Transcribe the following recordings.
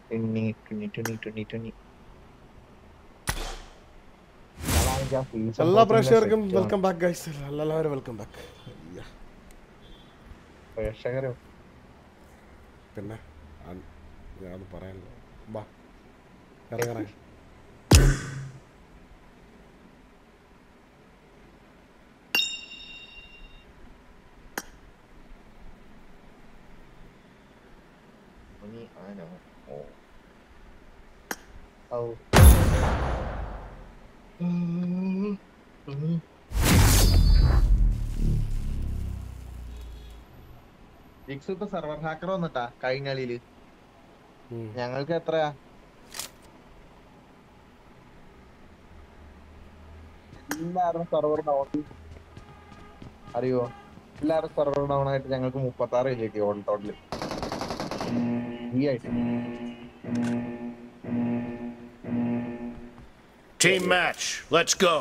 ടിണ്ണി ടിണ്ണി ടിണ്ണി ടിണ്ണി ടിണ്ണി എല്ലാ പ്രേക്ഷകർക്കും വെൽക്കം ബാക്ക് ഗൈസ് എല്ലാവരും വെൽക്കം ബാക്ക് പ്രേക്ഷകരും പിന്നെ ആ- ഞാൻ പറയാനല്ലോ ബാ ഇറങ്ങണേ ഇനി ആനോ ഓ ഔ ജിക്സ് ഇപ്പൊ സെർവർ ഹാക്കർ വന്നിട്ടാ കഴിഞ്ഞ കളിയില് ഉം. ഞങ്ങൾക്ക് എത്രയാ എല്ലാരും സെർവർ ഡൗൺ അറിയോ എല്ലാരും സെർവർ ഡൗൺ ആയിട്ട് ഞങ്ങൾക്ക് മുപ്പത്തി ആറ് കിട്ടി ഓൾ ടോട്ടല് ഈ ആയിട്ട് Team match. Let's go.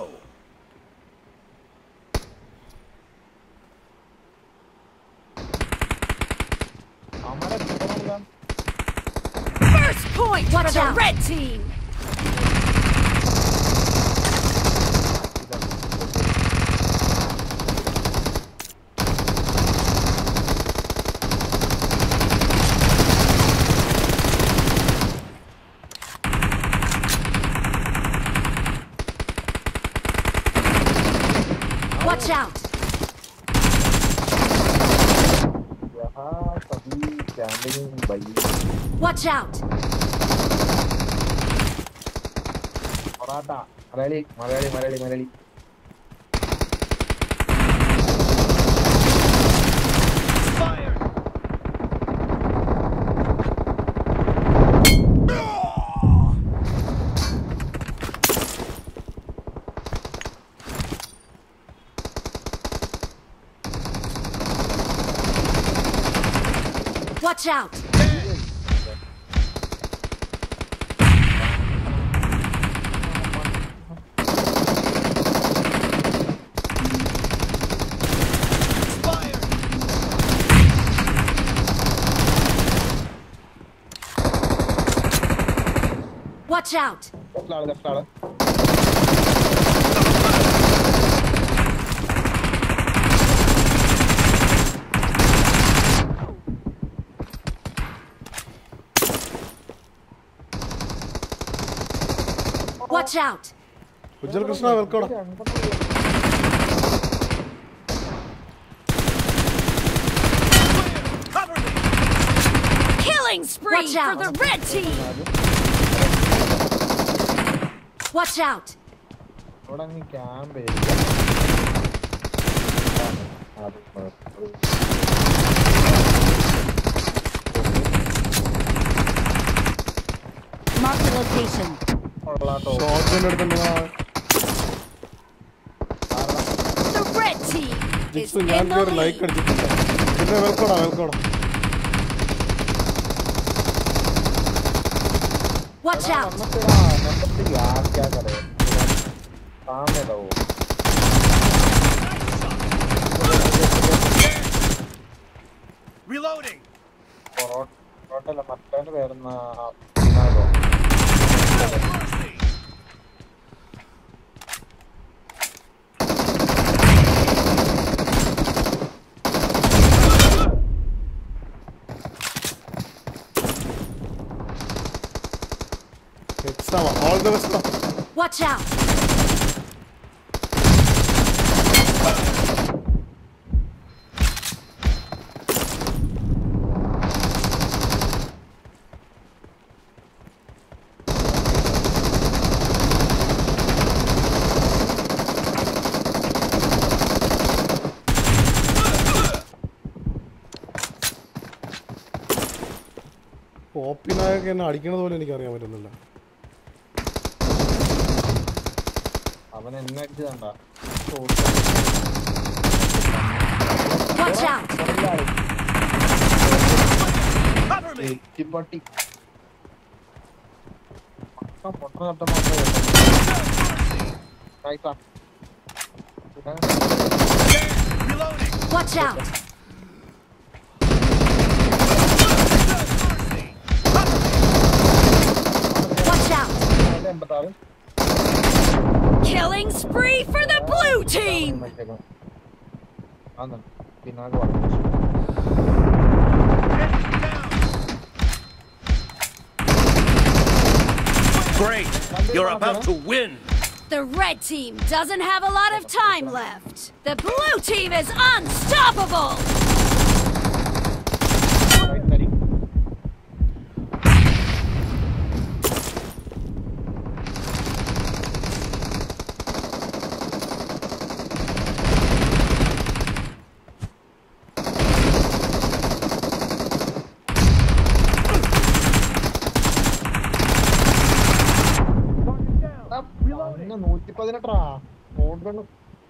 അവന്മാരെ എത്ര First point for the red team. Watch out! यहाँ सभी कैमरे भाई Watch out! Porotta Malayali Malayali Malayali Malayali Watch out! Watch out! Left ആള് ലെഫ്റ്റ് ആള് Watch out! ഉജ്ജൽ കൃഷ്ണ വെൽക്കോടാ Killing spree Watch out. for the red team! Watch out! അവിടെ അങ്ങ് camp Mark the location. Shot എടുത്തിട്ടുണ്ടെന്നാ The red team is ജിക്സ് in ഞാൻ the കയറി lead. ലൈക്ക് അടിച്ചിട്ടില്ല പിന്നെ വെൽക്കോടാ വെൽക്കോടാ Watch out! यार क्या करे सामने रहो Reloading. പൊറോട്ട മറ്റവന്റെ പേരെന്നാ ഇന്നാലോ? Exam all the best Watch out! പോപ്പിനായൊക്കെ എന്നെ അടിക്കണത് പോലെ എനിക്ക് അറിയാൻ പറ്റുന്നില്ല അവൻ എന്നെ അടിച്ചതാണ്ടാ Watch out! എറ്റിപ്പട്ടി പൊട്ട ശബ്ദം മാത്രമേ കേട്ടോ. Watch out! മുപ്പത്താറ് Killing spree for the blue team! ആന്ന് പിന്നാലെ പറഞ്ഞു Great. You're about to win. The red team doesn't have a lot of time left. The blue team is unstoppable! Right side. ആ, പിന്നെ നൂറ്റി പതിനെട്ടാ ഓടണം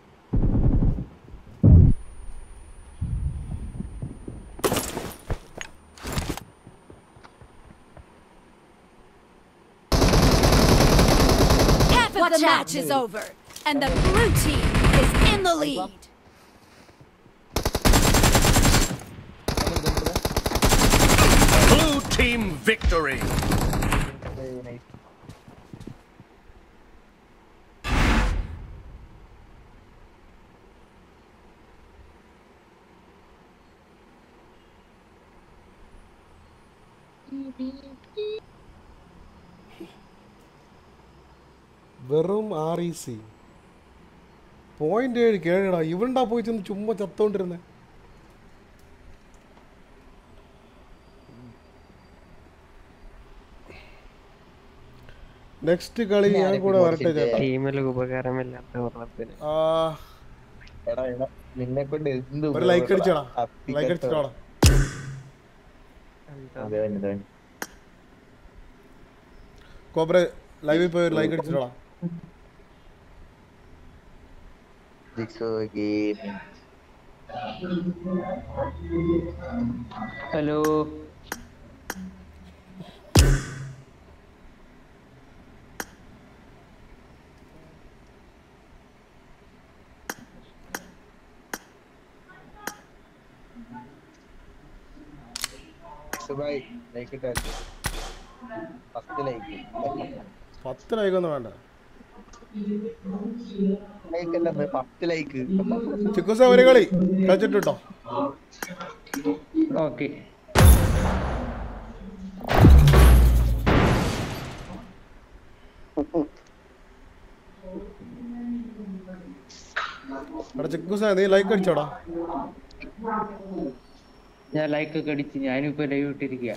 Half of Watch the out. match is over, and the blue team is in the lead. Blue team victory. വെറും R E C point ഏഴ് കേഴടാ ഇവണ്ടാ പോയി ചെന്ന് ചുമ്മാ ചത്തോണ്ടിരുന്നേ നെക്സ്റ്റ് കളി ഞാൻ കൂടെ വരട്ടെ ചേട്ടാ ടീമിൽ ഉപകാരമില്ലാത്ത ഉറപ്പിന് ആ, എടാ എടാ നിന്നെ കൊണ്ട് എന്ത് ഒരു ലൈക്ക് അടിച്ചോടാ അപ്പിക്കട്ടോ. ലൈക്ക് അടിച്ചിട്ടോടാ അതെ, അതെ, അതെ. കോബ്രെ ലൈവിൽ പോയി ഒരു ലൈക്ക് അടിച്ചിട്ടോടാ ജിക്സോ ഗെയിമിംഗ്. ഹലോ ജിക്സോ ബൈ, like ഇട്ടാ മതി. First like. പത്ത് ലൈക്ക് ഒന്നും വേണ്ട Like അല്ല, ബേ, first like. ചിക്കുസ ഒരു കളി കളിച്ചിട്ടോ ഓക്കെ എടാ ചിക്കുസ നീ ലൈക്ക് അടിച്ചോടാ ഞാൻ ലൈക്ക് ഒക്കെ അടിച്ച് ഞാനിപ്പോ ലൈവ് ഇട്ടിരിക്കുക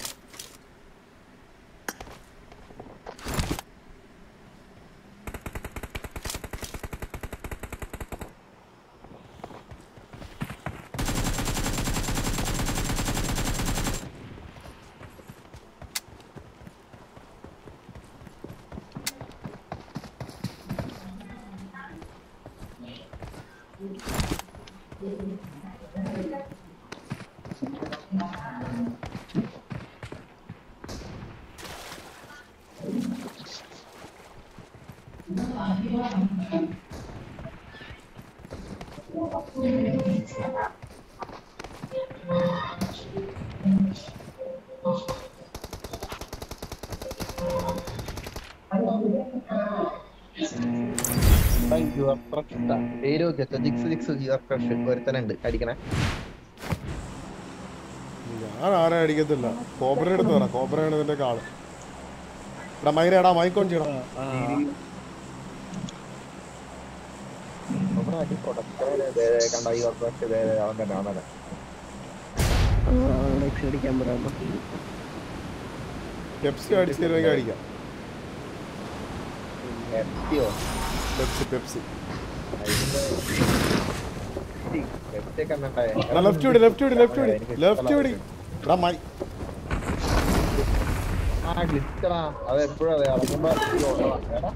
ബൈ, your crush ഇട്ടാ. പേര് നോക്കി വെച്ചോ. ജിക്സ് ജിക്സ് your crush. ഒരുത്തനുണ്ട് അടിക്കണേ ഞാൻ ആരെ അടിക്കത്തില്ല കോബ്ര എടുത്ത് പറ കോബ്രയാണ് ഇതിന്റെ കാള് എടാ മൈര എടാ മൈക്കോൺ ചെയ്യടാ അവിടെ അടി കൊടുക്കണേ. ദേ, ദേ, കണ്ടോ your crush. ദേ, ദേ, അവൻ തന്നെ അവൻ തന്നെ അടിക്കാൻ പറയാം പെപ്സി അടിച്ച് തരുമെങ്കിൽ അടിക്കാം എത്തിയോ പെപ്സി പെപ്സി എത്തി കണ്ടിട്ടേ എടാ ലെഫ്റ്റ് വിടി ലെഫ്റ്റ് വിടി ലെഫ്റ്റ് വിടി ലെഫ്റ്റ് വിടി എടാ മൈ ആ ഗ്ലിച്ചടാ അത് എപ്പോഴും അതെ ഇറങ്ങുമ്പോ ഓട്ടമാ. എടാ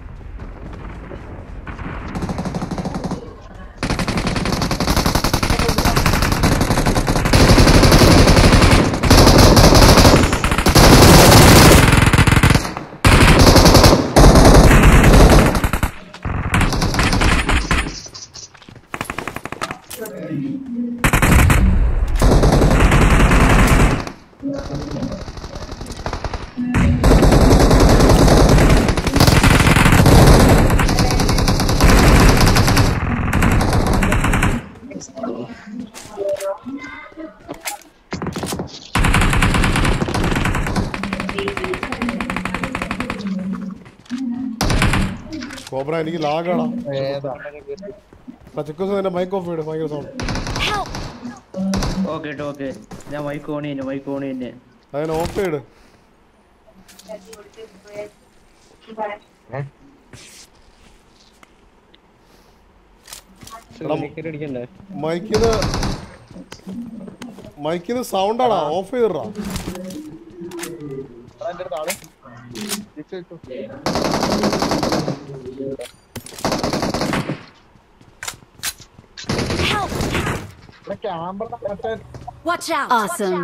കോബ്ര എനിക്ക് ലാഗാടാ ഏതാ ചിക്കോസ് എന്റെ മൈക്ക് ഓഫ് ചെയ്ത് ഭയങ്കര സൗണ്ട് Help! ഓക്കെ ഓക്കെ ഞാൻ മൈക്ക് ഓൺ ചെയ്യുന്നു മൈക്ക് ഓൺ ചെയ്യുന്നു അതിനെ ഓഫ് ചെയ്ത് ഏ? അടിക്കണ്ടേ മൈക്കിന് മൈക്കിന് സൗണ്ടാടാ ഓഫ് ചെയ്തിടാ എടാ, എൻ്റെ അടുത്ത് ആള് തിരിച്ച് വെച്ചു. Help! എടാ, ക്യാമറ മറ്റേ Watch out! Awesome.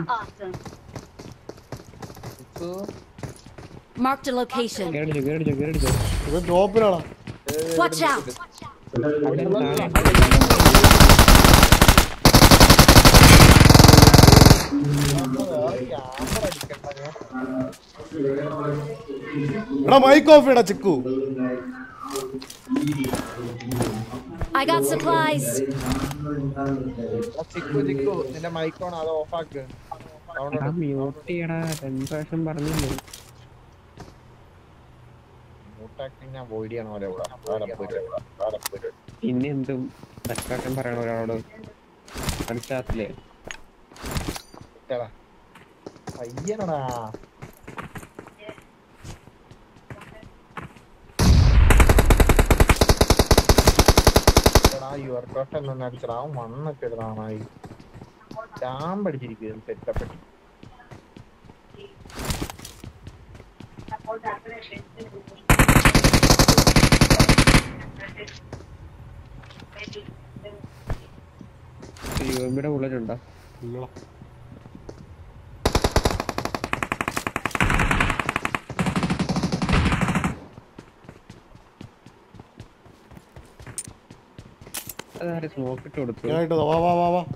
Ichu. Marked a location. കേടിച്ചു കേടിച്ചു കേടിച്ചു ഇവൻ ടോപ്പിലാടാ Watch out! ക്യാമറ അടിക്കണ്ട ഞാൻ. എടാ മൈക്ക് ഓഫ് ചെയ്യടാ ചിക്കു I got supplies. എടാ, ചിക്കു ചിക്കു നിന്റെ മൈക്കോൺ അത് ഓഫാക്ക് സൗണ്ട് മ്യൂട്ട് ചെയ്യടാ രണ്ട് പ്രാവശ്യം പറഞ്ഞില്ലേ മ്യൂട്ടാക്കി ഞാൻ വോയിഡ് ചെയ്യണ പോലെ ഇവിടെ വേറെ പോയിട്ട് വേറെ പോയിട്ട് പിന്നെ എന്തും തക്കാട്ടം പറയണ ഒരാളോട് മനസ്സിലാത്തില്ലേ എടാ പയ്യനടാ എടാ യുവർ ടോട്ടൽ ഒന്ന് അടിച്ചടാ അവൻ മണ്ണൊക്കെ ഇടാനായി ഞാൻ പഠിച്ചിരിക്കുന്നു സെറ്റപ്പെട്ടി ഇവിടെ ഉള്ളിലുണ്ടോ ഇല്ലടാ അതാരെ സ്മോക്ക് ഇട്ട് കൊടുത്തു ഞാൻ ഇട്ടതാ വാ വാ വാ വാ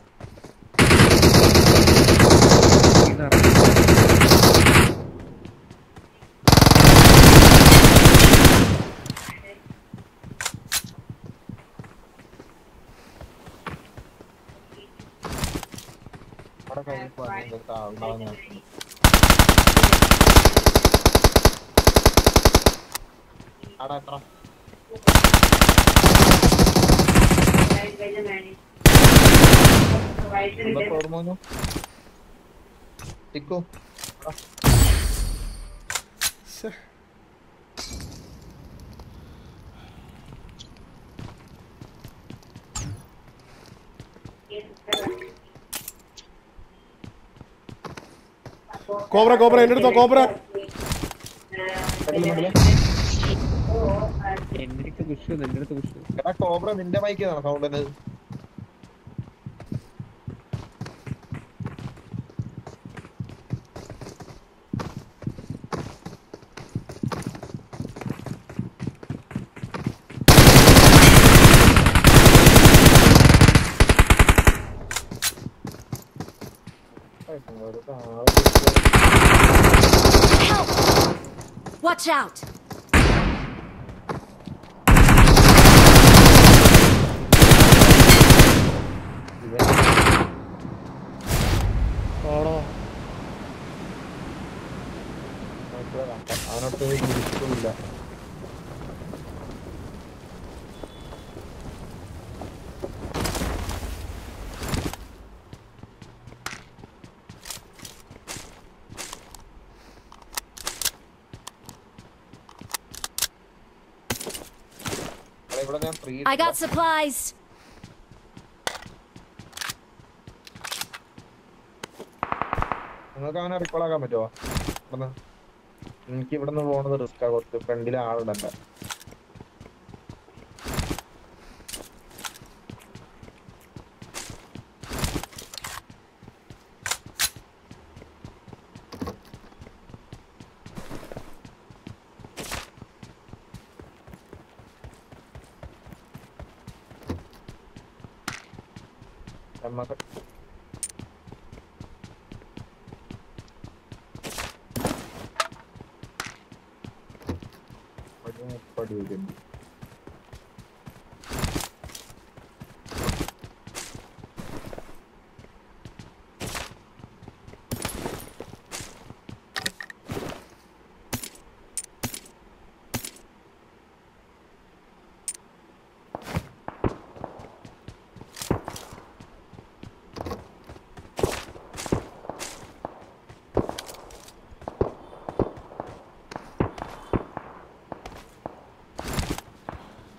അവിടെ കഴിഞ്ഞപ്പോ അതിന്റെ ഉണ്ടാവുന്ന ആടാ എത്ര എന്തൊക്കെ ഓർമ്മ വന്നു ടിക്കു ശ്ശെ. കോബ്ര കോബ്ര എന്റെ അടുത്തോ കോബ്ര എന്റെ അടുത്ത് കുഷു എന്റെ അടുത്ത് കുഷു എടാ കോബ്ര നിന്റെ മൈക്കാണ് സൗണ്ടിന് Watch out! ആടാ അവനോട്ട് ഇരിക്കില്ല ഇവിടെ ഞാൻ ഫ്രീ I got supplies. നിങ്ങൾക്ക് അവനെ റിക്കോൾ ആക്കാൻ പറ്റുമോ ഇവിടുന്ന് എനിക്ക് ഇവിടുന്ന് പോണത് റിസ്ക്കാ കുറച്ച് ഫ്രണ്ടിൽ ആളുണ്ടല്ല നമുക്ക് ഒരു മുപ്പത് രൂപയുണ്ട്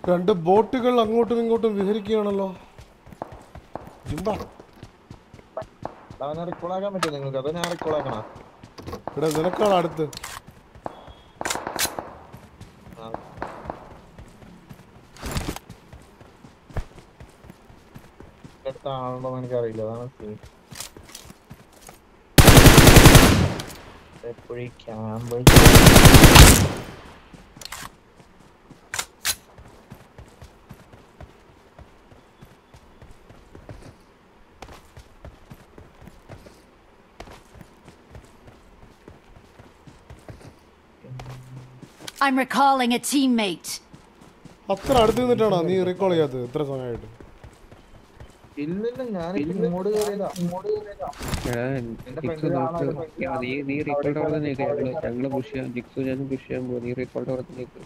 രണ്ട് ബോട്ടുകൾ അങ്ങോട്ടും ഇങ്ങോട്ടും വിഹരിക്കുകയാണല്ലോ ജിംബ അവനെ റിക്കോൾ ആക്കാൻ പറ്റുമോ നിങ്ങൾക്ക് അതോ ഞാൻ റിക്കോൾ ആക്കണോ ഇവിടെ നിനക്കാണ് അടുത്ത് ആ. എൻ്റെ അടുത്ത് ആളുണ്ടോ എന്ന് എനിക്കറിയില്ല അതാണ് സീൻ എപ്പോഴും camp I'm recalling a teammate. അത്ര അടുത്ത് നിന്നിട്ടാണോ നീ റീകോൾ ചെയ്യാത്തത് ഇത്ര സമയമായിട്ട് ഇല്ലില്ല ഞാൻ ഇങ്ങോട്ട് കയറിയതാ ഇങ്ങോട്ട് കയറിയതാ എടാ, എന്റെ ജിക്സ് friend നോക്ക്. ആളെ friend ആ, നീ നീ റീകോൾഡ് അവിടെ തന്നെ നിൽക്ക്. ഞങ്ങള് ഞങ്ങള് പുഷ് ചെയ്യാം ജിക്സു ഞാനും പുഷ് ചെയ്യാൻ പോകും നീ റീകോൾഡ് അവിടെ തന്നെ നിൽക്ക്.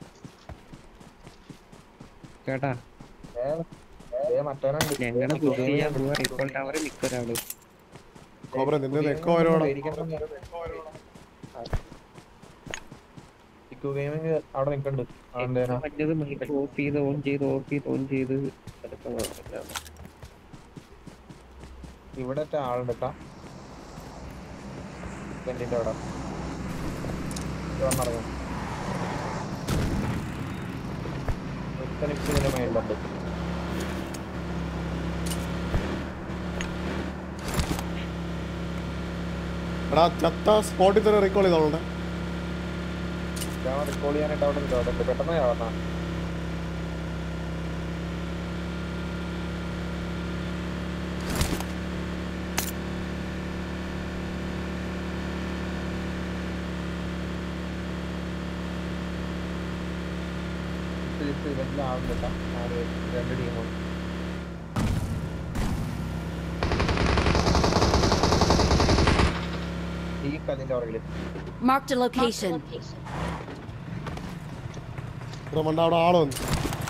കേട്ടാ ഏ, ഏ, മറ്റവനുണ്ട്. ഞങ്ങള് പുഷ് ചെയ്യാൻ പോവാ റീകോൾഡ് അവിടെ നിൽക്കൊരാള് കോബ്ര നിന്റെ നെക്കോ വരുവാണ് ഇക്കു ഗെയിമിങ് അവിടെ നിൽക്കണ്ട് അവന്റെ മറ്റേത് മൈക്ക് ഓഫ് ചെയ്ത് ഓൺ ചെയ്ത് ഓഫ് ചെയ്ത് ഓൺ ചെയ്ത് അതൊക്കെ കുഴപ്പമില്ല. ഇവിടെ ഒറ്റ ആളുണ്ട് കേട്ടാ പെണ്ണിന്റെ അവിടെ ഇത് വന്നിറങ്ങും ഒരുത്തൻ ഇപ്പൊ ഇതിന്റെ മേളിലുണ്ട് എടാ ചത്ത സ്പോട്ടിൽ തന്നെ റീകോൾ ചെയ്തോളെ ഞാൻ റിക്കോൾ ചെയ്യാനായിട്ട് അവിടെ ഉണ്ട് അവിടെ ഉണ്ട് പെട്ടെന്ന് ചാവണ ഇവരിൽ ആളുണ്ട് കേട്ടാ നാല് പേര്, രണ്ട് ടീമുണ്ട് ഈ കല്ലിന്റെ പുറകില് Marked a location. ഇവിടെ മണ്ട അവിടെ ആള് വന്നു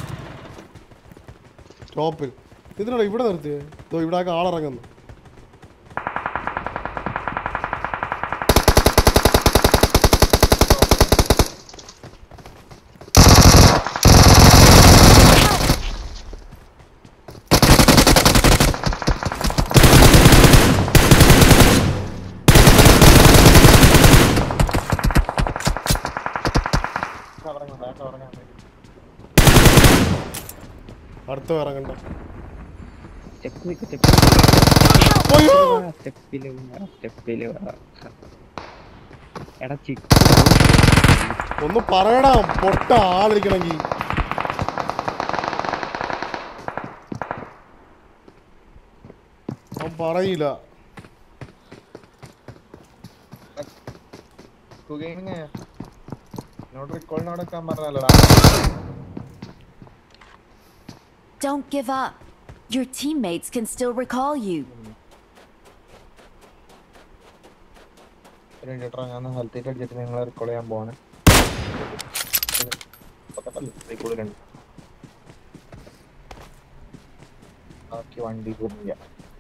സ്റ്റോപ്പിൽ ഇതിനാണ് ഇവിടെ നിർത്തിയേ ഇതോ ഇവിടെ ആകെ ആളിറങ്ങുന്നു കവറങ്ങാൻ കവറങ്ങാൻ അടുത്ത ഇറങ്ങണ്ട സ്റ്റെപ്പ് നിൽക്ക് സ്റ്റെപ്പ് അയ്യോ സ്റ്റെപ്പില് വാ സ്റ്റെപ്പില് വാ എടാ ചിക്ക് ഒന്ന് പറയടാ പൊട്ട ആളിരിക്കണമെങ്കിൽ അവൻ പറയില്ല ഗെയിമിങ് എന്നോട് റിക്കോളിന് അവിടെ വെക്കാൻ പറഞ്ഞല്ലടാ Don't give up. Your teammates can still recall you. ഒരു മിനിറ്റ് ഞാൻ ഹെൽത്ത് ഏറ്റ് അടിച്ചിട്ട് നിങ്ങളെ റിക്കോൾ ചെയ്യാൻ പോവാണ് റിക്കോളിലുണ്ട് ബാക്കി വണ്ടി പോണില്ല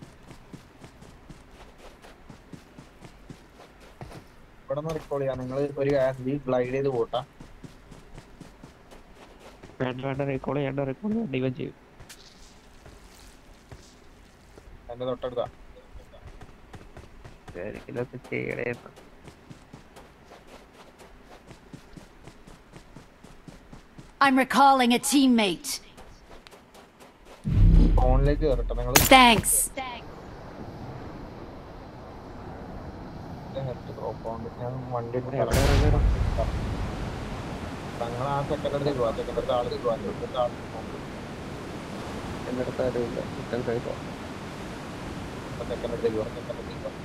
ഇവിടെ നിന്ന് റിക്കോൾ ചെയ്യാം നിങ്ങൾ ഒരു കാര്യം ഗ്ലൈഡ് ചെയ്ത് പോട്ടാ വേണ്ട വേണ്ട റെക്കോർഡ് ചെയ്യണ്ട റെക്കോർഡ് ചെയ്യണ്ട ഇവൻ ചെയ്യും എന്റെ തൊട്ടടുത്താ ഇതൊക്കെ ചെയ്യണേ I'm recalling a teammate. ഫോണിലേക്ക് കയറട്ടെ നിങ്ങൾ Thanks. ഹെൽത്ത് ഡ്രോപ്പ് ആവുണ്ട് ഞാൻ വണ്ടി എവിടെ ഇറങ്ങണം ഞങ്ങൾ ആ സെക്കൻഡ് അടുത്തേക്ക് പോവാം സെക്കൻഡ് അടുത്ത ആളിലേക്ക് പോവാം അടുത്ത ആൾ എന്റെ അടുത്ത് ആരുമില്ല ഇഷ്ടം കഴിക്കാം സെക്കൻഡ് അടുത്തേക്ക് പോവാം സെക്കൻഡ് അടുത്തേക്ക് പോവാം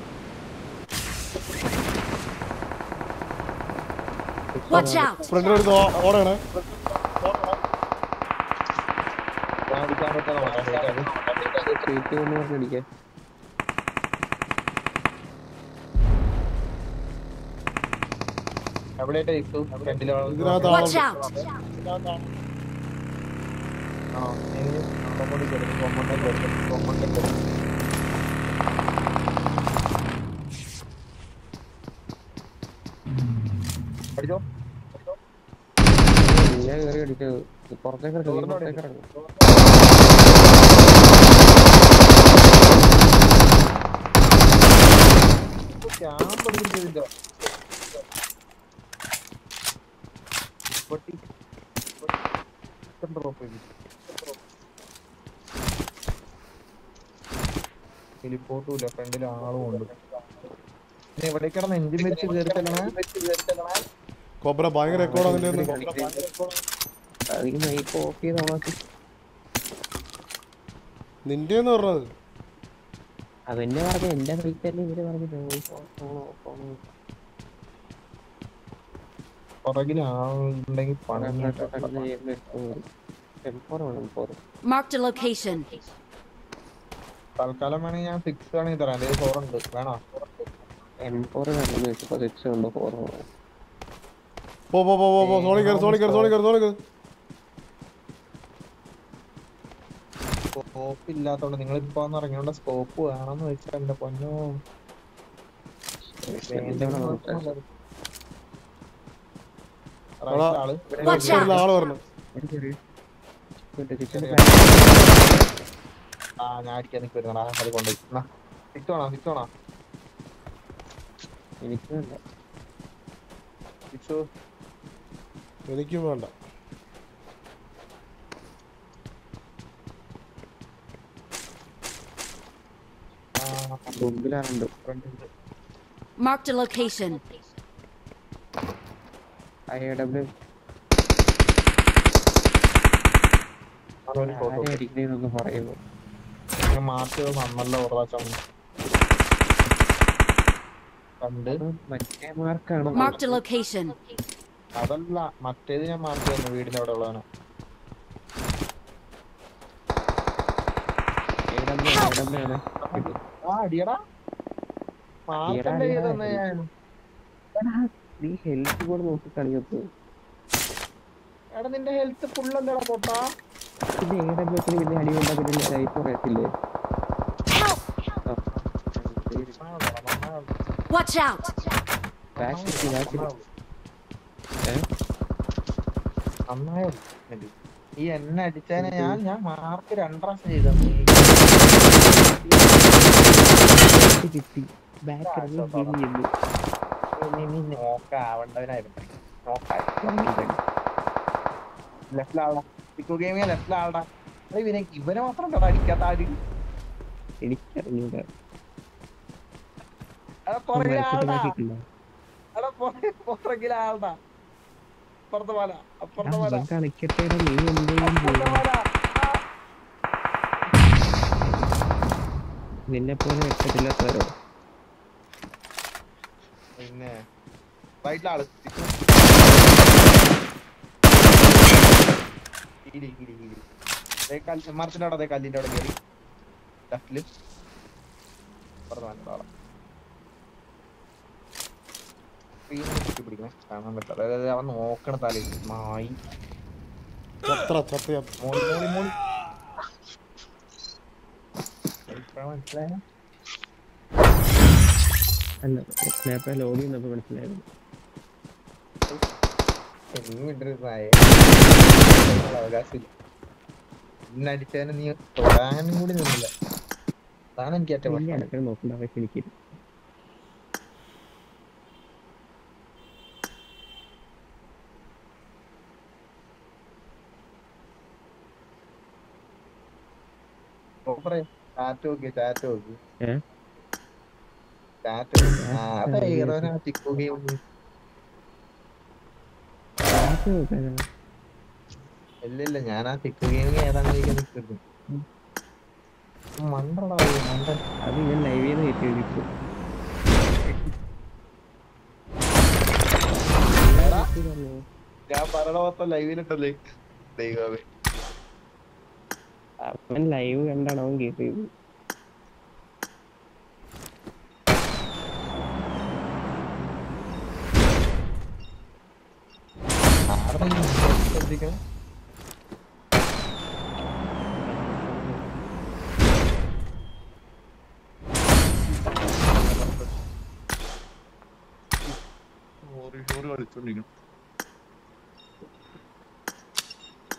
Watch out. ഫ്രണ്ടിലെടുത്ത് ഓടണേ ഞാൻ അടിക്കാൻ പറ്റുന്ന നോക്കാം സീറ്റ് കൊണ്ട് പറഞ്ഞടിക്കാൻ എവിടെയായിട്ട് ഇട്ടു ഫ്രണ്ടിലെ ഇതിനകത്ത് Watch ആളുണ്ട് out. ആ ഇനി കൊമ്പണ്ടി കയറി കൊമ്പണ്ടി കയറി കൊമ്പണ്ടി കയറി അടിച്ചോ ഞാൻ കയറി അടിച്ചത് പുറത്തേക്ക് ഇറങ്ങും നീ പുറത്തേക്ക് ഇറങ്ങും ക്യാമ്പ് അടിച്ചിട്ടില്ല പൊട്ടി ഹെലിപ്പോർട്ടുമില്ല ഫ്രണ്ടിൽ ആളും ഉണ്ട് പിന്നെ എവിടെ കിടന്ന് എഞ്ചിൻ വെച്ച് കയറിത്തല്ലേ കൊബ്ര ഭയങ്കര റെക്കോർഡ് അതിന്റെ അതിന് മൈക്ക് ഓഫ് ചെയ്ത് ഓണാക്കി നിന്റെ എന്ന് പറഞ്ഞത് അതെന്നെ പറഞ്ഞു എന്റെ മൈക്കല്ലേ ഇവര് പറഞ്ഞു വോയിസ് ഓൺ ഓഫ് ഓൺ പുറകിൽ ആളുണ്ടെങ്കിൽ പണി എംഫോർ വേണം എംഫോർ Marked a location. തൽക്കാലം വേണമെങ്കിൽ ഞാൻ സിക്സ് വേണമെങ്കിൽ തരാം എൻ്റെ ഫോർ ഉണ്ട് വേണോ എംഫോർ വേണമെന്ന് ചോദിച്ചപ്പോ സിക്സ് ഉണ്ട് ഫോർ വേണം പോ പോ പോ പോ പോ സോണി കയറി സോണി കയറി സോണി കയറി സോണി കയറി സ്കോപ്പ് ഇല്ലാത്തോണ്ട് നിങ്ങൾ ഇപ്പൊ ഒന്ന് ഇറങ്ങിയോണ്ട് സ്കോപ്പ് വേണമെന്ന് വെച്ചാൽ എന്റെ പൊന്നോ എടാ, ആള് Watch out! ആള് പറഞ്ഞു ആ ഞാൻ അടിക്കാൻ നിൽക്കുവാ അത് കൊണ്ടുപോയി സിക്സ് വേണോ സിക്സ് വേണോ എനിക്ക് വേണ്ട സിക്സ് എനിക്കും വേണ്ട മുമ്പിലാണുണ്ട് Marked a location. I W ആരെ അടിക്കണേന്നൊക്കെ പറയുന്നു മാർക്ക് നന്നല്ല ഉറവാച്ചാ കണ്ട് മറ്റേ മാർക്കാണ് Marked a location. അതല്ല മറ്റേത് ഞാൻ മാർക്ക് തന്നു വീടിന്റെ അവിടെ ഉള്ളവനെ ഐ ഡബ്ല്യു ഐ ഡബ്ല്യു ആണ് ആ അടിയടാ മാർക്കല്ലേ അടിയെടാ, ചെയ്തെന്ന് ഞാൻ നീ ഹെൽത്ത് കൂടെ നോക്കി കളിക്കത്ത് എടാ നിന്റെ ഹെൽത്ത് ഫുള്ളല്ലേടാ പൊട്ടാ പിന്നെ എ ഡബ്ല്യൂത്തിന് പിന്നെ അടി കൊണ്ടാ പിന്നെ ലൈഫ് പറയത്തില്ലേ Watch out! ബാക്ക് ബാക്ക് നന്നായോ ഇത്? ഈ എന്നെ അടിച്ചതിനെ ഞാൻ ഞാൻ മാർക്ക് രണ്ടാവശ്യം ചെയ്ത കിട്ടി ബാക്ക് ഇറങ്ങി ഗെയിം ചെയ്യുന്നു നീ നോക്കാവണ്ടവനായിരുന്നു ലെഫ്റ്റിലാളാ പിക്കോ ഗെയിമിങ് ലെഫ്റ്റിലാളാ അതെ ഇവനെ ഇവനെ മാത്രം കേട്ടോ അടിക്കാത്ത ആര് എനിക്കറിഞ്ഞൂടാ എടാ പുറകിലെ ആളുടാ മനസ്സിലാക്കിയിട്ടില്ല എടാ പുറ- പുറകിലെ ആളുടാ അപ്പുറത്തെ മല അപ്പുറത്തെ മല അവൻ കളിക്കട്ടെ നീ എന്തെങ്കിലും അപ്പുറത്തെ ചെയ്യണം മല ആ, നിന്നെ പോലെ വെട്ടത്തില്ലാത്തവരോ പിന്നെ റൈറ്റിലെ ആള് കീരി കീരി കീരി ദേ കല്ല് മരത്തിന്റെ അവിടെ ദേ കല്ലിന്റെ അവിടെ കയറി ലെഫ്റ്റില് അപ്പുറത്തെ മലയുടെ ആളാ സ്ക്രീനിൽ പൊക്കി പിടിക്കണേ കാണാൻ പറ്റില്ല അതായത് അവൻ നോക്കണ തലേ മായി ചത്ര ചത്ര ചത്ര. മോളി മോളി മോളി ഇപ്പഴാ മനസ്സിലായോ അല്ല സ്നാപ്പ് ലോബി എന്നപ്പോ മനസ്സിലായിരുന്നു നീ വിടരുതായേ അവകാശമില്ല ഇന്നടിച്ചതിന് നീ തൊടാനും കൂടി നിന്നില്ല അതാണ് എനിക്ക് ഏറ്റവും വലിയ പ്രശ്നം അടക്കം നോക്കേണ്ട ആവശ്യം എനിക്ക് സൂപ്പറേ ചാറ്റ് നോക്കി ചാറ്റ് നോക്കി ഏ? ചാറ്റ് ആ അതെ ഏതോനാ ചിക്കു ഗെയിം ബാക്ക് നോക്കാനാ ഇല്ല ഇല്ല ഞാൻ ആ ചിക്കു ഗെയിമിങ് ഏതാണ്ട് ചോദിക്കാൻ നിൽക്കുന്നു മണ്ടടാ ഇത്, മണ്ടൻ അത് ഞാൻ ലൈവ് ചെയ്ത് കയറ്റി വെച്ചു എടാ, ഞാൻ പറയണ മൊത്തം ലൈവിലിട്ടല്ലേ ദൈവമേ അവൻ ലൈവ് കണ്ടാണ് അവൻ കയറ്റിയത് ആരുടെ ഈ ശ്രദ്ധിക്കണം കളിച്ചോണ്ടിരിക്കണം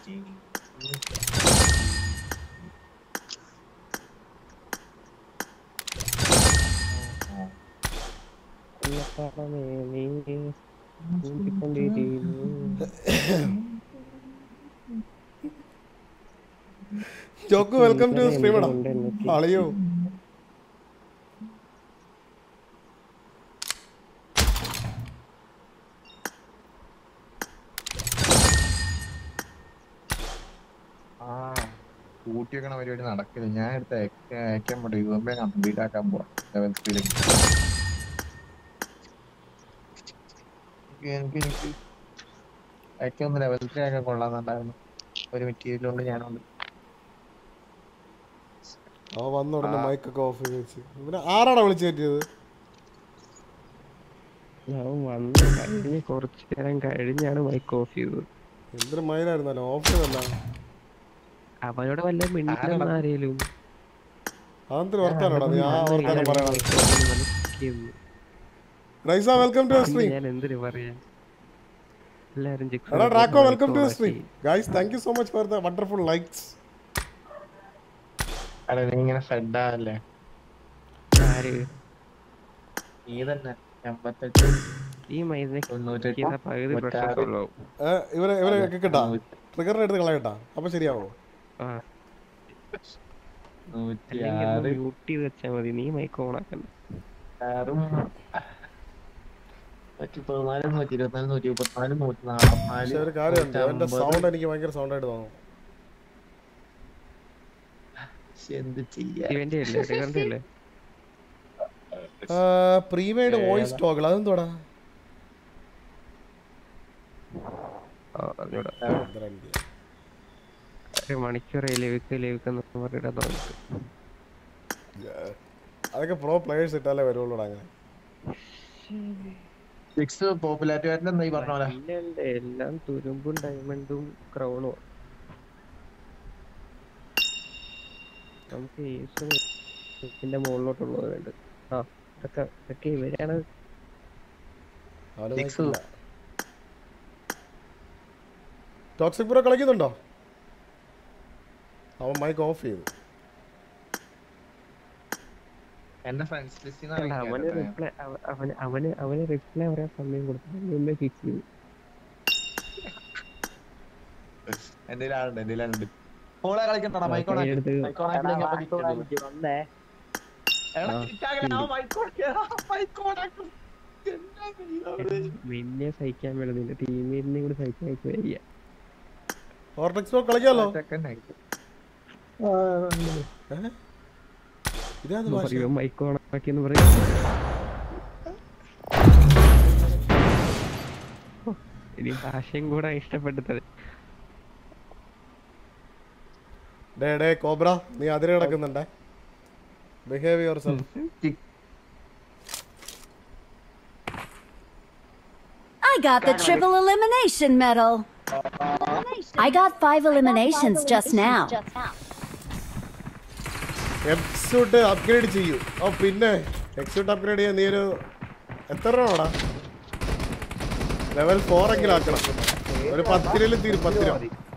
ജോക്ക് വെൽക്കം ടു സ്ട്രീം ഇടാം അളിയോ ആ കൂട്ടി വെക്കണ പരിപാടി നടക്കില്ല ഞാൻ എടുത്ത അയക്കാൻ പോട്ടെ യു എം എ കംപ്ലീറ്റ് ആക്കാൻ പോവാം ലെവൽ ത്രീയിലേക്ക് എനിക്ക് എനിക്ക് അയക്കൊന്ന് ലെവൽ ത്രീ ആക്കാൻ കൊള്ളാന്നുണ്ടായിരുന്നു ഒരു മെറ്റീരിയൽ കൊണ്ട് ഞാനുണ്ട് അവ വന്ന ഉടനെ മൈക്കൊക്കെ ഓഫ് ചെയ്ത് വെച്ച് ഇവനെ ആരാടാ വിളിച്ചു കയറ്റിയത് ഞാൻ വന്ന് കഴിഞ്ഞ് കുറച്ച് നേരം കഴിഞ്ഞാണ് മൈക്ക് ഓഫ് ചെയ്തത് എന്തൊരു മൈനായിരുന്നല്ലോ ഓഫ് ചെയ്തല്ല അവനോട് വല്ല മിണ്ടില്ലെന്ന് ആരേലും അതെന്തൊരു വർത്താനോടാ നീ ആ വർത്താനം പറയണം മനസ്സിലാക്കിയെന്ന്. റൈസ വെൽക്കം ടു പിന്നെ സ്ട്രീം ഞാൻ എന്തിനു പറയാൻ എല്ലാരും ജിക്സൺ എടാ Draco mic welcome to on stream ആക്കി. Guys thank you so much for the wonderful likes അല്ല നീ ഇങ്ങനെ ഫെഡാല്ലേ ആര് നീ തന്നെ എൺപത്തെട്ട് ഈ മൈദിനെ തൊണ്ണൂറ്റെട്ട് പകുതി മുപ്പത്താറ്. പ്രശ്നമുള്ളൂ ഇവരെ ഇവരെ കിട്ടാ ട്രിഗറിനെ എടുത്ത് കളയട്ടാ അപ്പൊ ശരിയാവോ ആ നൂറ്റി അല്ലെങ്കിൽ ആറ് മ്യൂട്ട് ചെയ്ത് വെച്ചാൽ മതി നീ മൈക്ക് ഓൺ ആക്കണ്ട ആറും നൂറ്റി പതിനാല് നൂറ്റി ഇരുപത്തിനാല് നൂറ്റി മുപ്പത്തിനാല് നൂറ്റി നാപ്പത്തിനാല് പക്ഷെ ഒരു കാര്യമുണ്ട് അവന്റെ നൂറ്റമ്പത്. സൗണ്ട് എനിക്ക് ഭയങ്കര സൗണ്ട് ആയിട്ട് തോന്നും ശ്ശെ, എന്ത് ചെയ്യാ ഇവന്റെ അല്ലേ ഡിഗറിന്റെ അല്ലേ പ്രീമെയ്ഡ് വോയിസ് ടോഗിൾ അതെന്തോടാ ആ, അറിഞ്ഞൂടാ. ഒരു മണിക്കൂർ ലവിക്ക് ലവിക്ക് എന്ന് പറഞ്ഞിട്ട് തുടങ്ങിട്ട് അതൊക്കെ പ്രോ പ്ലേയേഴ്സ് ഇട്ടാലേ വരുള്ളൂടാ അങ്ങനെ സിക്സ് പോപ്പുലാരിറ്റി വരുന്ന എന്താ ഈ പറഞ്ഞ പോലെ ഇല്ലല്ല, എല്ലാം തുരുമ്പും ഡയമണ്ടും ക്രൗണും നമുക്ക് ഏസിന്റെ മുകളിലോട്ടുള്ളത് വേണ്ട ആ ഇതൊക്കെ ഇതൊക്കെ ഇവരാണ് അവന് Six. ടോക്സിക് ബ്രോ കളിക്കുന്നുണ്ടോ അവൻ മൈക്ക് ഓഫ് ചെയ്തു എന്റെ ഫ്രണ്ട്സ് ലിസ്റ്റിൽ അല്ല, അവന് റിപ്ലൈ അവന് അവന് അവന് റിപ്ലൈ പറയാൻ സമയം കൊടുത്തു മുമ്പേ ഫിക്സ് ചെയ്തു എന്റെ ആളുണ്ട് എന്റെ ആളുണ്ട് ഫോളെ കളിക്കണ്ടടാ ആ, മൈക്കോണ കൈയെടുത്ത് നിന്നെ സഹിക്കാൻ വേണ്ട നിന്റെ ടീമേറ്റിനെ കൂടി സഹിക്കാൻ എനിക്ക് വയ്യ ഓർടെക്സ് ബ്രോ കളിക്കാമല്ലോ ഇതാണ് ഭാഷ പറയോ മൈക്ക് ഓണാക്കിയെന്ന് പറയും ഇനി ഭാഷയും കൂടെ ഇഷ്ടപ്പെട്ടത് ഡേ ഡേ കോബ്ര നീ അതിര് കിടക്കുന്നുണ്ടേ behave yourself I got the triple elimination medal. I got five eliminations just now. എക്സ്യൂട്ട് അപ്ഗ്രേഡ് ചെയ്യൂ ഓ പിന്നെ എക്സ്യൂട്ട് അപ്ഗ്രേഡ് ചെയ്യാൻ നീ ഒരു എത്ര രൂപടാ ലെവൽ ഫോർ എങ്കിലും ആക്കണം ഒരു പത്തിലും തീരും പത്തിരോ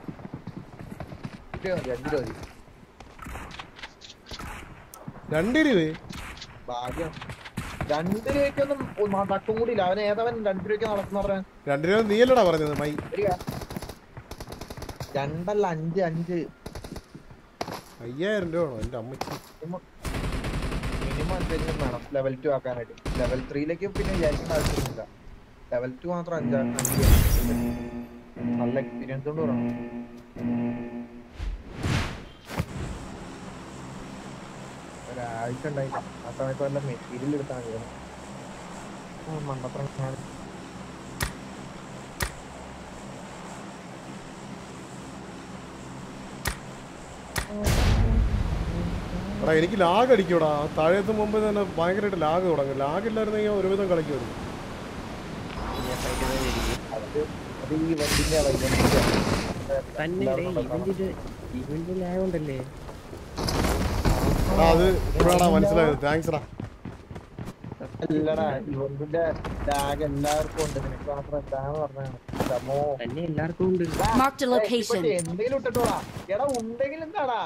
രണ്ട് രൂപ ഭാഗ്യം രണ്ട് രൂപയ്ക്കൊന്നും തക്കും കൂടി ഇല്ല അവൻ ഏതവൻ രണ്ട് രൂപയ്ക്ക് നടക്കുന്ന പറഞ്ഞ രണ്ട് രൂപ നീയല്ലടാ പറഞ്ഞത് മൈ രണ്ടല്ല അഞ്ച് അഞ്ച് അയ്യായിരം രൂപ ആണോ എൻ്റെ അമ്മച്ചി മിനിമം എന്തെങ്കിലും വേണം ലെവൽ ടു ആക്കാനായിട്ട് ലെവൽ ത്രീയിലേക്ക് പിന്നെ വിചാരിക്കേണ്ട ആവശ്യമൊന്നുമില്ല ലെവൽ ടു മാത്രം അഞ്ചാണ് അഞ്ച് നല്ല എക്സ്പീരിയൻസ് കൊണ്ട് പറയണം ഒരാഴ്ച ഉണ്ടായില്ല ആ സമയത്ത് വല്ല മെറ്റീരിയൽ എടുത്താൽ മതി മണ്ടത്രം ഞാൻ എടാ എനിക്ക് ലാഗ് അടിക്കൂടാ താഴെത്തും മുമ്പ് തന്നെ ഭയങ്കരമായിട്ട് ലാഗ് തുടങ്ങും ലാഗ് ഇല്ലായിരുന്നെങ്കിൽ ഒരുവിധം കളിക്കുമായിരുന്നു അത് അത് ഈ ഇവന്റിന്റെ ഇവന്റിന്റെ തന്നെ ഇവന്റിന്റെ ഇവന്റിൽ ആയോണ്ടല്ലേ എടാ അത് ഇപ്പോഴാണ് മനസ്സിലായത് താങ്ക്സ് ടാ അല്ലടാ ഇവന്റെ ലാഗ് എല്ലാവർക്കും ഉണ്ട് നിനക്ക് മാത്രം എന്താന്ന് പറഞ്ഞാണ് സമോ തന്നെ എല്ലാവർക്കും ഉണ്ട് Marked a location. എന്തെങ്കിലും ഇട്ടിട്ടോടാ എടാ ഉണ്ടെങ്കിൽ എന്താടാ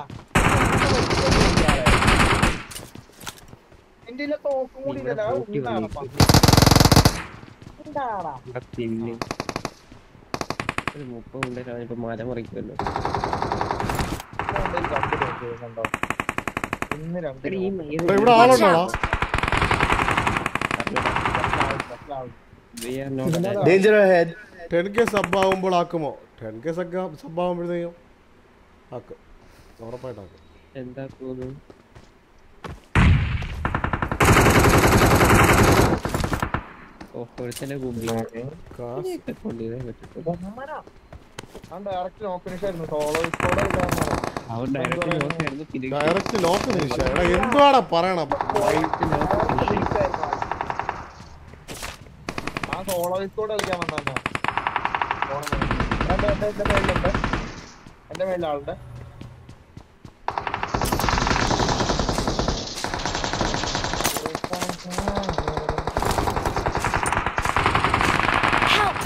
എന്റെ ഇതിലെ തോക്കും കൂടി ഇല്ലടാ ഇവിടെ കൂട്ടി ഉണ്ടാടാ വന്നിരിക്കുന്നു. ഉണ്ടാടാ ഇവിടെ പിന്നെ ഒരു മുപ്പത് ഉണ്ടായിരുന്നു അവനിപ്പോ മല മറിക്കുമല്ലോ ഇതുകൊണ്ട് രണ്ട് തോക്ക് കണ്ടോ ഇന്ന് രണ്ട് എടാ, ഈ തോക്ക്. മയിൽ എടാ, ഇവിടെ ആളുണ്ടാടാ മനസ്സിലാവും. We are not alive. Danger ahead. Ten K sub ആവുമ്പോൾ ആക്കുമോ ടെൻ കെ സബ് സബ് ആവുമ്പോഴത്തേക്കും ആക്കും ഉറപ്പായിട്ടാക്കും എന്താ തോന്നുന്നു ഓ ഒരുത്തന്റെ കുമ്പി കാസ് കൊണ്ടുവരാൻ പറ്റും ബൊമ്മനാ. അവൻ direct knock finish ആയിരുന്നു. solo squad ആയിട്ടാണ്. അവൻ ഡയറക്റ്റ് നോക്കായിരുന്നു പിന്നെ ഡയറക്റ്റ് ലോക്ക് നിമിഷ എടാ എന്തുവാടാ പറയണം വൈറ്റ് നോക്ക് Finish ആയിരുന്നു അവൻ. ആ solo squad കളിക്കാൻ വന്നതാ. എന്റെ- എന്റെ- എന്റെ മേലിലുണ്ട്. എന്റെ മേലിൽ ആളുണ്ട് Help!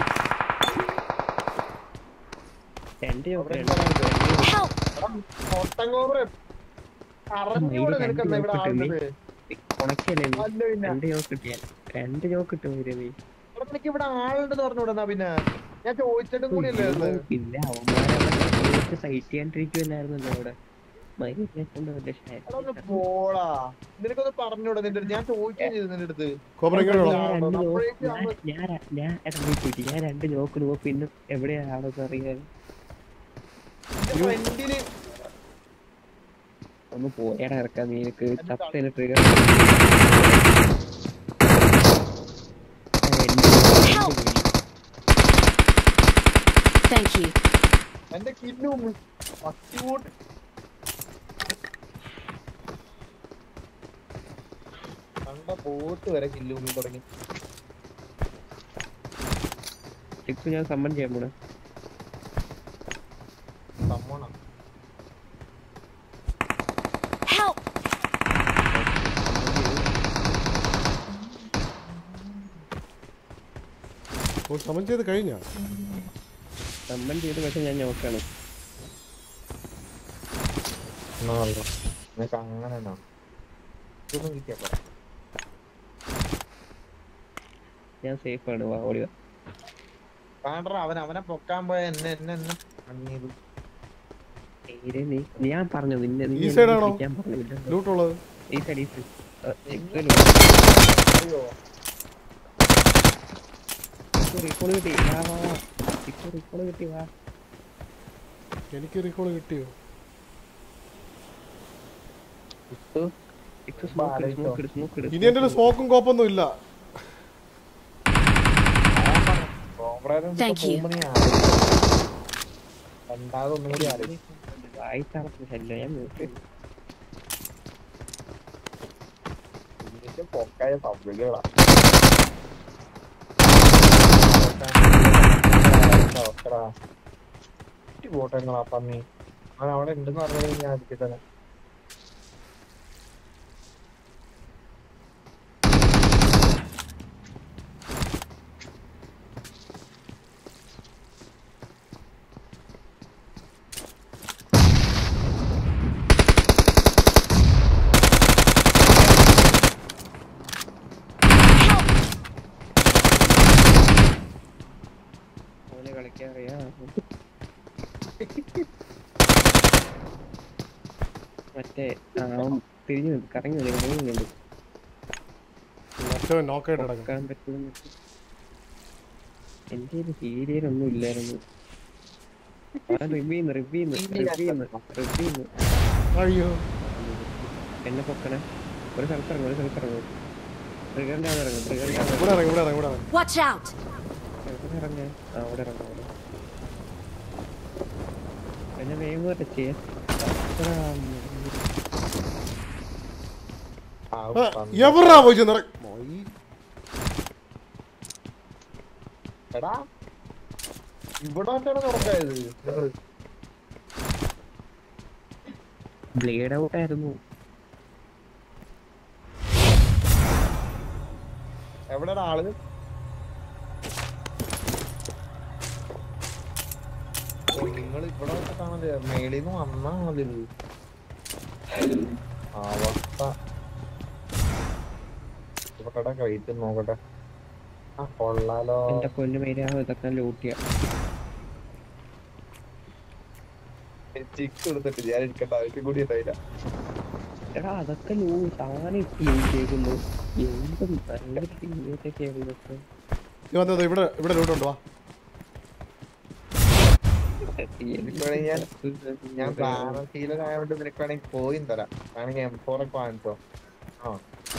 രണ്ട് ചോക്ക് Help! മൊത്തം കോബ്ര അറിഞ്ഞൂടെ നിനക്ക് എന്താ ഇവിടെ ആളുള്ളത് ഉണക്കല്ലേ നീ? അല്ല പിന്നെ രണ്ട് ചോക്ക് കിട്ടിയ രണ്ട് ചോക്ക് കിട്ടും നീ എടാ, നിനക്ക് ഇവിടെ ആളുണ്ടെന്ന് പറഞ്ഞൂടെന്നാ പിന്നെ ഞാൻ ചോദിച്ചിട്ടും കൂടി അല്ലേ ഇത് പിന്നെ അവന്മാരെ സൈറ്റ് ചെയ്യാണ്ടിരിക്കുമല്ലായിരുന്നല്ലോ അവിടെ മൈഗ്രേഷൻ്റെ വലിയ എടാ, ഒന്ന് പോടാ നിനക്കൊന്ന് പറഞ്ഞൂടെ നിന്റെ അടുത്ത് ഞാൻ ചോദിക്കുകയും ചെയ്തു നിന്റെ അടുത്ത് കോബ്ര ഇങ്ങോട്ട് വാ. ഞാൻ രണ്ട് അപ്പോഴേക്കും നോക്ക് അങ്ങ് ഞാൻ ഞാൻ ഞാൻ എടാ നീ പോയിട്ട് ഞാൻ രണ്ട് നോക്ക് നോക്ക് പിന്നെ എവിടെയാണെന്ന് അറിയാൻ എന്റെ ഫ്രണ്ടില് ഒന്ന് പോയടാ ഇറക്കാൻ നീ എനിക്ക് ചത്തതിന് ട്രിഗർ Thank you. എന്റെ കില്ലും പത്തിവോട്ട് കണ്ട ബോട്ട് വരെ കില്ലും തുടങ്ങി സിക്സ് ഞാൻ സമ്മൺ ചെയ്യാൻ പോണേ സമ്മോണ Help! ഓ സമൻ ചെയ്ത് കഴിഞ്ഞാ സമ്മൺ ചെയ്ത് പക്ഷെ ഞാൻ നോക്കാണ് നിനക്ക് അങ്ങനെ ഇതൊന്നും കിട്ടിയാ പോരാ ഞാൻ സേഫ് ആണ് വാ ഓടി വാ കാണറ അവൻ അവനെ പൊക്കാൻ പോയ എന്നെ എന്നെ എന്നെ അണ്ണീത് തീരെ നീ ഞാൻ പറഞ്ഞു നിന്നെ നീ ഈ എന്നെ side ആണോ? വിളിക്കാൻ പറഞ്ഞില്ല ലൂട്ടുള്ളത് ഈ സൈഡ് ഈ സൈഡ് അറിയോ റീകോൾ കിട്ടി വാ വാ വാ സിക്സ് റീകോൾ കിട്ടി വാ എനിക്ക് റീകോൾ കിട്ടിയോ സിക്സ് സിക്സ് സ്മോക്ക് ഇട് സ്മോക്ക് ഇട് സ്മോക്ക് ഇട് ഇനി എന്റെ സ്മോക്കും കോപ്പൊന്നും ഇല്ല Thank you. രണ്ടാമതൊന്നും കൂടി ആലോചിക്കും വായിച്ചാണ് ശല്യം ഞാൻ നോക്കി ഇതിന്റെ പൊക്കായ സംഭവികളാ ബോട്ടങ്ങളാ പന്നി അവൻ അവിടെ ഉണ്ടെന്ന് പറഞ്ഞത് ഞാൻ അതിൽ തന്നെ അവനെ കളിക്കാൻ അറിയാം മറ്റേ ആ, അവൻ തിരിഞ്ഞു നിന്ന് കറങ്ങി വന്നു കറങ്ങി വന്നു മറ്റവൻ നോക്കായിട്ട് കിടക്കും നോക്കാൻ പറ്റുമെന്ന് എന്റെ ഒരു സീരിയലൊന്നും ഇല്ലായിരുന്നു അവൻ റിവ്യൂന്ന് റിവ്യൂന്ന് റിവ്യൂന്ന് റിവ്യൂന്ന് അയ്യോ എന്നെ പൊക്കണേ ഒരു സ്ഥലത്തിറങ്ങും ഒരു സ്ഥലത്തിറങ്ങും ട്രിഗറിന്റെ അവിടെ ഇറങ്ങും ട്രിഗറിന്റെ അവിടെ ഇവിടെ ഇറങ്ങി ഇവിടെ ഇറങ്ങി ഇവിടെ ഇറങ്ങി Watch out! എവിടെ ഇറങ്ങാൻ ആ അവിടെ ഇറങ്ങാം അവിടെ എന്നെ വേഗം ടച്ച് ചെയ്യാൻ ആ, ആ, പന്നി. എവിടാ പോയി ചെന്ന് എടാ ഇവിടെ തുറക്കായത് ബ്ലേഡ് ഔട്ട് ആയിരുന്നു എവിടെ ആള് നിങ്ങൾ ഇവിടെ ഒക്കെ കാണാതെ മേളിൽ നിന്ന് വന്നാ മതി ഇത്. അവസ്ഥ ഇവിടെ കഴിച്ച് നോക്കട്ടെ ആ കൊള്ളാലോ എന്റെ പൊന്നു മേരാ ഇതൊക്കെ ലൂട്ടിയ ചിക്ക് എടുത്തിട്ട് ഞാൻ എടുക്കേണ്ട ആവശ്യം കൂടി ഉണ്ടായില്ല എടാ അതൊക്കെ ലൂ താനെ ലൂട്ടിയേക്കുന്നു എന്തും ഭയങ്കര സീരിയസൊക്കെയാണ് ഇതൊക്കെ നീ വന്നത് ഇവിടെ ഇവിടെ ലൂട്ട് ഉണ്ടോ എനിക്കാണെങ്കിൽ ഞാൻ ഞാൻ പ്രാണശീലനായോണ്ട് നിനക്കാണെങ്കിൽ കോയിൻ തരാം വേണമെങ്കിൽ എം ഫോർ ഒക്കെ വാങ്ങിച്ചോ ആ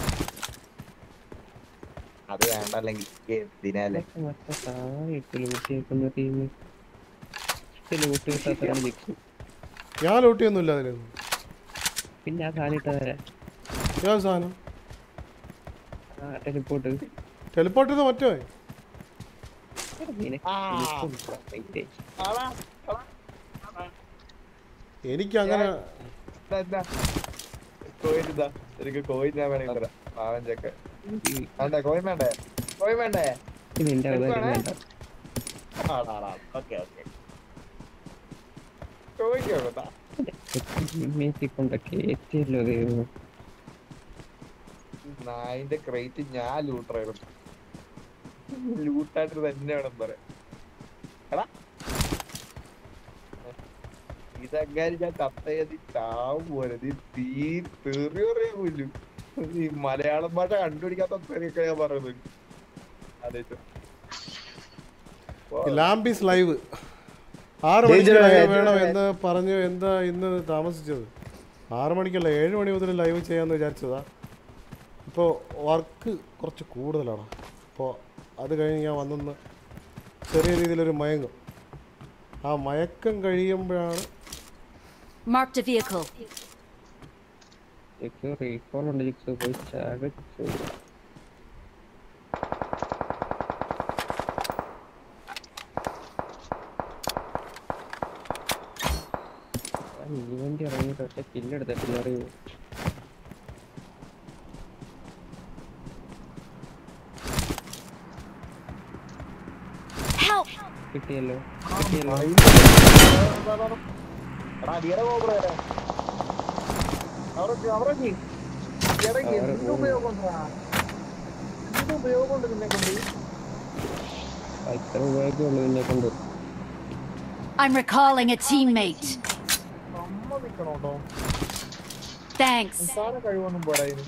അത് വേണ്ട അല്ലെങ്കിൽ എന്തിനാലേ മറ്റേ താഴെ ഇട്ട് ലൂട്ടിയേക്കുന്ന ടീം ലൂട്ട് കിട്ടാത്ത നിൽക്കും ഞാൻ ലൂട്ട് ചെയ്യുന്നില്ല അതിലൊന്നും പിന്നെ ആ സാധനം ഇട്ട തരാം ഏത് സാധനം ആ ടെലിപ്പോട്ട് ടെലിപ്പോർട്ട് ചെയ്ത് മറ്റോ എനിക്ക് അങ്ങനെ കോയിൻ ഇതാ എനിക്ക് കോയിൻ ഞാൻ വേണമെങ്കിൽ തരാം പാവൻ ചെക്ക് വേണ്ടേ കോയിൻ വേണ്ടേ കോയിൻ വേണ്ടേ നിന്റെ അവതാരം വേണ്ട ഓക്കെ ഓക്കെ കോയിൻ വേണ്ട മേത്തി കൊണ്ടൊക്കെ എത്തിയല്ലോ ദൈവം നായിന്റെ ക്രേറ്റ് ഞാൻ ലൂട്ടറായിരുന്നു ലൂട്ടായിട്ട് തന്നെ വേണം പറയാം എടാ ഇതങ്ങനെ ഞാൻ കത്തയത് ചാവും പോലെ നീ തീ തെറി പറയാൻ പോലും ഈ മലയാളം ഭാഷ കണ്ടുപിടിക്കാത്ത തെറിയൊക്കെ ഞാൻ പറയുന്നത് ആലോചിച്ചോ. ലാംബീസ് ലൈവ് ആറ് മണിക്ക് ലൈവ് വേണം എന്ന് പറഞ്ഞു എന്താ ഇന്ന് താമസിച്ചത് ആറ് മണിക്കല്ല ഏഴ് മണി മുതൽ ലൈവ് ചെയ്യാമെന്ന് വിചാരിച്ചതാ ഇപ്പോൾ വർക്ക് കുറച്ച് കൂടുതലാണ് അപ്പോൾ അത് കഴിഞ്ഞ് ഞാൻ വന്നൊന്ന് ചെറിയ രീതിയിലൊരു മയങ്ങും ആ മയക്കം കഴിയുമ്പോഴാണ് Marked a vehicle. Jix recall ഉണ്ട് ജിക്സ് പോയി ചാകച്ചു നീ വണ്ടി ഇറങ്ങിയിട്ട് ഒറ്റ കില്ലെടുത്തിട്ടില്ല അറിയോ Help! കിട്ടിയല്ലോ കിട്ടിയല്ലോ എടാ, അടിയടെ കോബ്ര വരെ. അവരൊക്കെ- അവരൊക്കെ. എടാ, എന്ത് ഉപയോഗമുണ്ടെടാ? എന്ത് ഉപയോഗമുണ്ട് നിന്നെ കൊണ്ട് ഇത്ര ഉപയോഗമുള്ളൂ നിന്നെ കൊണ്ട് I'm recalling a teammate. സമ്മതിക്കണം കേട്ടോ Thanks. നിസ്സാര കഴിവൊന്നും പോരാ ഇതിന്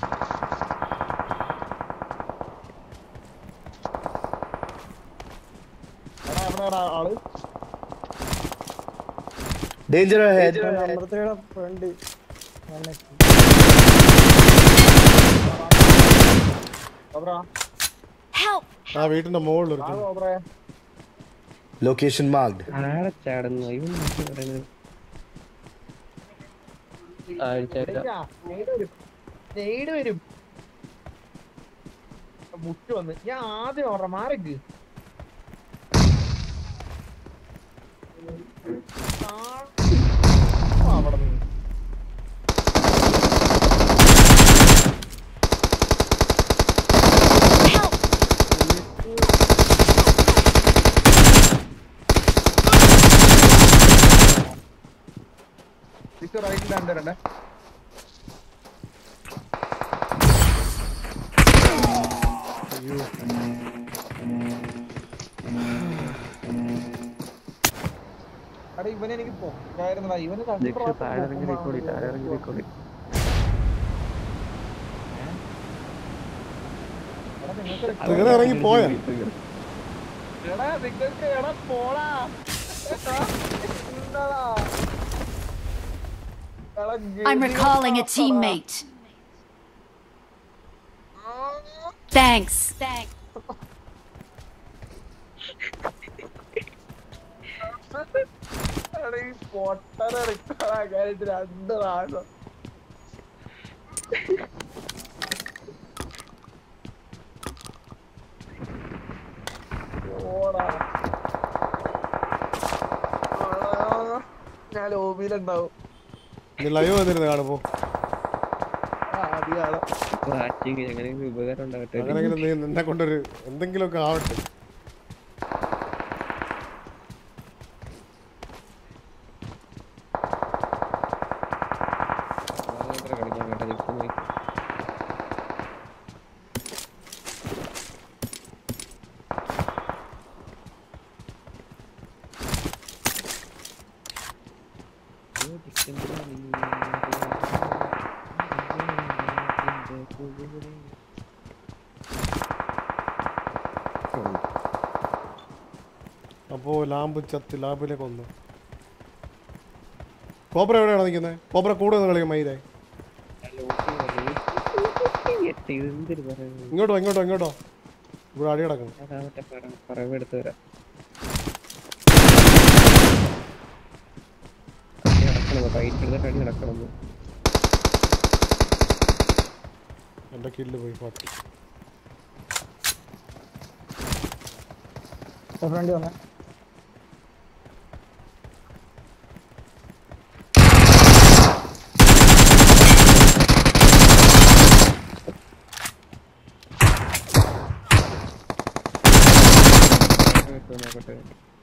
എടാ, എവിടെയാടാ ആള് Danger ahead. Cobra Help! ആ വീട്ടിൻ്റെ മുകളിൽ ആ കോബ്ര Location marked. ആടെ ചാടുന്നു ഇവൻ എന്ത് പറയുന്നത് ആഴ്ച നെയ്ഡ് വരും നെയ്ഡ് വരും മുട്ട് വന്ന് ഞാൻ ആദ്യം ഓർമ്മ മാറിക്ക് അവിടെ നിന്ന് Help! സിക്സ് റൈറ്റിൽ രണ്ട് രണ്ട് എടാ ഇവനെ എനിക്ക് പൊക്കായിരുന്നടാ ഇവന് രണ്ട് ജിക്സ് പ്രാവശ്യം താഴെ ഇറങ്ങി പൊക്കുമ്പോ റീക്കോളി താഴെ ഇറങ്ങി റീക്കോളി എടാ നിങ്ങൾക്ക് ട്രിഗർ ഇറങ്ങി പോയാ എടാ നിങ്ങൾക്ക് എടാ പോടാ എടാ, എന്താടാ? എടാ, I'm ഗതി recalling a മാറ്റടാ. teammate. Thanks. Thanks. എടാ, ഈ പൊട്ടനെ റിക്കാറാക്കാനായിട്ട് രണ്ട് പ്രാവശ്യം ഓടാ ആ, ഞാൻ ലോബിയിലുണ്ടാവും നീ ലൈവ് വന്നിരുന്ന് കാണുമ്പോൾ ആ, പുതിയ ആളെ വാച്ചിങ് എങ്ങനെയെങ്കിലും ഉപകാരം ഉണ്ടാകട്ടെ അങ്ങനെങ്കിലും നീ നിന്നെ കൊണ്ടൊരു എന്തെങ്കിലുമൊക്കെ ആവട്ടെ മാത്രം കളിക്കാൻ കേട്ടോ ഇപ്പൊ നോക്കി അപ്പോ ലാമ്പ് ചത്ത് ലാമ്പിനെ കൊന്നു കോബ്ര എവിടെയാണ് നിൽക്കുന്നത് കോബ്ര കൂടെ നിന്ന് കളിക്കും മൈരെ എന്തൊരു പറയുന്നത് ഇങ്ങോട്ടോ ഇങ്ങോട്ടോ ഇങ്ങോട്ടോ ഇവിടെ അടി കിടക്കണം അതാ മറ്റേ പറവെടുത്ത് വരാം നടക്കണം ഫൈറ്റ് എടുത്തിട്ട് അടി നടക്കണം എൻ്റെ കില്ല് പോയി പാട്ടി ഫ്രണ്ട് വന്നേ നോക്കട്ടെ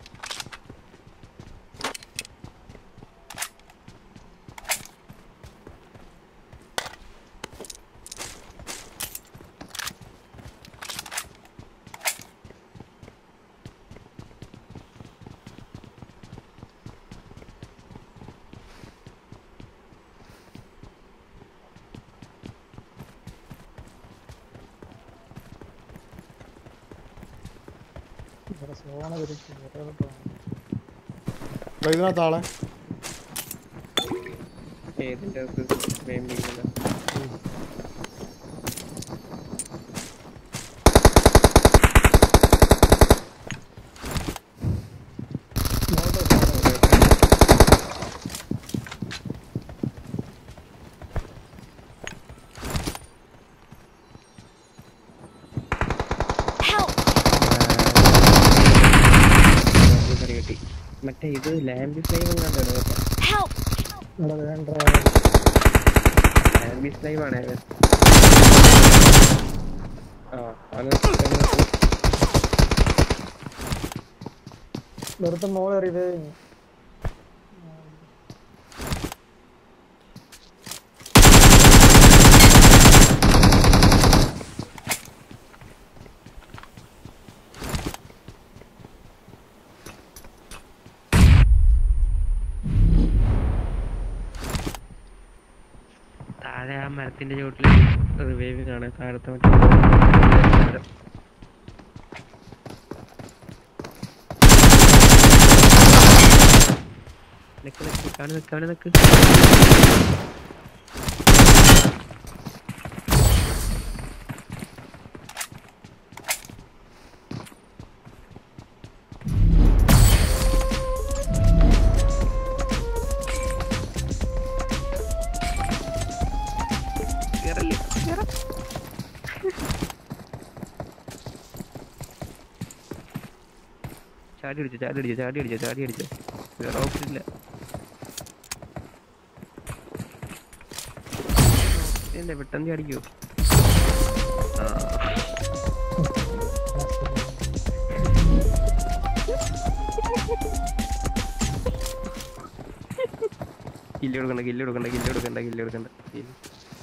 ഇവിടെ സോണ തിരിച്ചു വേറെ ഇതിനകത്ത് ആളെ ഏതിന്റെ അകത്ത് മെയിൻ ബിൽഡിംഗ് Help! കറി കിട്ടി മറ്റേ ഇത് ലാംബി ഫ്ലൈവ് കണ്ടോ കേട്ടോ Help! ഇവിടെ വേണ്ട ലാംബി ഫ്ലൈവ് ആണ് അവൻ ആ അത് വെറുതെ മോളേറിയത് താഴെ ആ മരത്തിന്റെ ചോട്ടില് റിവൈവ് കാണാൻ താഴത്തെ മറ്റേ നിക്ക് നിക്ക് അവന് നിക്ക് അവന് നിക്ക് കേറല്ലേ കേറ ചാടി അടിച്ചു ചാടി അടിച്ചു ചാടി അടിച്ചു ചാടി അടിച്ചു വേറെ ഓപ്ഷൻ ഇല്ല എന്താ പെട്ടെന്ന് അടിക്കോ കില്ല് കൊടുക്കണ്ട കില്ല് കൊടുക്കണ്ട കില്ല് കൊടുക്കണ്ട കില്ല് കൊടുക്കണ്ട കില്ല്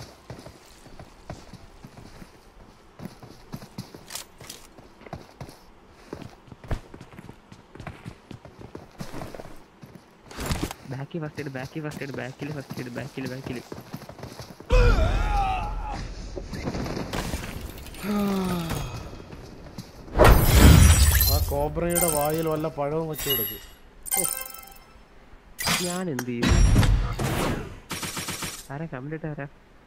ബാക്കി ഫസ്റ്റ് എയ്ഡ് ബാക്കി ഫസ്റ്റ് എയ്ഡ് ബാക്കിൽ ഫസ്റ്റ് എയ്ഡ് ബാക്കിൽ ബാക്കിൽ ആ കോബ്രയുടെ വായിൽ വല്ല പഴവും വെച്ച് കൊടുക്കും ഞാൻ എന്ത് ചെയ്യും ആരാ കംപ്ലീറ്റ് ആരാ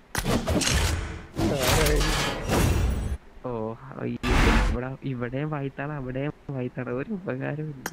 ഓ അയ്യോ. ഇവിടെ ഇവിടെയും വായിത്താണ് അവിടെയും വായിത്താണ് ഒരു ഉപകാരമില്ല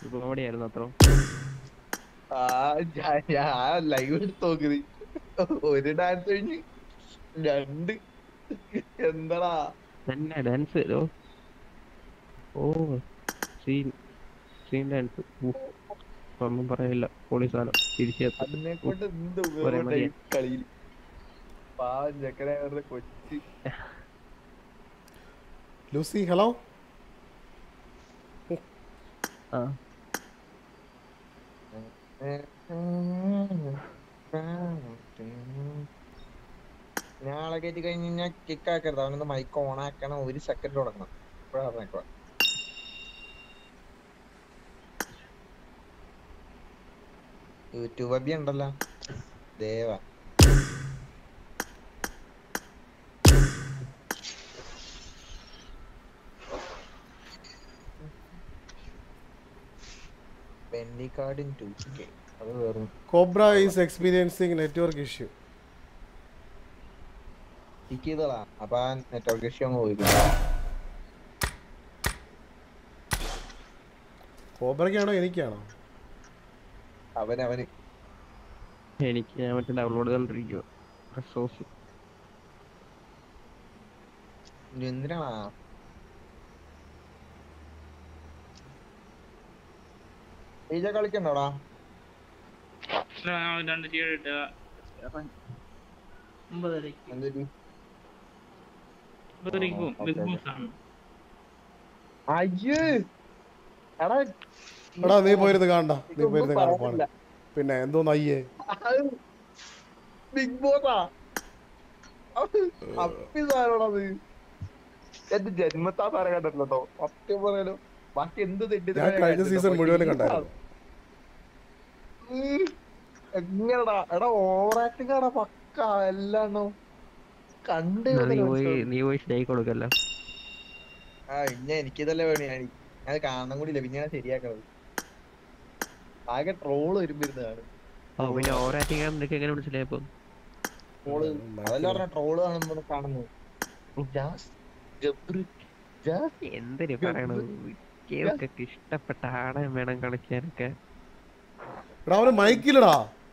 കോമഡിയായിരുന്നു അത്ര ആ ഞാൻ ഞാൻ ലൈവ് എടുത്ത് നോക്കുന്നത് ഒരു ഡാൻസ് കഴിഞ്ഞ് രണ്ട് എന്താടാ തന്നെ ഡാൻസ് ഓ ഓ സീൻ സീൻ ഡാൻസ് ഒന്നും പറയാനില്ല പൊളി സാധനം തിരിച്ചെത്തും അതിനെ കൊണ്ട് എന്ത് പോരെ, ഉപയോഗം മതിയെ. കളിയിൽ പാവം ചെക്കനെ അവരുടെ കൊച്ചി ലൂസി ഹലോ ആ ഞാളെ കയറ്റി കഴിഞ്ഞ് കഴിഞ്ഞാൽ കിക്ക് ആക്കരുത് അവനൊന്ന് മൈക്ക് ഓൺ ആക്കണം ഒരു സെക്കൻഡ് തുടങ്ങണം ഇപ്പോഴാണ് യൂട്യൂബ് അഭി ഉണ്ടല്ലോ ദേവ പെൻഡിക്കാർഡിൻ ടു കെ അത് വേറും Cobra is experiencing network issue pick ചെയ്തതാ അപ്പൊ ആ നെറ്റ്വർക്ക് ഇഷ്യൂ അങ്ങ് പോയി കോബ്രയ്ക്കാണോ എനിക്കാണോ അവൻ അവന് എനിക്ക് ഞാൻ മറ്റേ ഡൗൺലോഡ് ചെയ്തോണ്ടിരിക്കുക സോസ് ഇനി എന്തിനാണാ ഈജ കളിക്കണ്ടോടാ രണ്ട് ടീ ഇട്ട് ഒമ്പതരക്ക് എന്തൊരു ഒമ്പതരക്ക് പോകും ഓക്കേ, ബിഗ് ഓക്കേ. ബോസ് ആണ് അയ്യേ എടാ എടാ നീ പോയിരുന്ന് കാണണ്ട നീ ഇതൊന്നും പോയിരുന്ന് കാണപ്പാണ് പറയാനില്ല. പിന്നെ എന്തോന്ന് അയ്യേ ബിഗ് ബോസാ അപ്പി സാധനമാണത് എന്റെ ജന്മത്താ സാധനം കണ്ടിട്ടില്ല കേട്ടോ സത്യം പറയാലോ ബാക്കി എന്ത് തെറ്റി ഞാൻ കഴിഞ്ഞ season മുഴുവനും കണ്ടായിരുന്നു. എങ്ങനെടാ എടാ ഓവർ ആക്ടിങ് ആടാ പക്ക എല്ലാണോ കണ്ട് നീ പോയി നീ പോയി സ്റ്റേക്ക് കൊടുക്കല്ല ആ പിന്നെ എനിക്കിതല്ലേ വേണി ഞാൻ അത് കാണാൻ കൂടി ഇല്ല പിന്നെ ഞാൻ ശരിയാക്കണത് ആകെ ട്രോള് വരുമ്പോരുന്നതാണ് ഓ പിന്നെ ഓവറാക്ടിങ് നിനക്ക് എങ്ങനെ മനസ്സിലായപ്പോ ട്രോള് അതല്ല പറഞ്ഞ ട്രോള് കാണുമ്പോ കാണുന്നു ജാസ് ജബ്രു ജാസ് എന്തിനു പറയണത് കേൾക്കൊക്കെ ഇഷ്ടപ്പെട്ട ആടെ വേണം കളിക്കാനൊക്കെ എടാ അവന് മൈക്കില്ലടാ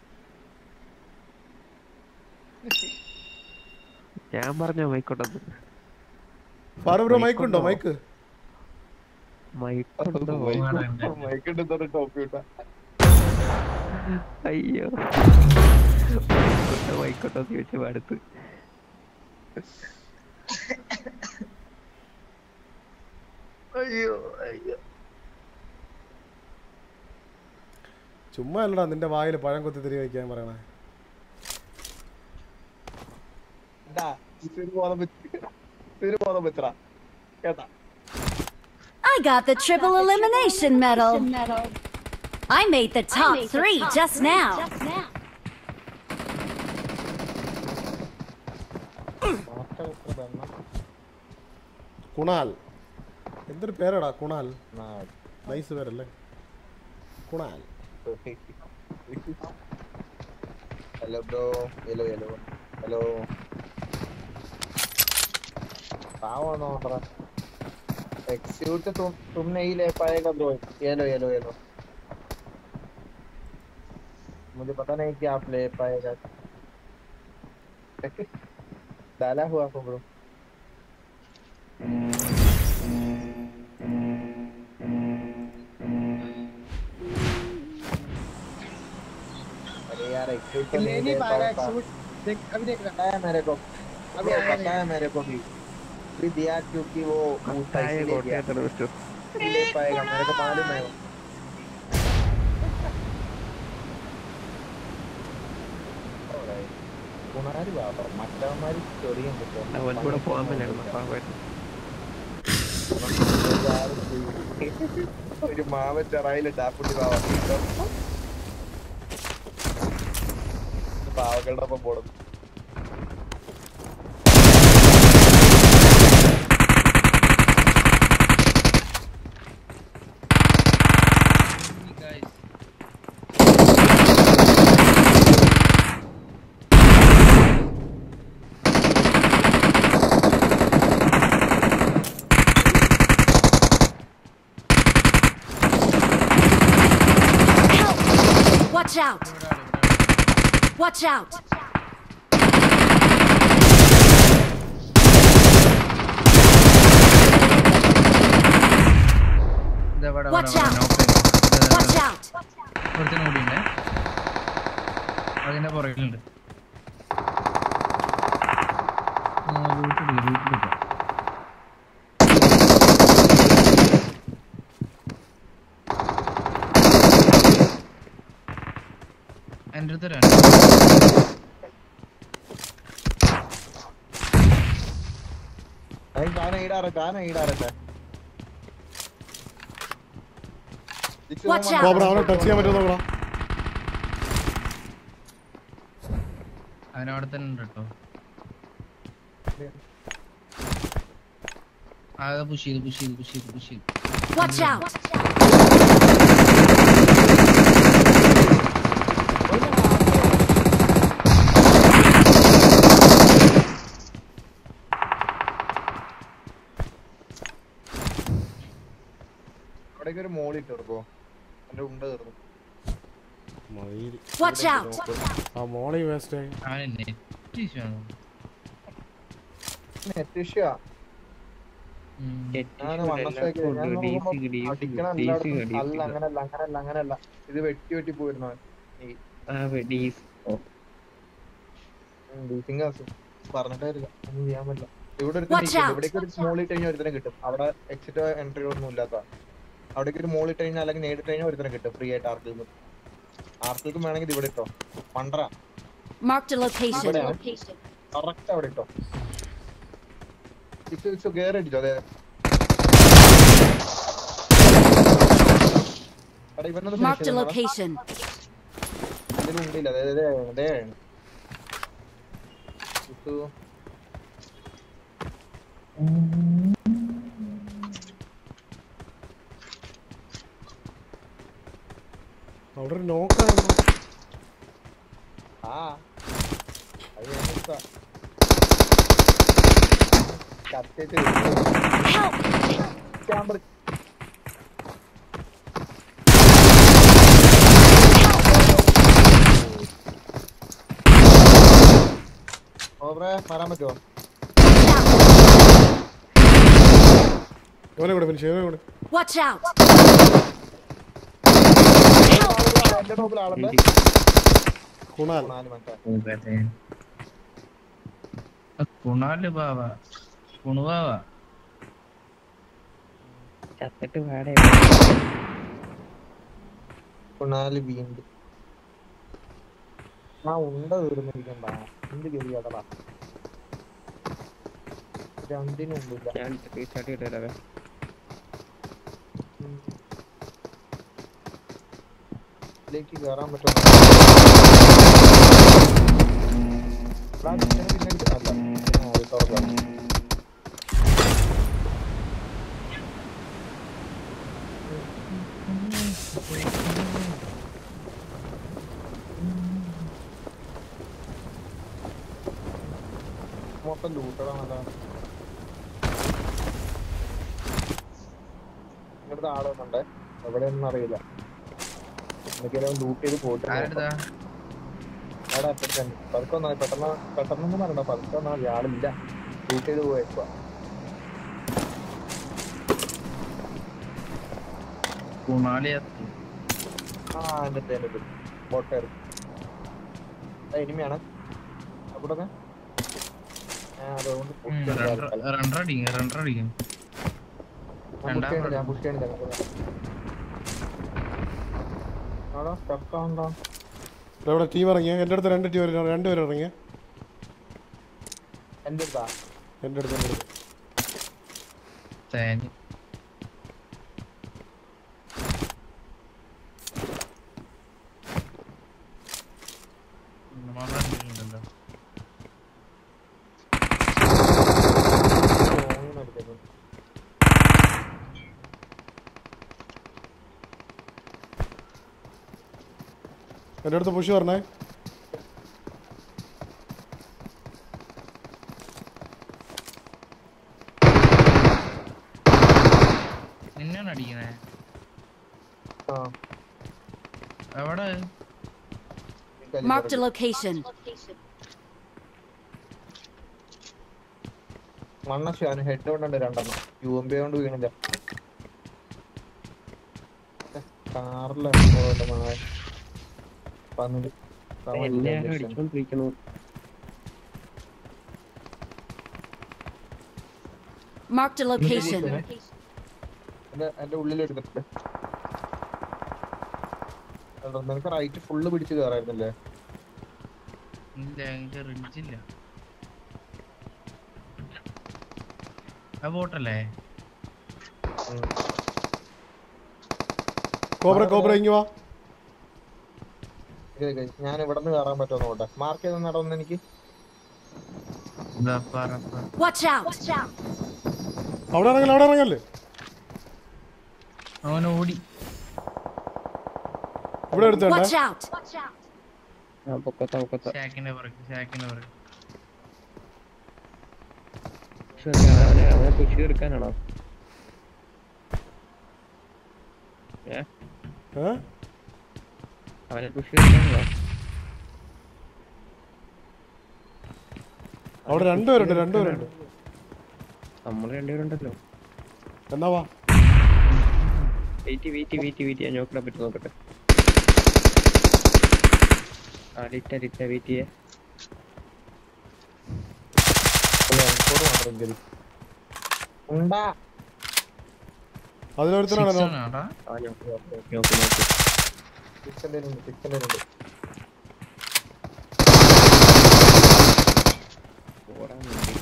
ഞാൻ പറഞ്ഞോ മൈക്കോട്ടെന്ന് ഫാറു ബ്രോ മൈക്കുണ്ടോ മൈക്ക് മൈക്കുണ്ടോ മൈക്കിട്ട് ടോപ്പ് കിട്ടാ അയ്യോ മൈക്കോട്ടോ മൈക്കോട്ടോ ചോദിച്ചു പാടത്ത് അയ്യോ അയ്യോ ചുമ്മാ അല്ലടാ നിന്റെ വായിൽ പഴം കൊത്തി തിരി വയ്ക്കാൻ പറയണേ എന്താ ഇതൊരു ബോധം വെച്ച് ഇതൊരു ബോധം വെച്ചടാ കേട്ടാ I got the triple elimination medal. I made the top three just now. Master എത്ര പെണ്ണ കുണാൽ എന്തൊരു പേരാടാ കുണാൽ നാട് നൈസ് പേരല്ലേ Kunal hello bro hello hello hello कहाँ हो ना एक्सिक्यूट तुम तुम नहीं ले पाएगा ब्रो येलो येलो येलो मुझे पता नहीं कि आप ले पाएगा डाला हुआ को ब्रो अरे यार एक्सिक्यूट तो नहीं ले पाएगा देख अभी देख पता है मेरे को अभी वो आया पता है मेरे को भी भी दिया क्योंकि वो ऊँचा इसलिए दिया नहीं ले पाएगा मेरे को मालूम है वो കുണാരി ബാബ മറ്റവന്മാര് ചൊറിയും അവൻ കൂടെ പോകാൻ പറ്റില്ല പാവമായിട്ട് ഒരു മാവ ചെറായില് ടാപ്പുട്ടി പാവ പാവകളുടെ ഒപ്പം പോടും Watch out! Watch out! ഇതെവിടെ Watch out! Watch out! ഒരുത്തനും കൂടി ഉണ്ട് അതിന്റെ പുറകിലുണ്ട് എന്റെ അടുത്ത് രണ്ട് അത് ഞാൻ ഈടാറ് ഞാൻ ഈടാറട്ടെ Watch out. കോബ്ര അവനെ ടച്ച് ചെയ്യാൻ പറ്റുമോ നോക്കടാ അവനവിടെ തന്നെ ഉണ്ട് കേട്ടോ ആ പുഷ് ചെയ്ത് പുഷ് ചെയ്ത് പുഷ് ചെയ്ത് പുഷ് ചെയ്ത് Watch out! അവിടേക്ക് ഒരു മോൾ ഇട്ട് കൊടുക്കോ എന്റെ ഉണ്ട തീർന്നു മയില് Watch out! ആ മോളി വേസ്റ്റ് ആയി അവന് നെറ്റ് ഇഷ്യൂ ആണ് നെറ്റ് ഇഷ്യൂ ഞാൻ വണ്ണത്തേക്ക് ഞാൻ നോക്കുമ്പോ അടിക്കണ എല്ലായിടത്തും അല്ല അങ്ങനല്ല അങ്ങനല്ല അങ്ങനല്ല ഇത് വെട്ടി വെട്ടി പോയിരുന്നു അവൻ. ഈ ഡീസിങ് പറഞ്ഞിട്ട് കാര്യമില്ല ഒന്നും ചെയ്യാൻ പറ്റില്ല ഇവിടെ ഒരു Watch out. ഇവിടേക്ക് ഒരു സ്മോൾ ഇട്ട് കഴിഞ്ഞാൽ ഒരുത്തനെ കിട്ടും അവിടെ എക്സിറ്റ് എൻട്രി ഒന്നും ഇല്ലാത്ത അവിടേക്ക് ഒരു മോൾ ഇട്ട് കഴിഞ്ഞാൽ അല്ലെങ്കിൽ നേരിട്ട് കഴിഞ്ഞാൽ ഒരുത്തനെ കിട്ടും ഫ്രീ ആയിട്ട് ആർക്കിൽ നിന്നും ആർക്കിൽക്കും വേണമെങ്കിൽ ഇത് ഇവിടെ ഇട്ടോ മണ്ടറ Marked a location. കറക്റ്റ് അവിടെ ഇട്ടോ ഇച്ചു ഇച്ചു കേറി അടിച്ചോ അതെ എടാ ഇവനൊന്ന് finish Marked a ചെയ്തോളാം. location. ഇതിലുണ്ടില്ല അതെ അതെ അതെ ഇച്ചു അവിടെ ഒരു നോക്കാണ് ആ അത് ഞാൻ ഇഷ്ട കത്തിയിട്ട് Help! ക്യാമറ ഓബ്രെ മാറാൻ പറ്റുമോ ഇവനെ കൂടെ ഫിനിഷ് ഇവനെ കൂടെ Watch out! എന്റെ ടോപ്പിൽ ആളുണ്ട് കുണാൽ നാല് മറ്റേ കുണാല് ബാവ കുണുവാവ ചത്തിട്ട് പാടെ നാല് വീണ്ടും ആ ഉണ്ട തീർന്നിരിക്കണ്ട എന്ത് ഗതിയാടടാ രണ്ടിനും ഉണ്ടില്ല ഞാൻ റീസ്റ്റാർട്ട് ചെയ്തിട്ടേ ഇതിലേക്ക് കയറാൻ പറ്റുമോ എടാ, ഇതിനെ പിന്നെ ഇത് അല്ല ഇതിനെ അത് തുറക്കാം. മൊത്തം ലൂട്ടടാണല്ലോ ഇവിടുത്തെ ആള് വന്നുണ്ടേ എവിടെയൊന്നും അറിയില്ല എന്തൊക്കെയാലും ലൂട്ട് ചെയ്ത് പോയിട്ട് ആരെടുത്താ അവിടെ അപ്പുറത്ത് പതുക്കെ വന്നാൽ പെട്ടെന്ന് പെട്ടെന്നൊന്നും പറയണ്ട പതുക്കെ വന്നാൽ മതി ആളില്ല ലൂട്ട് ചെയ്ത് പോയേക്കുക കുണാലി എത്തി ആ എന്നിട്ട് എന്നിട്ട് ബോട്ടേർ ഇനിമയാണ് അവിടെ ഞാൻ അതുകൊണ്ട് push ചെയ്യണില്ല തൽക്കാലം. രണ്ടടിക്കും രണ്ടടിക്കും ഞാൻ push ചെയ്യണില്ല, ഞാൻ push ചെയ്യണില്ല, നമുക്ക് ആടാ stuck ആവണ്ടാ. ഇവിടെ ടീം ഇറങ്ങിയ എൻ്റെ അടുത്ത് രണ്ട് ടീം രണ്ടുപേരും ഇറങ്ങിയ എൻ്റെ അടുത്താ എൻ്റെ അടുത്ത് എൻ്റെ അടുത്ത് തേഞ്ഞ് നമ്മളെ ഫ്രണ്ടിലുണ്ടല്ലോ ഫോണിൽ എടുത്തേക്കും എൻ്റെ അടുത്ത് പുഷ് പറഞ്ഞേ നിന്നാണ് അടിക്കണേ ആ എവിടെ Marked a location. മണ്ണശു അവന് ഹെഡ് കൊണ്ടുണ്ട് രണ്ടെണ്ണം യു എം ബി കൊണ്ട് വീണില്ല കാറിലാണ് പന്നില് എന്നെ അടിച്ചോണ്ടിരിക്കണു Marked a location. എന്റെ എന്റെ ഉള്ളിൽ എടുത്തിട്ട് നിനക്ക് റൈറ്റ് ഫുള്ള് പിടിച്ച് കയറായിരുന്നല്ലേ ഇല്ല എനിക്ക് റിഡ്ജ് ഇല്ല ആ ബോട്ടല്ലേ കോബ്ര കോബ്ര ഇങ്ങ് വാ ഞാൻ ഇവിടെ നിന്ന് കയറാൻ പറ്റുമോ നോട്ടെ മാർക്ക് ചെയ്ത് നടന്ന് എനിക്ക് ഇതാ പറ പറ. Watch out! അവിടെ ഇറങ്ങല്ലേ അവിടെ ഇറങ്ങല്ലേ അവൻ ഓടി ഇവിടെ എടുത്തോണ്ടേ Watch out! ആ പൊക്കത്ത പൊക്കത്ത ഷാക്കിന്റെ പുറകെ ഷാക്കിന്റെ പുറകെ പക്ഷെ അവനെ അവനെ പുഷ് എടുക്കാനാണോ ഏ ഏ അവനെ പുഷ് എടുക്കാനാണോ അവിടെ രണ്ടുപേരുണ്ട് രണ്ടുപേരുണ്ട് നമ്മൾ രണ്ടുപേരുണ്ടല്ലോ എന്നാ വാ വെയിറ്റ് വെയിറ്റ് വെയിറ്റ് വെയിറ്റ് ഞാൻ നോക്കിടാൻ പറ്റും നോക്കട്ടെ ആ ലിറ്റ ലിറ്റ വെയിറ്റ് ചെയ്യേ മാത്രം കയറി ഉണ്ടാ അതിലൊരുത്തനാണല്ലോ Six ആണോടാ? ആ നോക്ക് നോക്ക് നോക്ക് നോക്ക് സിക്സ് എന്തേലും ഉണ്ട് സിക്സ് എന്തേലും ഉണ്ട് ഓടാൻ വേണ്ടി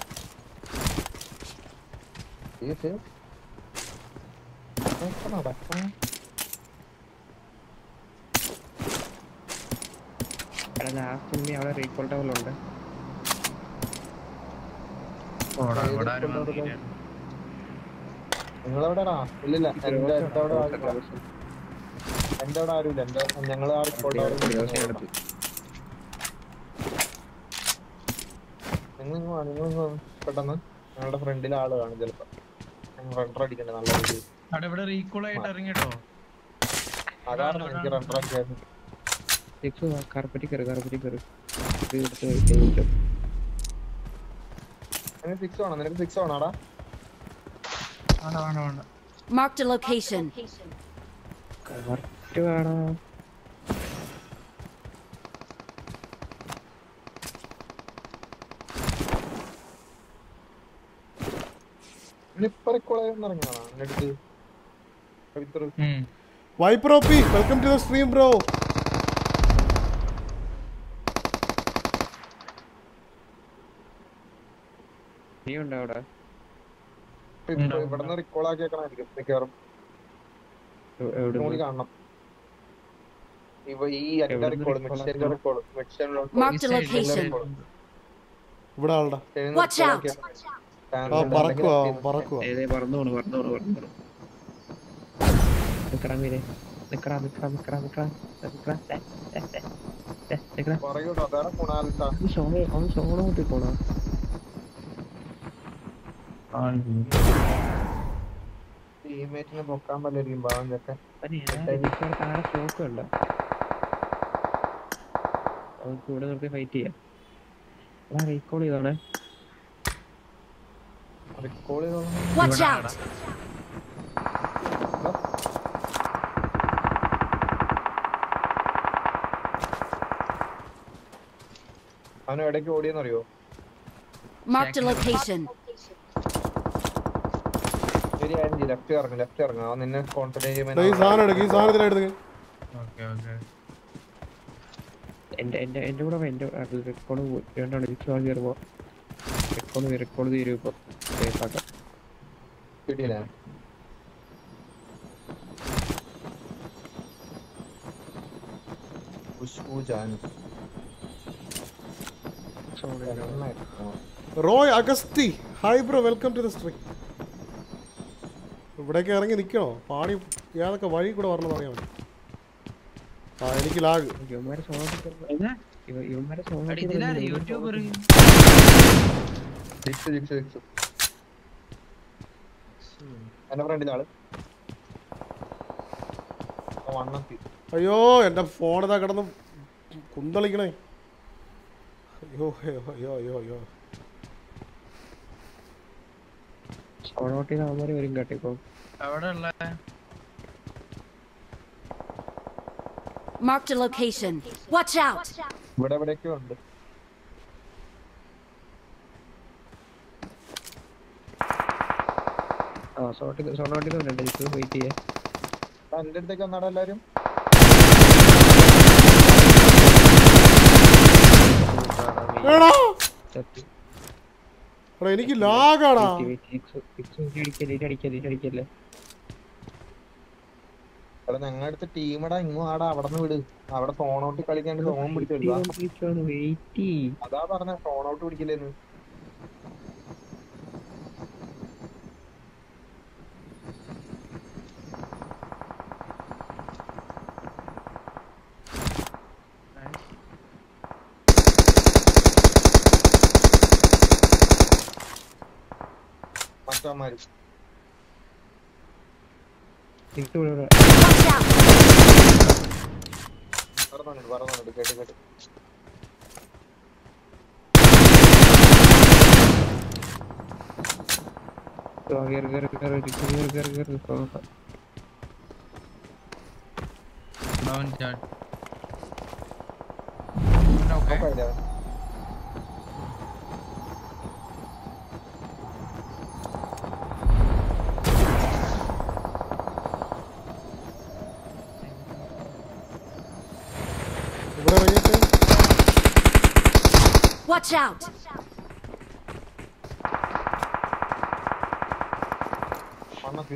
ഇത് നടക്കണം എടാ ലാസ്റ്റ് ഇനി അവിടെ റീകോൾ ടവലുണ്ട് ഓടാ ഇവിടെ ആരും വന്നില്ല നിങ്ങളെവിടെടാ ഇല്ലില്ല എന്റെ എന്റെ അവിടെ ആരുമില്ല എന്റെ അവിടെ ആരുമില്ല എന്റെ ഞങ്ങള് ആ റിപ്പോർട്ട് നിങ്ങൾ ഇങ്ങ് വാ, നിങ്ങൾ ഇങ്ങ് വാ. പെട്ടെന്ന് ഞങ്ങളുടെ ഫ്രണ്ടിൽ ആള് കാണും ചിലപ്പോ ഞങ്ങൾ റണ്ടർ അടിക്കണ്ട നല്ല രീതിയിൽ അവിടെ ഇവിടെ റീകോൾ ആയിട്ട് ഇറങ്ങിട്ടോ അതാണ് എനിക്ക് റണ്ടർ ആക്കിയത് സിക്സ് കാർപ്പറ്റി കയറി കാർപ്പറ്റി കയറി ഇത് എടുത്ത് കഴിഞ്ഞിട്ട് നിനക്ക് സിക്സ് വേണം നിനക്ക് സിക്സ് വേണോടാ വേണ്ട വേണ്ട വേണ്ട Marked a location. കറക്റ്റ് വേണം ഇപ്പൊ റിക്കോളായിരുന്നു ഇറങ്ങിയാണോ എന്റെ അടുത്ത് പവിത്ര ഉം. വൈപ്പർ ഒപ്പി welcome to the stream bro നീ ഉണ്ടോ അവിടെ ഇപ്പൊ ഇവിടുന്ന് റിക്കോൾ ആക്കിയേക്കണായിരിക്കും മിക്കവാറും എവ്- എവിടെ മൂലി കാണണം ഇവ ഈ എന്റെ എവിടുന്ന് റിക്കോൾ recall മിക്സറിന്റെ ആക്കണം? റിക്കോൾ മിക്സറിന്റെ Marked a location. ഇവിടെ ആളുടെ Watch out. ആ പറക്കുവാ പറക്കുവാ ഏതേ പറന്നു പോണു പറന്നു പോണു പറന്നു പോണു നിക്കടാ മീനെ നിക്കടാ നിക്കടാ നിക്കടാ നിക്കടാ നിക്കടാ ദേ, ദേ, ദേ, ദേ, നിക്കടാ പറയൂട്ടോ വേറെ കുണാലിട്ടാ അവൻ സോളോ അവൻ സോളോ കൂട്ടി പോണോ ടീമേറ്റിനെ പൊക്കാൻ പറ്റില്ല ഭാവം ചെക്കൻ അവൻ ഏതാ താഴെ സ്മോക്ക് ഉണ്ടോ അവർക്ക് ഇവിടെ നിർത്തി ഫൈറ്റ് ചെയ്യാം എടാ റീകോൾ ചെയ്തോണേ റിക്കോൾ Watch out! അവൻ ഇടയ്ക്ക് ഓടിയെന്നറിയോ Marked a location. ശരി ആയിരുന്നു ലെഫ്റ്റ് ഇറങ്ങും ലെഫ്റ്റ് ഇറങ്ങും അവൻ നിന്നെ കോൺഫിഡൻസ് ദേ ഈ സാധനം എടുക്ക് ഈ സാധനത്തിനെ എടുക്ക് ഓക്കെ ഓക്കെ എന്റെ എന്റെ എന്റെ കൂടെ വാ, എന്റെ റെക്കോർഡ് രണ്ടാണ് തിരിച്ചു വാങ്ങി കയറുമ്പോ റെക്കോർഡ് റെക്കോർഡ് തീരും ഇപ്പൊ സേഫ് ആക്കാം കിട്ടിയില്ലേ Khushbu Janu Roy Agasthi hi bro welcome to the stream ഇവിടേക്ക് ഇറങ്ങി നിൽക്കണോ പാണി ഏതൊക്കെ വഴി കൂടെ വരണമെന്ന് അറിയാൻ വേണ്ടി ആ എനിക്ക് ലാഗ് ഇവന്മാരെ സോണ ഇവന്മാരെ സോണ ഇതിലാര് യൂട്യൂബർ സിക്സ് സിക്സ് സിക്സ് എന്റെ ഫ്രണ്ടിലാള് വണ്ണെത്തി അയ്യോ എൻ്റെ ഫോൺ ഇതാ കിടന്ന് കുന്തളിക്കണേ അയ്യോ അയ്യോ അയ്യോ അയ്യോ അയ്യോ സ്കോഡോട്ടിൽ അവന്മാര് വരും കേട്ടോ ഇപ്പം എവിടെ ഉള്ള Marked a location. Watch out! ഇവിടെ എവിടെയൊക്കെയോ ഉണ്ട് ആ സോട്ടിൽ സോണോട്ടിൽ ഉണ്ട് ഇത് വെയിറ്റ് ചെയ്യാം ആ, എന്റെ അടുത്തേക്ക് വന്നാടാ എല്ലാരും എടാ ചത്ത് എടാ എനിക്ക് ലാഗാടാ അടിക്കല്ലേ അടിക്കല്ലേ അടിക്കല്ലേ എടാ ഞങ്ങളുടെ അടുത്ത് ടീമടാ ഇങ്ങും ആടാ അവിടെ നിന്ന് വിട് അവിടെ ഫോൺ ഔട്ട് കളിക്കാണ്ട് ഫോൺ പിടിച്ചെടുക്കുക വെയിറ്റ് അതാ പറഞ്ഞ ഫോൺ ഔട്ട് പിടിക്കില്ലെന്ന് മറ്റന്മാര് സിക്സ് ഇവിടെ Watch out! പറഞ്ഞോണ്ട് പറഞ്ഞോണ്ട് കേട്ട് കേട്ട് കയറി കയറി കയറി കയറി കയറി കയറി കയറി ഡൗൺ ചാട്ട് നോക്കായില്ലേ അവൻ? ഇവിടെ ഇറങ്ങിയിട്ട് Watch out! മണ്ണത്തി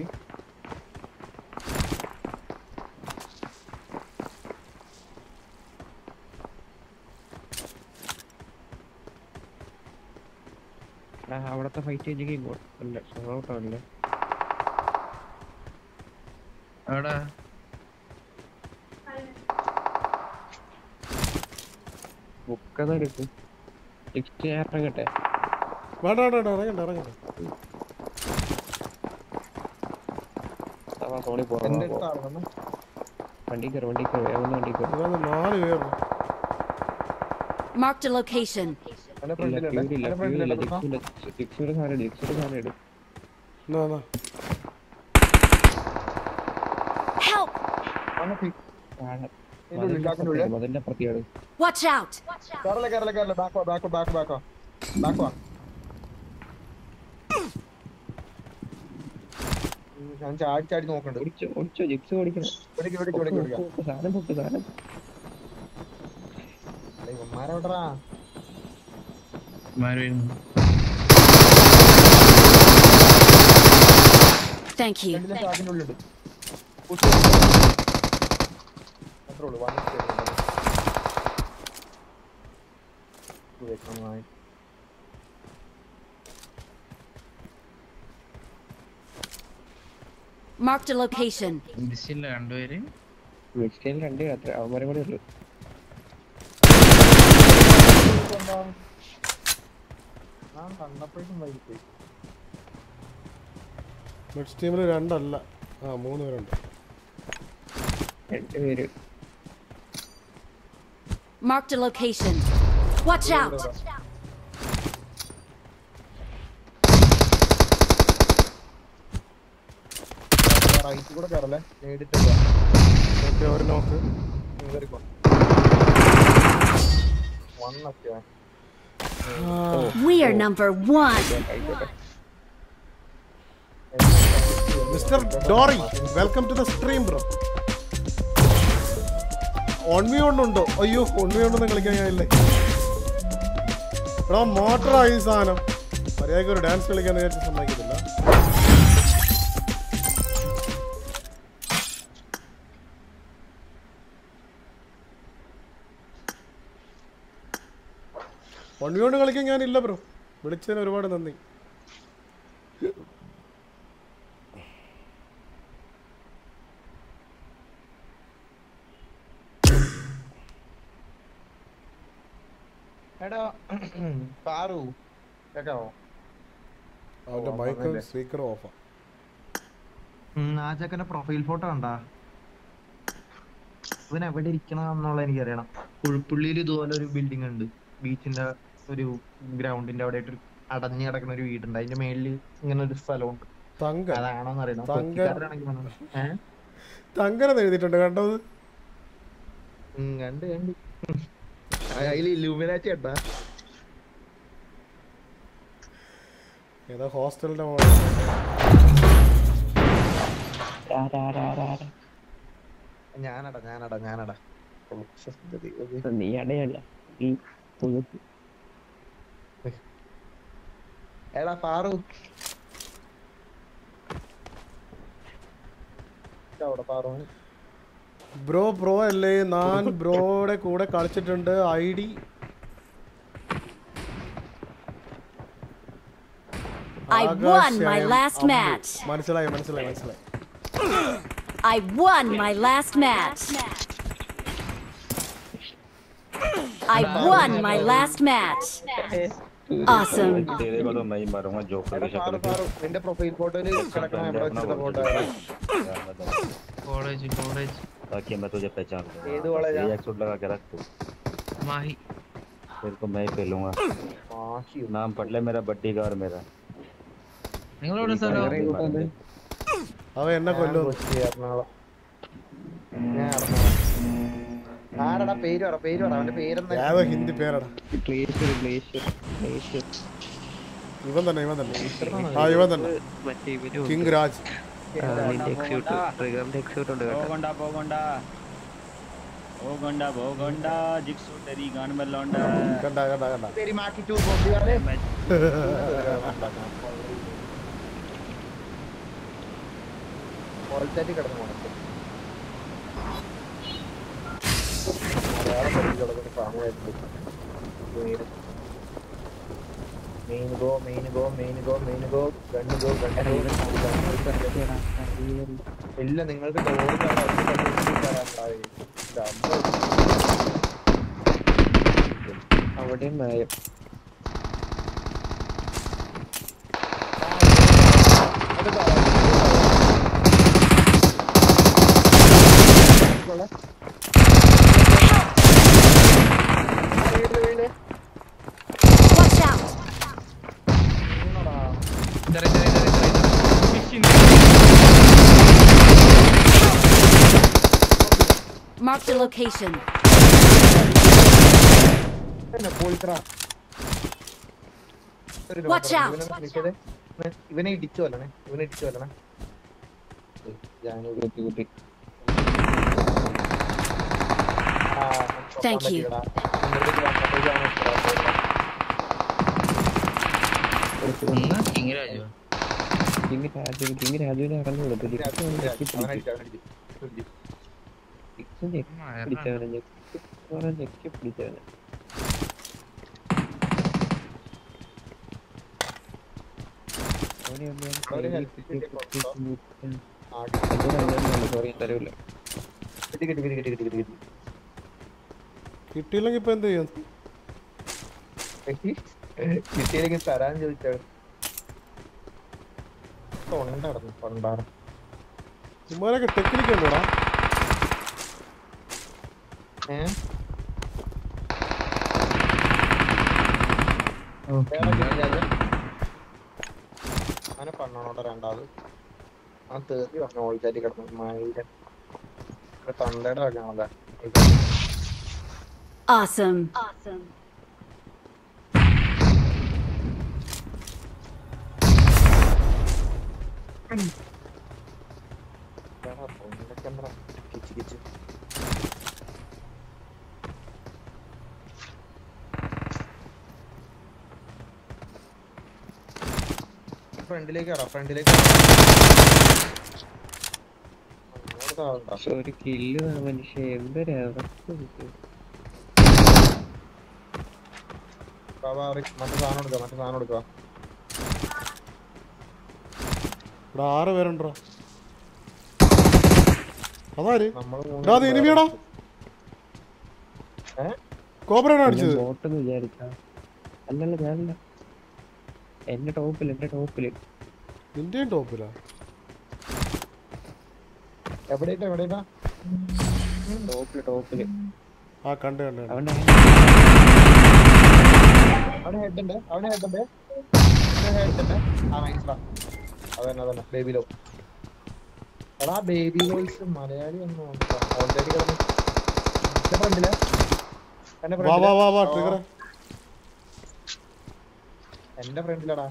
എടാ, അവിടത്തെ ഫൈറ്റ് കഴിഞ്ഞെങ്കിൽ ഇങ്ങോട്ട് അല്ല സോട്ടല്ലേ എവിടെ ബുക്കത് എടുക്കും നെക്സ്റ്റ് ഞാൻ ഇറങ്ങട്ടെ വേണ്ട വേണ്ട വേണ്ട ഇറങ്ങണ്ട ഇറങ്ങണ്ട അതാ സോണി പോകാം എന്റെ അടുത്ത് ആളെന്ന് വണ്ടി കയറി വണ്ടി കയറി വേഗം വണ്ടി കയറി ഇവിടെ നാല് പേര് Marked a location. എന്റെ ഇല്ല ഫ്രണ്ടിലല്ലേ ഫ്യൂലില്ല എന്റെ ഫ്യൂലില്ല ഫ്രണ്ടിലല്ലേ ജിക്സിന്റെ ജിക്സിയുടെ സാധനം ജിക്സിയുടെ സാധനം ഇടും എന്നാ എന്നാ Help! മണ്ണത്തി താഴെ ഇതിന്റെ ഉള്ളിൽ കാക്കിന്റെ ഉള്ളിൽ അതിന്റെ അപ്പുറത്തിയാണ് Watch out! കേരള കേരള കേരള ബാക്കോ ബാക്കോ ബാക്ക് ബാക്കോ ബാക്കോ ഞാൻ ചാടി ചാടി നോക്കണ്ട് ഓടിച്ചോ ഓടിച്ചോ ജിക്സ് ഓടിക്കണം ഇവിടേക്ക് ഇവിടേക്ക് ഇവിടേക്ക് ഇവിടേക്ക് പൊക്ക്, സാധനം പൊട്ട് സാധനം ഇവന്മാരെവിടറാ മാറി വരുന്നു Thank you. രണ്ടിലെ ചാക്കിന്റെ ഉള്ളിലുണ്ട് അത്രേ ഉള്ളൂ വൺ വ്യക്തമായി Marked a location. ഇടിച്ചില്ല രണ്ടുപേര് ജിക്സിയിൽ രണ്ട് അത്ര അവന്മാരും കൂടെ ഉള്ളു ഞാൻ കണ്ടപ്പോഴേക്കും വൈകിപ്പോയി നെക്സ്റ്റ് ടീമിൽ രണ്ടല്ല ആ മൂന്ന് പേരുണ്ട് രണ്ട് പേര് Marked a location. Watch out! Right കൂടെ കയറല്ലേ നേടിട്ട് ഓക്കെ ഒരു നോക്ക് കയറിക്കോ വണ്ണൊക്കെയാ We are number one. Mister Dory welcome to the stream bro on വി ഉണ്ടോ അയ്യോ ഓൺ വി ഉണ്ടെന്ന് കളിക്കാൻ ഞാനില്ലേ എടാ മോട്ടറായി ഈ സാധനം മര്യാദയ്ക്ക് ഒരു ഡാൻസ് കളിക്കാൻ വിചാരിച്ച് സമ്മതിക്കത്തില്ല വൺ വി കൊണ്ട് കളിക്കാൻ ഞാനില്ല ബ്രോ വിളിച്ചതിന് ഒരുപാട് നന്ദി എടാ പാറു കേക്കാവോ അവന്റെ ഓ, മൈക്കും വന്നല്ലേ. സ്പീക്കറും ഓഫാ ആ ചെക്കന്റെ പ്രൊഫൈൽ ഫോട്ടോ കണ്ടാ ഇവൻ എവിടെ ഇരിക്കണം എന്നുള്ള എനിക്കറിയണം കുഴിപ്പുള്ളിയിൽ ഇതുപോലെ ഒരു ബിൽഡിംഗ് ഉണ്ട് ബീച്ചിന്റെ ഒരു ഗ്രൗണ്ടിന്റെ അവിടെ ആയിട്ട് ഒരു അടഞ്ഞു കിടക്കുന്ന ഒരു വീടുണ്ട് അതിന്റെ മേളില് ഇങ്ങനെ ഒരു സ്ഥലമുണ്ട് തങ്ക അതാണോന്ന് അറിയണം തങ്ക- കൊച്ചിക്കാരനാണെങ്കിൽ പറഞ്ഞു. ഏഹ് തങ്കനെന്ന് എഴുതിയിട്ടുണ്ട് കണ്ടത് ഉം, കണ്ട് കണ്ട് അതിൽ ഇലൂമിനാറ്റി ഉണ്ടാ ഏതാ ഹോസ്റ്റലിന്റെ മോളിൽ ഞാനടാ ഞാനടാ ഞാനടാ ഓ, ശ്ശെ, ഇത് ഇത് നീ അടയല്ല ഈ പുതുക്ക് എടാ പാറു അവിടെ പാറു ബ്രോ ബ്രോ അല്ലേ ഞാൻ ബ്രോയുടെ കൂടെ കളിച്ചിട്ടുണ്ട് I D I won my last match. മനസ്സിലായി മനസ്സിലായി മനസ്സിലായി I won my last match. I won my last match. Awesome. तेरे को तो मैं ही मारूंगा जोकर की പാറു शक्ल പാറു നിന്റെ പ്രൊഫൈൽ ഫോട്ടോയില് കിടക്കണ നമ്മുടെ വെച്ചിട്ട ഫോട്ടോ കോളേജ് കോളേജ് ताकि मैं तुझे पहचान ये दो वाला जा। एक सूट लगा के रख तू മാഹി तेरे को मैं ही पेलूंगा नाम पढ़ ले मेरा बड्डी का और मेरा നിങ്ങളെവിടെ സ്ഥലം അവ എന്നെ കൊല്ലും കൊച്ചി എറണാകുളം ഞാൻ എറണാകുളം ആരടാ പേര് പറ പേര് പറ അവന്റെ പേരെന്താ ഏതോ ഹിന്ദി പേരടാ ഗ്ലേഷ്യർ ഗ്ലേഷ്യർ ഗ്ലേഷ്യർ ഇവൻ തന്നെ ഇവൻ തന്നെ ആ ഇവൻ തന്നെ മറ്റേ ഇവരും കിങ് രാജ് നിന്റെ എക്സ്യൂട്ട് ട്രിഗറിന്റെ എക്സ്യൂട്ട് ഉണ്ട് കേട്ടോ പോകണ്ട പോകണ്ട പോകണ്ട പോകണ്ട ജിക്സു തെരി ഗാൻ ബല്ലോണ്ട കണ്ട കണ്ട കണ്ട പേര് മാറ്റിട്ടു കൊണ്ടുപോകാതെ കോൾച്ചാറ്റി കിടന്നു പോണത് മലയാളം പഠിച്ച് കിടക്കുന്ന സാമൂഹ്യത്തിൽ main go main go main go main go gun go gun go ഇല്ല നിങ്ങൾക്ക് അവിടെ നയം Watch out. Marked a location. Watch out. ഇവനെ ഇടിച്ചു അല്ലേ ഇവനെ ഇടിച്ചു അല്ലേ കുത്തി കുത്തി Thank you. ഒന്ന് king Raju king Raju king രാജുവിനെ ഇറങ്ങി കൊടുത്തു പിടിച്ചവനെ ഞെക്കി ഞെക്കി പിടിച്ചവനെ അവര് help ചെയ്തിട്ട് സോറി തരൂല കിട്ടി കിട്ടി കിട്ടി കിട്ടി കിട്ടി കിട്ടി കിട്ടിയില്ലെങ്കിൽ ഇപ്പൊ എന്ത് ചെയ്യും കിട്ടിയില്ലെങ്കിൽ തരാൻ ചോദിച്ചാണ് തൊണ്ടടന്നു തൊണ്ടാറ ഇമാരൊക്കെ ടെക്നിക്ക് ഉണ്ടോടാ ഏ വേറെ കിട്ടിയില്ല അങ്ങനെ പണ്ണോട്ടോ രണ്ടാമത് ആ തേറി പറഞ്ഞു ഓൾച്ചാറ്റി കിടന്നു മയില് തൊണ്ടയുടെ ആണല്ലേ Awesome. Awesome. തൊണ്ടയ്ക്ക് എന്താ കിച്ച് കിച്ച് ഫ്രണ്ടിലേക്ക് കയറാം ഫ്രണ്ടിലേക്ക് പക്ഷെ ഒരു കില്ല് മനുഷ്യ എന്തൊരു അവസ്ഥ ഇത്. മറ്റേ സാധനം എടുക്കുക മറ്റേ സാധനം എടുക്കുക ഇവിടെ ആറ് പേരുണ്ടോ അതാര് നമ്മള് എടാ, അത് എനിമിയാടാ കോബ്രയാണ് ഞാൻ അടിച്ചത് ബോട്ടെന്ന് വിചാരിച്ചാ അല്ലല്ല ഞാനല്ല എന്റെ ടോപ്പിൽ എന്റെ ടോപ്പില് നിന്റെയും ടോപ്പിലാ എവിടെയിട്ടാ എവിടെയിട്ടാ ടോപ്പില് ടോപ്പില് ആ കണ്ട് കണ്ട് കണ്ട്. അവന്റെ അവന് ഹെഡ് ഉണ്ട് അവന് ഹെഡ് ഉണ്ട് ഹെഡ് ഉണ്ട് ആ നൈസ്ഡാ അതന്നെ അതന്നെ ബേബി ലോ എടാ ബേബി ലോയ്സ് മലയാളി ഒന്നും ഓൾറെഡി കിടന്ന് എന്റെ ഫ്രണ്ടില് എന്റെ വാ വാ വാ വാ ഫ്രണ്ടില് ട്രിഗറെ എന്റെ ഫ്രണ്ടിലടാ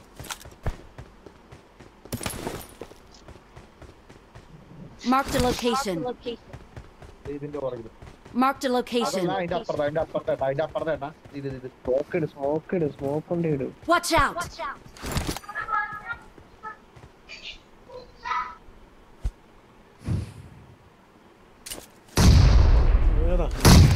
Marked a location. ഇതിന്റെ പുറകില് Marked a location. അതല്ല അതിന്റെ അപ്പുറത്ത് അതിന്റെ അപ്പുറത്തേട്ടാ അതിന്റെ അപ്പുറത്തേട്ടാ ഇത് ഇത് ഇത് സ്മോക്ക് ഇട് സ്മോക്ക് ഇട് സ്മോക്ക് കൊണ്ട് ഇടും Watch out! ഏതാ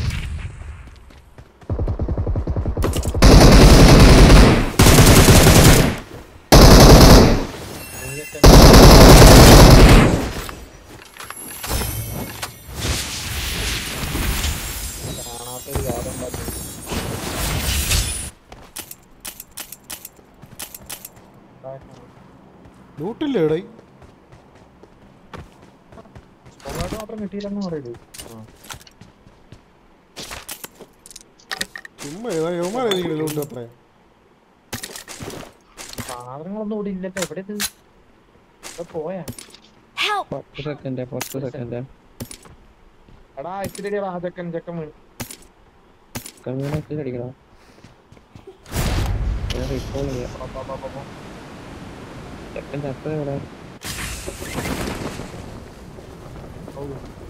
കാണാത്തൊരു കാര്യം ഉണ്ടാക്കി ലൂട്ടില്ലേ ഇടയി സ്പോങ്ങായിട്ട് മാത്രം കിട്ടിയില്ലെന്ന് പറയുള്ളൂ ചുമ്മാ ഏതാ യവന്മാരായിരിക്കും ലൂട്ട് അത്രേ സാധനങ്ങളൊന്നും ഇവിടെ ഇല്ലല്ലോ എവിടെ ഇത് ഇവിടെ പോയാ Help! പത്ത് സെക്കൻഡ് പത്ത് സെക്കൻഡ് എടാ ഇത്തിരി ആ ചെക്കൻ ചെക്കൻ വീണ് കമ്മ്യൂണിറ്റി അടിക്കണം ഞാൻ റീകോൾ ചെയ്യാം പോ, പോ, പോ, പോ, പോ. സെക്കൻഡ് അത്ര ഇവിടെ ഔ,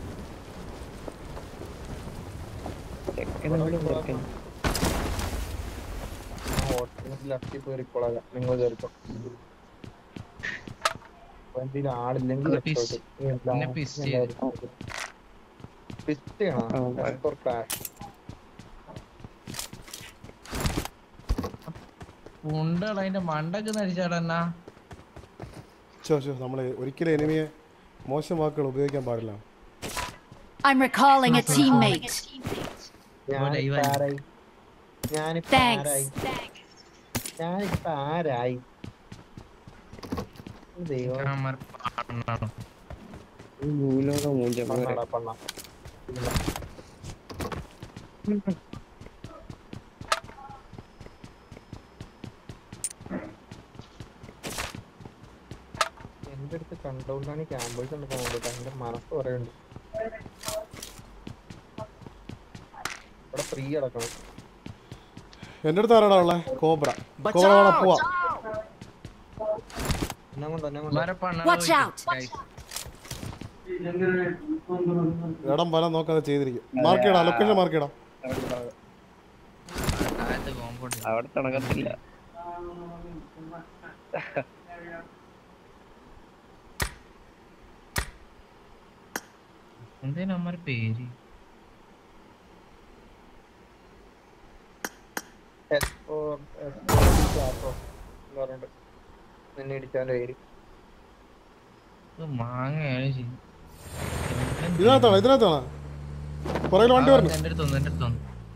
സെക്കൻഡ് സെക്കൻഡ് ആ ഹോട്ടലിൽ ലെഫ്റ്റിൽ പോയി റിക്കോളാകാം നിങ്ങൾ കയറിക്കോ വണ്ടിയിൽ ആളില്ലെങ്കിൽ അത് പിസ്- എന്നെ പിസ് ചെയ്ത്. പിസ്റ്റ് ചെയ്യണോ ആ, ആ. എത്ര ക്ലാഷ് ഉണ്ടടാ അതിന്റെ മണ്ടക്ക് നടിച്ചാടന്നാ ചോ ചോ നമ്മൾ ഒരിക്കലും എനിമിയെ മോശം വാക്കുകൾ ഉപയോഗിക്കാൻ പാടില്ല I'm recalling a teammate. ഞാനിപ്പോ ഇവൻ. ആരായി ഞാനിപ്പോ Thanks. ആരായി ഞാനിപ്പോ ആരായി ദൈവം ക്യാമറ പാടണം. ഈ ഭൂലോക മൂഞ്ചം പണ്ണാടാ പണ്ണ എന്റെ അടുത്ത് കണ്ടോണ്ടാണ് ക്യാമ്പേഴ്സ് ഉണ്ട് പോകുന്നത് എന്റെ മനസ്സ് പറയുന്നുണ്ട് ഇവിടെ ഫ്രീ കിടക്കണം എൻ്റെ അടുത്ത് ആരാടാ ഉള്ളേ കോബ്ര കോബ്ര വേണം പോവാ എന്നെ കൊണ്ട് എന്നെ കൊണ്ട് ഇവന്മാരെ പണ്ണാൻ Watch പോയി. out. Guys, ഇടം വലം നോക്കാതെ ചെയ്തിരിക്കും മാർക്ക് ചെയ്യടാ ലൊക്കേഷൻ മാർക്ക് ചെയ്യടാ താഴത്ത് compound ഇല്ല. അവിടെ തണകത്തില്ല എന്തേലും അമ്മ പേര് എസ് ഫോർ എസ് ഫോർ ചാപ്പോ എന്ന് പറഞ്ഞിട്ട് നിന്നെ ഇടിച്ചാൻ്റെ പേര് ഇത് മാങ്ങയാണ് ചെയ്യും ഇതിനകത്താണോ ഇതിനകത്താണോ പുറകിൽ വണ്ടി വരണം എന്റെ അടുത്ത് വന്നു എന്റെ അടുത്ത് വന്നു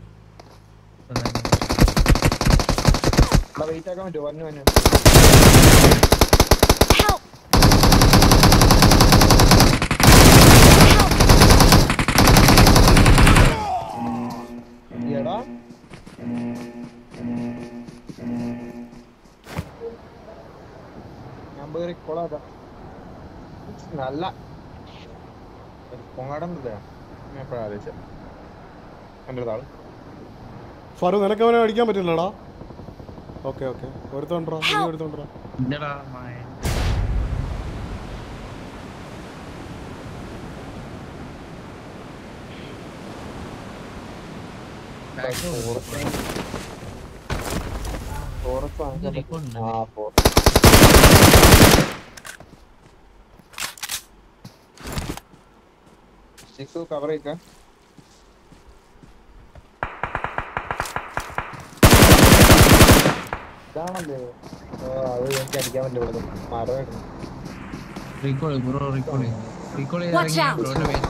ഇവിടെ വെയിറ്റ് ആക്കാൻ പറ്റുമോ വന്നു വന്നു Help! എടാ ഞാൻ പോയി റിക്കോളാക്കാം നല്ല പൊങ്ങാടം ഞാൻ എപ്പോഴാ ആലോചിച്ചത് എൻ്റെ അടുത്ത് ആള് ഫറു നിനക്ക് അവനെ അടിക്കാൻ പറ്റില്ലടാ ഓക്കെ ഓക്കെ ഒരുത്തോണ്ടാ നീ ഒരുത്തോണ്ടാ ഇല്ലടാ മായ ഫോറസ്റ്റ് വാങ്ങിക്കാൻ ഇത് record പറ്റും. ഉണ്ടല്ലേ? ആ ഫോർ സിക്സ് കവർ ചെയ്യിക്കാം ഇതാണല്ലേ ആ, അത് എനിക്ക് അടിക്കാൻ പറ്റില്ല ഇവിടെ മരം ഇടുന്നു recall bro recall recall Watch out. ബ്രോന്റെ പേര്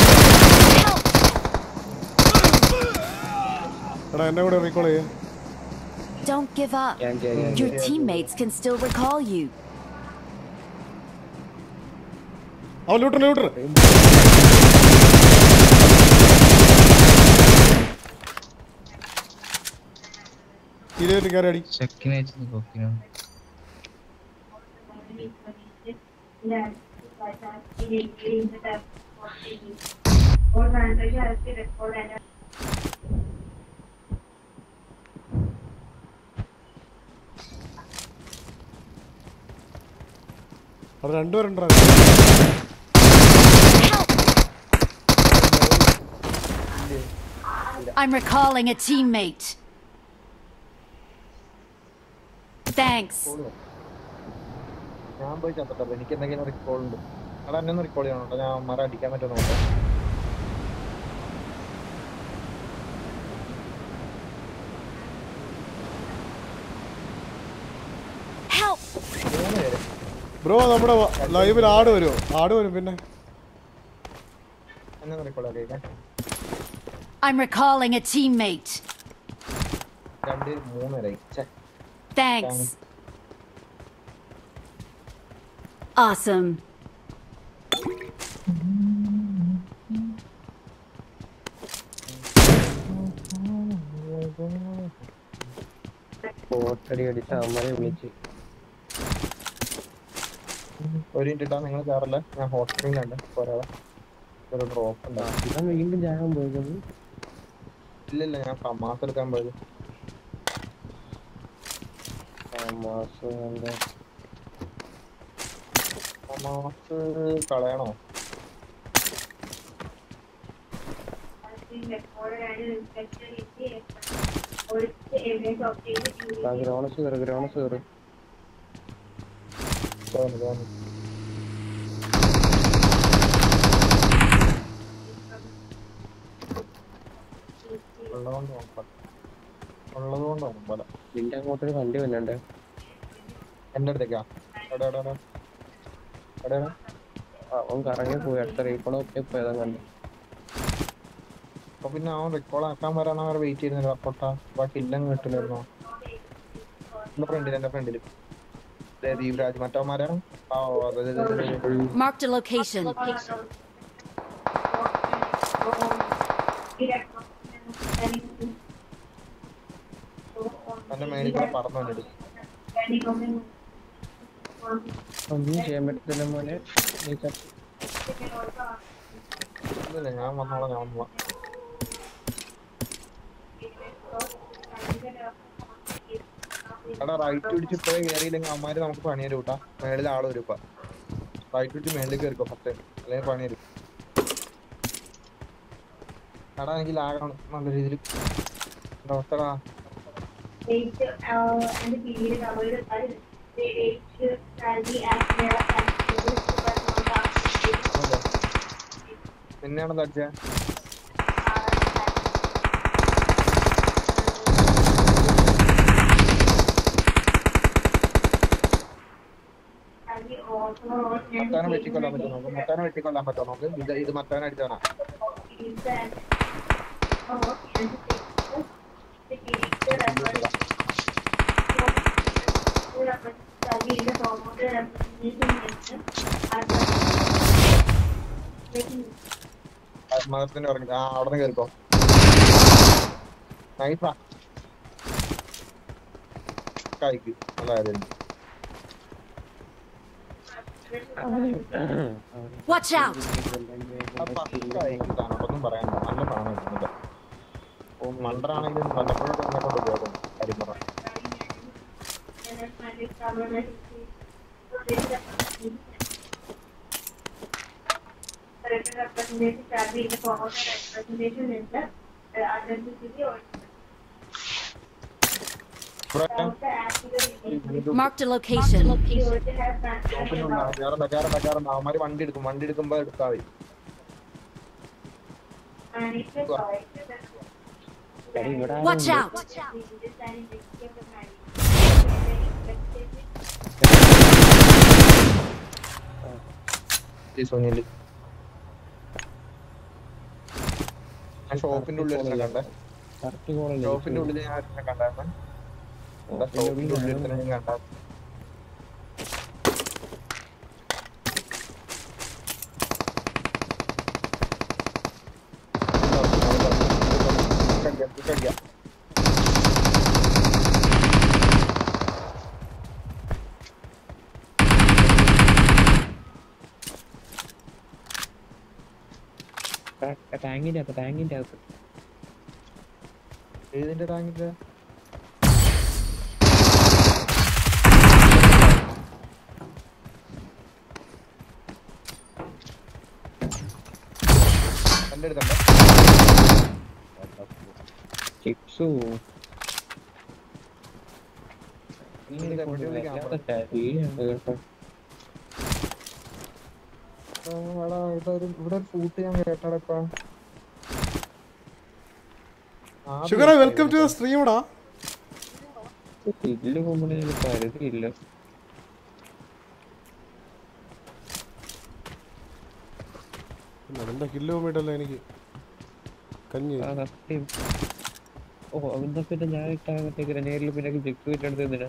എടാ എന്നെ കൂടെ റീകോൾ ചെയ്യേ Don't give up. ഞാൻ ചെയ്യാം Your teammates can still recall you. അവൻ ലൂട്ടർ ലൂട്ടർ ഇരുപത്തി കയറി അടി ചെക്കിനെ വെച്ച് കൊക്കിനോ അവിടെ രണ്ടുപേരുണ്ടോ I'm recalling a teammate. Thanks. ഞാൻ പോയി ചത്തട്ടോ എനിക്ക് എന്തെങ്കിലും റിക്കോൾ ഉണ്ട് അവിടെ എന്നെ ഒന്ന് റിക്കോൾ ചെയ്യണം കേട്ടോ ഞാൻ അമ്മമാരെ അടിക്കാൻ പറ്റുമോ നോക്കാം Help! മൂന്ന് പേര് ബ്രോ നമ്മുടെ ലൈവിൽ ആട് വരുമോ ആട് വരും പിന്നെ എന്നെ ഒന്ന് റിക്കോൾ ആക്കിയേക്കാം I'm recalling a teammate. രണ്ട് മൂന്ന് പേരായി ഛെ, Thanks. Awesome. കോട്ടടി അടിച്ച അമ്മരെ വിളിച്ച് ഒരു മിനിറ്റ് ഇട്ടാ നിങ്ങൾ കയറല്ല ഞാൻ ഹോസ്പിറ്റലിലുണ്ട് പോരാ ഒരു ഡ്രോപ്പ് ഉണ്ടാവും ഇവൻ വീണ്ടും ജാഗം പോയത് ഇല്ലില്ല ഞാൻ മാസം എടുക്കാൻ പോയത് മാസം എന്താ മാസ് കളയണോ ഗ്രോണസ് കയറി ഗ്രോണസ് കയറി തോന്നി തോന്നി ഉള്ളതുകൊണ്ട് നോക്കാം ഉള്ളതുകൊണ്ട് നോക്കാം പോലെ നിന്റെ അങ്ങോട്ടൊരു വണ്ടി വന്നണ്ടേ എന്റെ അടുത്തേക്കാ എവിടെ എവിടെ എവിടെ എവിടെയാണ് അവൻ കറങ്ങി പോയി അടുത്ത റീക്കോണൊക്കെ പോയതാ കണ്ടു അപ്പൊ പിന്നെ അവൻ റെക്കോർഡ് ആക്കാൻ വരാൻ അവർ വെയിറ്റ് ചെയ്യുന്നില്ല പൊട്ട ബാക്കി ഇല്ലങ്ങ് കിട്ടില്ലായിരുന്നോ എന്റെ ഫ്രണ്ടിൽ എന്റെ ഫ്രണ്ടിൽ ദീപരാജ് മറ്റവന്മാരാണ് ആ ഓ, അതെ അതെ അതെ, അതെ Marked a location. എന്റെ മേളിൽ കൂടെ പറന്നു വന്നിട്ട് ഒന്നും ചെയ്യാൻ പറ്റത്തില്ല മോനെ നീ ചത്ത്. ഇല്ല ഞാൻ വന്നോളാം ഞാൻ വന്നോളാം എടാ റൈറ്റ് പിടിച്ച് ഇപ്പോഴേ കയറിയില്ലെങ്കിൽ അവന്മാര് നമുക്ക് പണി തരും കേട്ടാ മേളിൽ ആള് വരും ഇപ്പൊ റൈറ്റ് പിടിച്ച് മേളിലേക്ക് കയറിക്കോ ഫസ്റ്റ് അല്ലെങ്കിൽ പണി തരും എടാ എനിക്ക് ലാഗാണ് നല്ല രീതിയിൽ അവസ്ഥടാ നിന്നെയാണോ തടിച്ചേ മറ്റാനെ വെട്ടിക്കൊല്ലാൻ പറ്റുമോ നോക്ക് മറ്റാനെ വെട്ടിക്കൊല്ലാൻ പറ്റുമോ നോക്ക് ഇത് ഇത് മറ്റാനെ അടിച്ചവനാ മതത്തിന്റെ ഇറങ്ങി ആ അവിടെ നിന്ന് കയറിക്കോ നൈസാ കഴിക്ക് നല്ല കാര്യം Watch out! ഒന്നും പറയാൻ നല്ല സാധനം കിട്ടുന്നില്ല ഓ മണ്ടറാണെങ്കിലും വല്ലപ്പോഴും എന്നെ കൊണ്ട് ഉപയോഗം കാര്യം പറ Marked a location. കേറണ്ട കേറണ്ട കേറണ്ട അവന്മാര് വണ്ടി എടുക്കും വണ്ടി എടുക്കുമ്പോ എടുത്താ മതി എടി, ഇവിടെ Watch out! ഈ സുനില് ഞാൻ ഷോപ്പിന്റെ ഉള്ളിൽ ഇരുന്ന് കണ്ടേ കറക്റ്റ് കോളല്ലേ ഷോപ്പിന്റെ ഉള്ളിൽ ഞാൻ ഇരുന്ന് കണ്ടായിരുന്നു എന്താ ഷോപ്പിന്റെ ഉള്ളിൽ ഇരുന്ന് ഞാൻ കണ്ടാ കടിക്കാം, കടിക്കാം. ടാങ്കിന്റെ അകത്ത് ടാങ്കിന്റെ അകത്ത് ഏതിന്റെ ടാങ്കിന്റെ എന്റെ അടുത്തുണ്ടോ ചിപ്സു ഇത് എവിടെ വിളിക്കാം? കേട്ടോ ആ, എടാ, ഇവിടെ ഒരു ഇവിടെ ഒരു ഫൂട്ട് ഞാൻ കേട്ടാടപ്പാ ഷുഗറ വെൽക്കം ടു സ്ട്രീംടാ ഇല്ല കൊമ്പണി പരിധിയില്ല എന്താ കിലോ മീറ്ററല്ല എനിക്ക് കഞ്ഞി ആ സത്യം ഓ എന്നാ പിന്നെ ഞാൻ ഇട്ടാകത്തേക്ക് നേരിൽ പിന്നെ ചിപ്സ് വീട്ടെടുത്ത് എന്തിനാ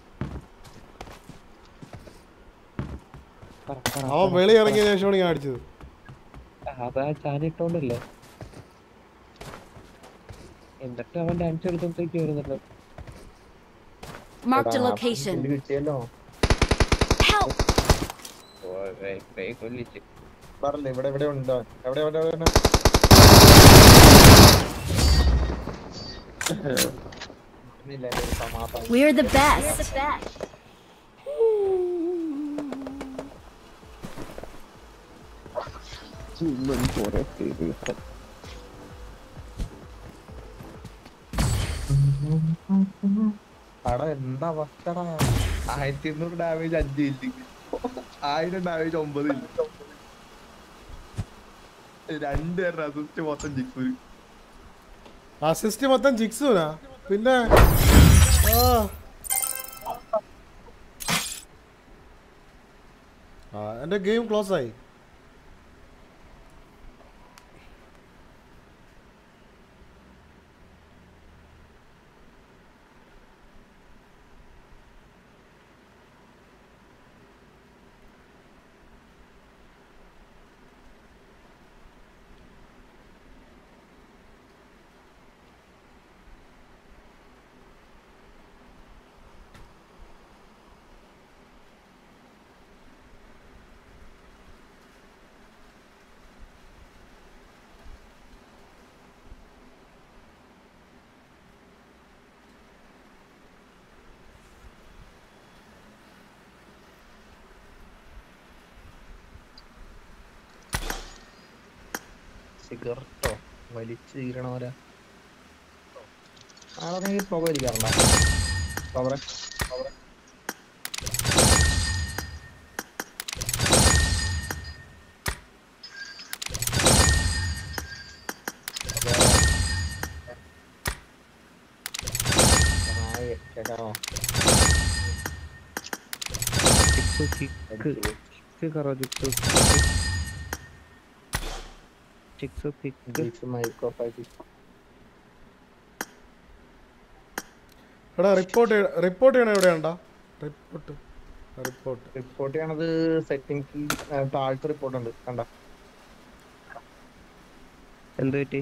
പറ, പറ, അവൻ പറ, വെളി പറ. ഇറങ്ങിയ ശേഷമാണ് ഞാൻ അടിച്ചത് അതാ ചാനിട്ടോണ്ടല്ലേ എന്നിട്ട് അവൻ ഡാൻസ് എടുത്തോണ്ടേക്ക് വരുന്നുണ്ട് Marked a എടാ, location. ഇത് കിട്ടിയല്ലോ Help! ഓ, വേ- വേ കൊല്ലിച്ച് പറഞ്ഞില്ലേ ഇവിടെ എവിടെ ഉണ്ടോ എവിടെ എവിടെ എവിടെ ഇല്ല, എൻ്റെ ഒരു സമാധാനം. We're the best. ചുമ്മൻ കുറെ പേര് എടാ എന്താ അവസ്ഥടാ ആയിരത്തി ഇരുന്നൂറ് ഡാമേജ് അഞ്ച് ഇല്ല ആയിരം ഡാമേജ് ഒമ്പത് ഇല്ല രണ്ട് പേരുടെ അസിസ്റ്റ് മൊത്തം ജിക്സു അസിസ്റ്റ് മൊത്തം ജിക്സുനാ പിന്നെ ആ ആ എൻ്റെ ഗെയിം ക്ലോസ് ആയി സിഗരറ്റോ വലിച്ചു തീരണവരാ ആളെ നീ പുക വലിക്കാറുണ്ടോ പവറെ പവറെ കേക്കാമോ ചിപ്സ് കിക്ക് ചിക്സ് കറോ ചിക്സ് ചിക്സ് കിക്ക് ജിക്സ് മൈക്രോ ഫൈവ് എടാ റിപ്പോർട്ട് റിപ്പോർട്ട് ചെയ്യണ എവിടെയാണ്ടാ റിപ്പോർട്ട് റിപ്പോർട്ട് റിപ്പോർട്ട് ചെയ്യണത് സെറ്റിംഗ് താഴത്തെ റിപ്പോർട്ട് ഉണ്ട് കണ്ട എന്ത് പറ്റി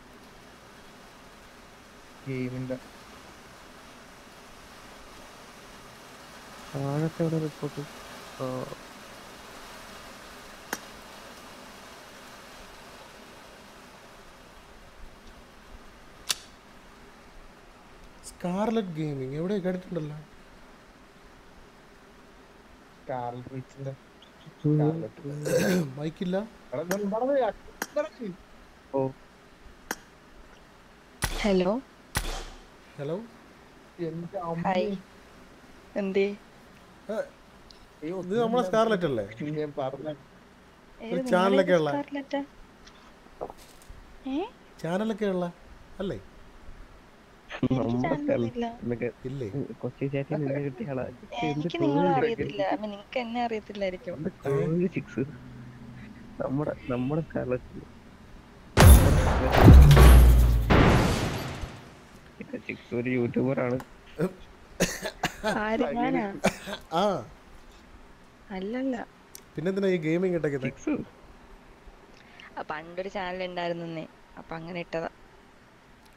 ഗെയിമിന്റെ താഴത്തെ എവിടെ റിപ്പോർട്ട് സ്കാർലറ്റ് ഗെയിമിംഗ് എവിടെ കേട്ടിട്ടുണ്ടല്ലോ സ്കാർലറ്റ് വിച്ചിന്റെ മൈക്കില്ല ഓ ഹലോ ഹലോ എന്റെ ഹായ് എന്തേ ഇത് നമ്മളെ സ്കാർലറ്റ് അല്ലേ ഞാൻ പറഞ്ഞ ഒരു ചാനലൊക്കെ ഉള്ള സ്കാർലറ്റാ ഏ ചാനലൊക്കെ ഉള്ള അല്ലേ നമ്മുടെ ഇല്ലേ കൊച്ചി ചാറ്റിൽ നിന്ന് കിട്ടിയ ആളാ എന്ത് എനിക്ക് നിങ്ങളെ അറിയത്തില്ല I mean, നിങ്ങക്ക് എന്നെ അറിയത്തില്ലായിരിക്കും ചിക്സ് നമ്മുടെ നമ്മുടെ സ്കാർലറ്റ് ചിക്സ് ഒരു യൂട്യൂബർ ആണ് ആര് ഞാനാ ആ അല്ലല്ല പിന്നെന്തിനാ ഈ ഗെയിമിംഗ് ഇട്ടൊക്കെ ആ, പണ്ടൊരു ചാനൽ ഉണ്ടായിരുന്നേ അപ്പൊ അങ്ങനെ ഇട്ടതാ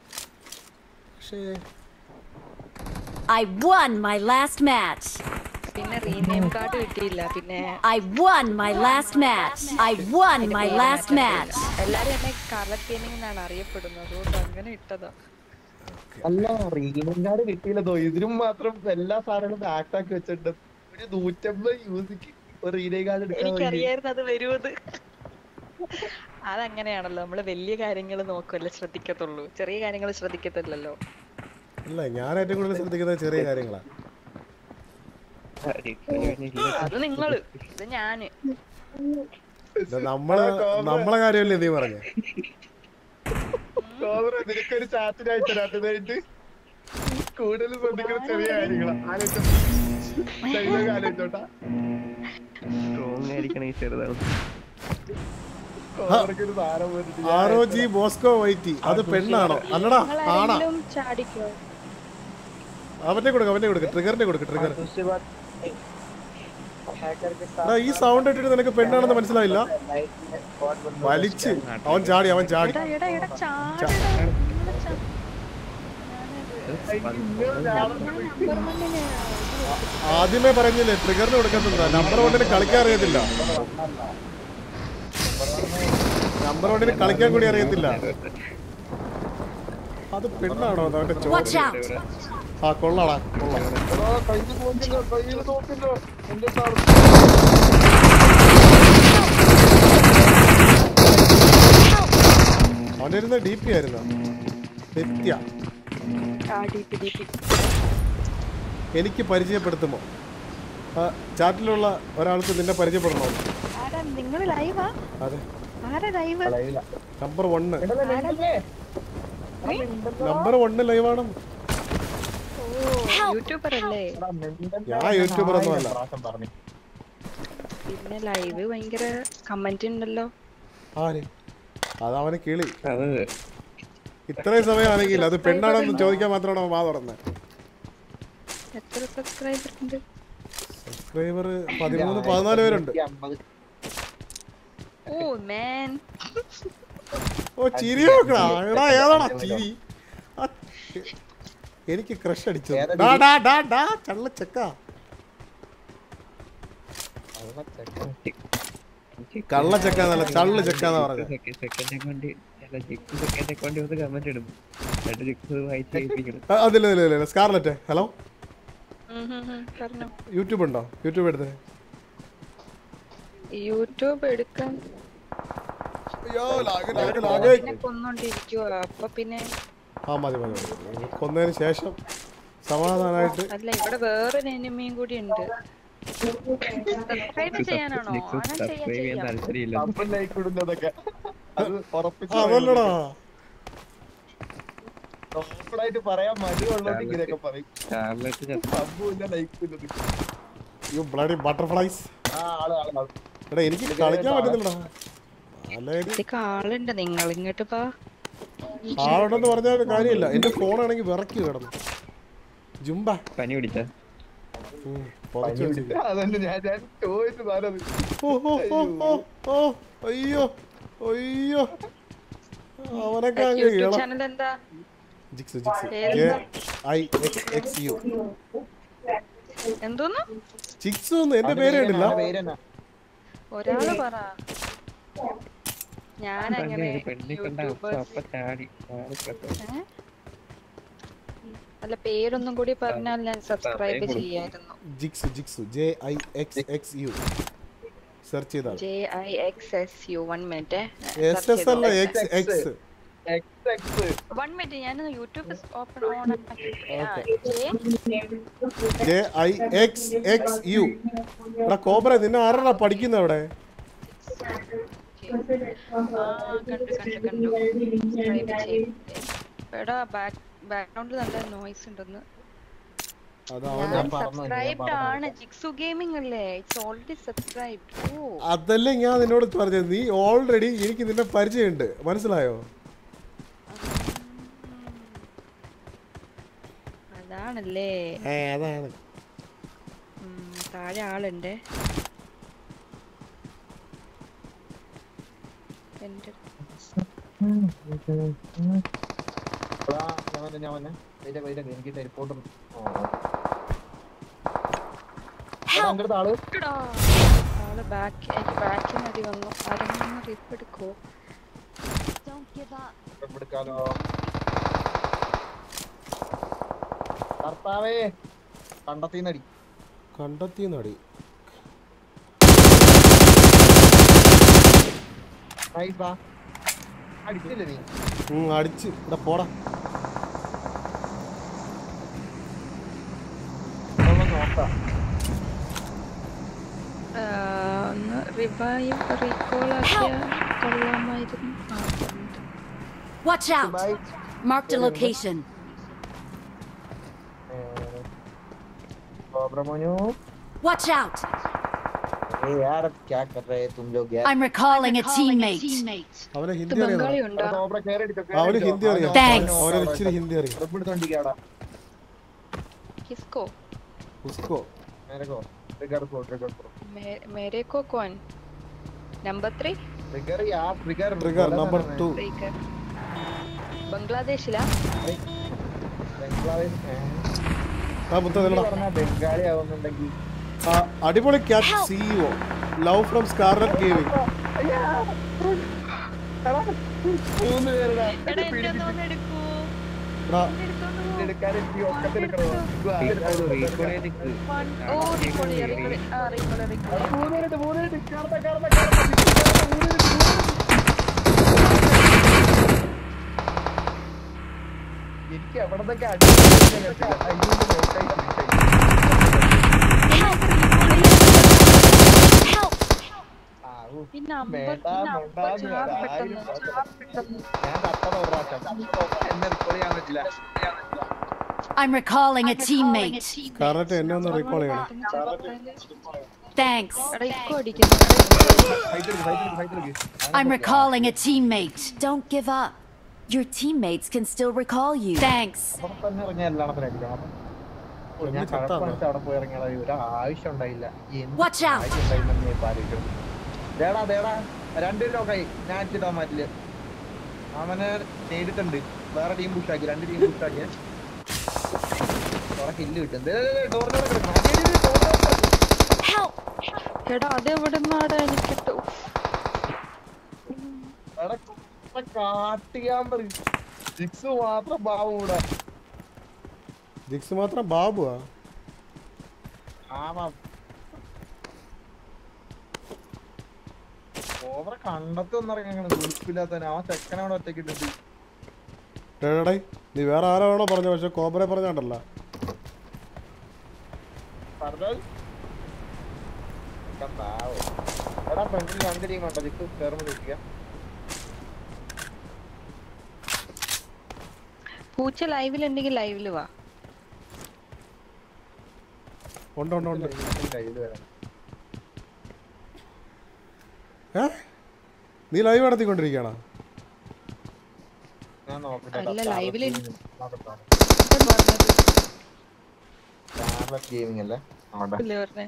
പക്ഷേ I won my last match. പിന്നെ റീനെയിം കാർഡ് കിട്ടിയില്ല പിന്നെ I won my last match. I won my last match. എല്ലാരും എന്നെ കറക്റ്റ് ഗെയിമിംഗ് എന്നാണ് അറിയപ്പെടുന്നത് അതുകൊണ്ട് അങ്ങനെ ഇട്ടതാ അല്ല റീമൻകാട് കിട്ടിയില്ലതോ ഇതിനും മാത്രം എല്ലാ സാധനങ്ങളും ബാക്ക് ആക്കി വെച്ചിട്ടുണ്ട് ഒരു നൂറ്റമ്പത് യൂസിക്ക് ഒരു റീനേം കാർഡ് എടുക്കാൻ വേണ്ടി. എനിക്കറിയായിരുന്നു അത് വരുമത് അതങ്ങനെയാണല്ലോ നമ്മള് വലിയ കാര്യങ്ങൾ നോക്കുമല്ലോ ശ്രദ്ധിക്കത്തുള്ളൂ ചെറിയ കാര്യങ്ങൾ ശ്രദ്ധിക്കത്തില്ലല്ലോ ഇല്ല ഞാൻ ഏറ്റവും കൂടുതൽ ശ്രദ്ധിക്കുന്നത് ചെറിയ കാര്യങ്ങളാണ് അത് നിങ്ങള് ഇത് ഞാന് ഇത് നമ്മളെ നമ്മളെ കാര്യമല്ലേ നീ പറഞ്ഞേ കോബ്ര, നിനക്കൊരു ചാറ്റിന് അയച്ചു കഴിഞ്ഞിട്ട് കൂടുതൽ ശ്രദ്ധിക്കുന്ന ചെറിയ കാര്യങ്ങളാ ആലോചിച്ചോ ഡയലോഗ് ആലോചിച്ചോട്ടാ സ്ട്രോങ് ആയിരിക്കണം ഈ ചെറുതാണ് കോബ്രയ്ക്ക് ഒരു സാധനം പോയിട്ട് ഞാൻ ആർ ഒ ജി ബോസ്കോ വൈറ്റി അത് പെണ്ണാണോ അല്ലടാ ആണാ ചാടിക്കോ അവന്റെ കൊടുക്ക അവന്റെ കൊടുക്ക ട്രിഗറിന്റെ കൊടുക്ക ട്രിഗർ എടാ ഈ സൗണ്ട് ഇട്ടിട്ട് നിനക്ക് പെണ്ണാണെന്ന് മനസ്സിലായില്ല വലിച്ച് അവൻ ചാടി അവൻ ചാടി എടാ എടാ എടാ ചാടടാ നിങ്ങള് ചാ- ആദ്യമേ പറഞ്ഞില്ലേ ട്രിഗറിന് കൊടുക്കത്തില്ല നമ്പർ വണ്ണിന് കളിക്കാൻ അറിയത്തില്ല നമ്പർ വണ്ണിന് കളിക്കാൻ കൂടി അറിയത്തില്ല അത് പെണ്ണാണോ അത് അവന്റെ Watch ചോദ്യം out. ആ കൊള്ളാടാ കൊള്ളാം എടാ, കയ്യില് നോക്കില്ലോ കയ്യില് നോക്കില്ലോ എന്റെ സാർ അവന്റെ ഇരുന്ന് ഡി പി ആയിരുന്നു നിത്യ ആ, DP, DP. എനിക്ക് പരിചയപ്പെടുത്തുമോ ആ, ചാറ്റിലുള്ള ഒരാൾക്ക് നിന്നെ പരിചയപ്പെടണോ ആരാ നിങ്ങള് ലൈവാ അതെ ആരാ live number one number one ലൈവാണ് ഓ യൂട്യൂബർ അല്ലേ ഞാൻ യൂട്യൂബർ ഒന്നും അല്ല പറഞ്ഞു പിന്നെ ലൈവ് ഭയങ്കര കമന്റ് ഉണ്ടല്ലോ ആര് അത് അവന് കിളി അത് ഇത്രയും സമയമാണെങ്കിൽ അത് പെണ്ണാണെന്ന് ചോദിക്കാൻ മാത്രമാണ് അവൻ വാ തുറന്നത് എത്ര സബ്സ്ക്രൈബർ ഉണ്ട് സബ്സ്ക്രൈബർ പതിമൂന്ന് പതിനാല് പേരുണ്ട് ഓ മാൻ ഓ ചിരി നോക്കടാ എടാ ഏതാടാ ചിരി ആ, എനിക്ക് ക്രഷ് അടിച്ചു ഡാ ഡാ ഡാ ഡാ ചള്ള ചെക്ക കള്ള ചെക്ക എന്നല്ല ചള്ള് ചെക്ക എന്നാ പറഞ്ഞത് സെക്കൻഡ് അക്കൗണ്ട് അല്ല ജിക്സ് സെക്കൻഡ് അക്കൗണ്ട് വന്ന് കമന്റ് ഇടും എന്നിട്ട് ജിക്സ് വായിച്ച് കേൾപ്പിക്കണം ആ, അതില്ല ഇല്ല ഇല്ല സ്കാർലറ്റ് ഹലോ പറഞ്ഞു യൂട്യൂബ് ഉണ്ടോ യൂട്യൂബ് എടുത്തേ യൂട്യൂബ് എടുക്കാൻ അയ്യോ ലാഗ് ലാഗ് ലാഗ് പിന്നെ കൊന്നോണ്ടിരിക്കുവോ അപ്പൊ പിന്നെ ആ മതി മതി മതി കൊന്നതിന് ശേഷം സമാധാനമായിട്ട് അല്ല ഇവിടെ വേറൊരു എനിമിയും കൂടി ഉണ്ട് സബ്സ്ക്രൈബ് ചെയ്യാനാണോ ജിക്സ് അങ്ങനെ ചെയ്യാൻ സബ്സ്ക്രൈബ് ചെയ്യാൻ ചെയ്യാം താല്പര്യമില്ല നമ്മൾ ലൈക്ക് ഇടുന്നതൊക്കെ അത് ഉറപ്പിച്ച് ആ, അതല്ലടാ ഓപ്പണായിട്ട് പറയാൻ മടിയുള്ളോണ്ട് ഇങ്ങനെയൊക്കെ പറയും ചാർലറ്റ് സംഭവമില്ല ലൈക്ക് ഇടുന്നത് യു ബ്ലഡി ബട്ടർഫ്ലൈസ് ആ ആള് ആള് ആള് എടാ എനിക്ക് കളിക്കാൻ പറ്റുന്നില്ലടാ അല്ലേ ഇതൊക്കെ ആളുണ്ട് നിങ്ങൾ ഇങ്ങോട്ട് പാ ആളുണ്ടെന്ന് പറഞ്ഞാൽ കാര്യമില്ല എന്റെ ഫോണാണെങ്കിൽ വിറക്കി കിടന്നു ജുംബ പനി പിടിച്ച ഉം, പുതച്ച് വെച്ചിട്ട്. അതന്നെ ഞാൻ ഞാൻ ചോദിച്ചു സാധനം ഓ, ഓ, ഓ, ഓ, ഓ, അയ്യോ അയ്യോ അവനൊക്കെ അങ്ങ് യൂട്യൂബ് ഇളം ചാനൽ എന്താ ജിക്സ് ജിക്സ് പേരെന്താ? ഐ എക്സ് എക്സ് യു എന്തോന്ന് ജിക്സ് ഒന്നും എന്റെ പേര് കണ്ടില്ല പേരെന്നാ ഒരാള് പറ ഞാൻ അങ്ങനെ ഒരു പെണ്ണെ കണ്ട അപ്പ യൂട്യൂബേഴ്സ് അപ്പ ചാടി ചാടി കിടക്കും. അല്ല പേരൊന്നും കൂടി പറഞ്ഞാൽ ഞാൻ സബ്സ്ക്രൈബ് കൊടുക്കും. ചെയ്യായിരുന്നു Jix Jix J I X X U search ചെയ്താൽ J I X S U one minute S S അല്ല X X X X one minute ഞാൻ YouTube open on J I X X U എടാ Cobra നിന്നെ ആരാ പഠിക്കുന്നത് അവിടെ കണ്ടു കണ്ടു കണ്ടു സബ്സ്ക്രൈബ് ചെയ്തിട്ട് എടാ ബാക്ക് ബാക്ക്ഗ്രൗണ്ടിൽ നല്ല നോയ്സ് ഉണ്ടെന്ന് അത് അവൻ ഞാൻ സബ്സ്ക്രൈബ്ഡ് ആണ് ജിക്സു ഗെയിമിംഗ് അല്ലേ ഇറ്റ്സ് ഓൾറെഡി സബ്സ്ക്രൈബ്ഡ് ഓ അതല്ലേ ഞാൻ നിന്നോട് പറഞ്ഞത് നീ ഓൾറെഡി എനിക്ക് നിന്നെ പരിചയമുണ്ട് മനസ്സിലായോ അതാണല്ലേ ഏ അതാണ് ഉം, താഴെ ആളുണ്ട് എന്റെ എടാ, ഞാൻ വന്നെ ഞാൻ വന്നെ വെയിറ്റ് വെയിറ്റ് എനിക്ക് ടെലിപ്പോർട്ട് എന്റെ അടുത്ത് ആള് എടാ, ആള് ബാക്ക് എനിക്ക് ബാക്കിൽ നിന്ന് അടി വന്നു ആരെങ്കിലും റിപ്പ് എടുക്കോ Don't give up. എടുക്കാലോ കർത്താവേ കണ്ടത്തിന്നടി കണ്ടെത്തി നടി നൈസാ അടിച്ചില്ലേ നീ ഉം, അടിച്ച് ഇവിടെ പോടാ ഒന്ന് നോക്കാം ആ, ഒന്ന് റിവൈവ് റീകോൾ ആക്കിയ കൊള്ളാമായിരുന്നു ആ, ഉണ്ട്. Watch out! Marked a location. Monu Watch out! अरे यार क्या कर रहे हैं तुम लोग यार I'm recalling a teammate. അവനെ ഇത് ഹിന്ദി അറിയാം ബംഗാളി ഉണ്ടോ കോബ്ര കേറി അടിച്ചോ അവന് ഹിന്ദി അറിയാം Thanks. അവനെ ഇച്ചിരി ഹിന്ദി അറിയാം എടുത്തോണ്ടിരിക്കാടാ किसको ഉസ്കോ मेरे को ट्रिगर को ट्रिगर को मे- मेरे को कौन नंबर थ्री ट्रिगर यार trigger trigger number two trigger ബംഗ്ലാദേശിലാ ബംഗ്ലാദേശ് ആ മുത്ത നിന്നടാ പറഞ്ഞ ബംഗാളി ആവുന്നുണ്ടെങ്കിൽ ആ, അടിപൊളി cat CEO love from Scarlet gaming മൂന്ന് പേരുടെ എടാ എന്നെ ഒന്ന് എടുക്കൂ എടുക്കാൻ എനിക്ക് ഒക്കത്തെടുക്കണോ റീകോൾ ചെയ്തിക്ക് ഓ റീകോൾ ചെയ്യാം റീകോൾ ആ റീകോൾ റീകോൾ മൂന്നിട്ട് മൂന്നിട്ട് കാണത്ത കാണത്ത കാണത്ത എനിക്ക് എവിടത്തൊക്കെ അടി ഈ നമ്പർ വേണ്ട, ഈ നമ്പർ വേണ്ട, ചാർ വേണ്ട, പെട്ടെന്ന് ആരും ചാർ പെട്ടെന്ന് ഞാൻ തത്തട ഒരു പ്രാവശ്യം എന്നെ റിക്കോർഡ് ചെയ്യാൻ പറ്റില്ല I'm recalling a teammate. Scarlet എന്നെ ഒന്ന് റീകോൾ ചെയ്യണം Thanks. എടാ ഇക്കോ അടിക്കുന്നു ഫൈറ്റ് എടുക്ക് ഫൈറ്റ് എടുക്ക് ഫൈറ്റ് എടുക്ക് I'm recalling a teammate. Don't give up. Your teammates can still recall you. Thanks. അവിടെ തന്നെ ഇറങ്ങിയ എല്ലാണത്തിനും അടിക്കണം ഓ, ഞാൻ കഴപ്പണിച്ച് അവിടെ പോയി ഇറങ്ങിയതാ ഒരു ആവശ്യം ഉണ്ടായില്ല എന്ത് Watch out. ആവശ്യം ഉണ്ടായില്ലെന്ന് ഞാൻ ഇപ്പൊ ആലോചിക്കുന്നു. ദേടാ ദേടാ രണ്ടു നോക്കായി ഞാൻ അടിച്ചിട്ടാ മാറ്റില്ല അവനെ നേരിട്ടുണ്ട് വേറെ ടീം പുഷാക്കി രണ്ട് ടീം പുഷാക്കിയ കുറെ കില്ല് കിട്ടും ദേ, ദേ, ദേ, ഡോറിനോട് കിടക്കണം. അടി, അടി, അടി, ഡോറിനോട് കിടക്കണം. Help! എടാ അത് എവിടെ നിന്നാടാ എനിക്കിട്ടു എടാ, കുറെ കാട്ടിയാൻ പറയും സിക്സ് മാത്രം പാവൂടാ ജിക്സ് മാത്രം ബാബുവാ ആവാം ഓവർ കണ്ടത്തി ഒന്നിറങ്ങണം ഉടുപ്പില്ലാത്തവന് ആ ചെക്കനെ അവിടെ ഒറ്റക്കിട്ടിട്ട് ഡേടേ നീ വേറെ ആരോ വേണോ പറഞ്ഞു പക്ഷെ കോബ്രെ പറഞ്ഞാണ്ടല്ല പറഞ്ഞാൽ കണ്ടാവോ. എടാ ഫ്രണ്ടിൽ രണ്ട് ടീം ഉണ്ടോ ജിക്ക് കയറുമ്പോ ചോദിക്കുക പൂച്ച ലൈവിലുണ്ടെങ്കിൽ ലൈവില് വാ ഉണ്ട് ഉണ്ട് ഉണ്ട് കയ്യിൽ വരാം ഏ നീ ലൈവ് നടത്തിക്കൊണ്ടിരിക്കുകയാണോ ഞാൻ നോക്കട്ടെ അല്ല, live ല് ഗെയിമിംഗ് അല്ലേ അവിടെ ഇല്ലേ പറഞ്ഞേ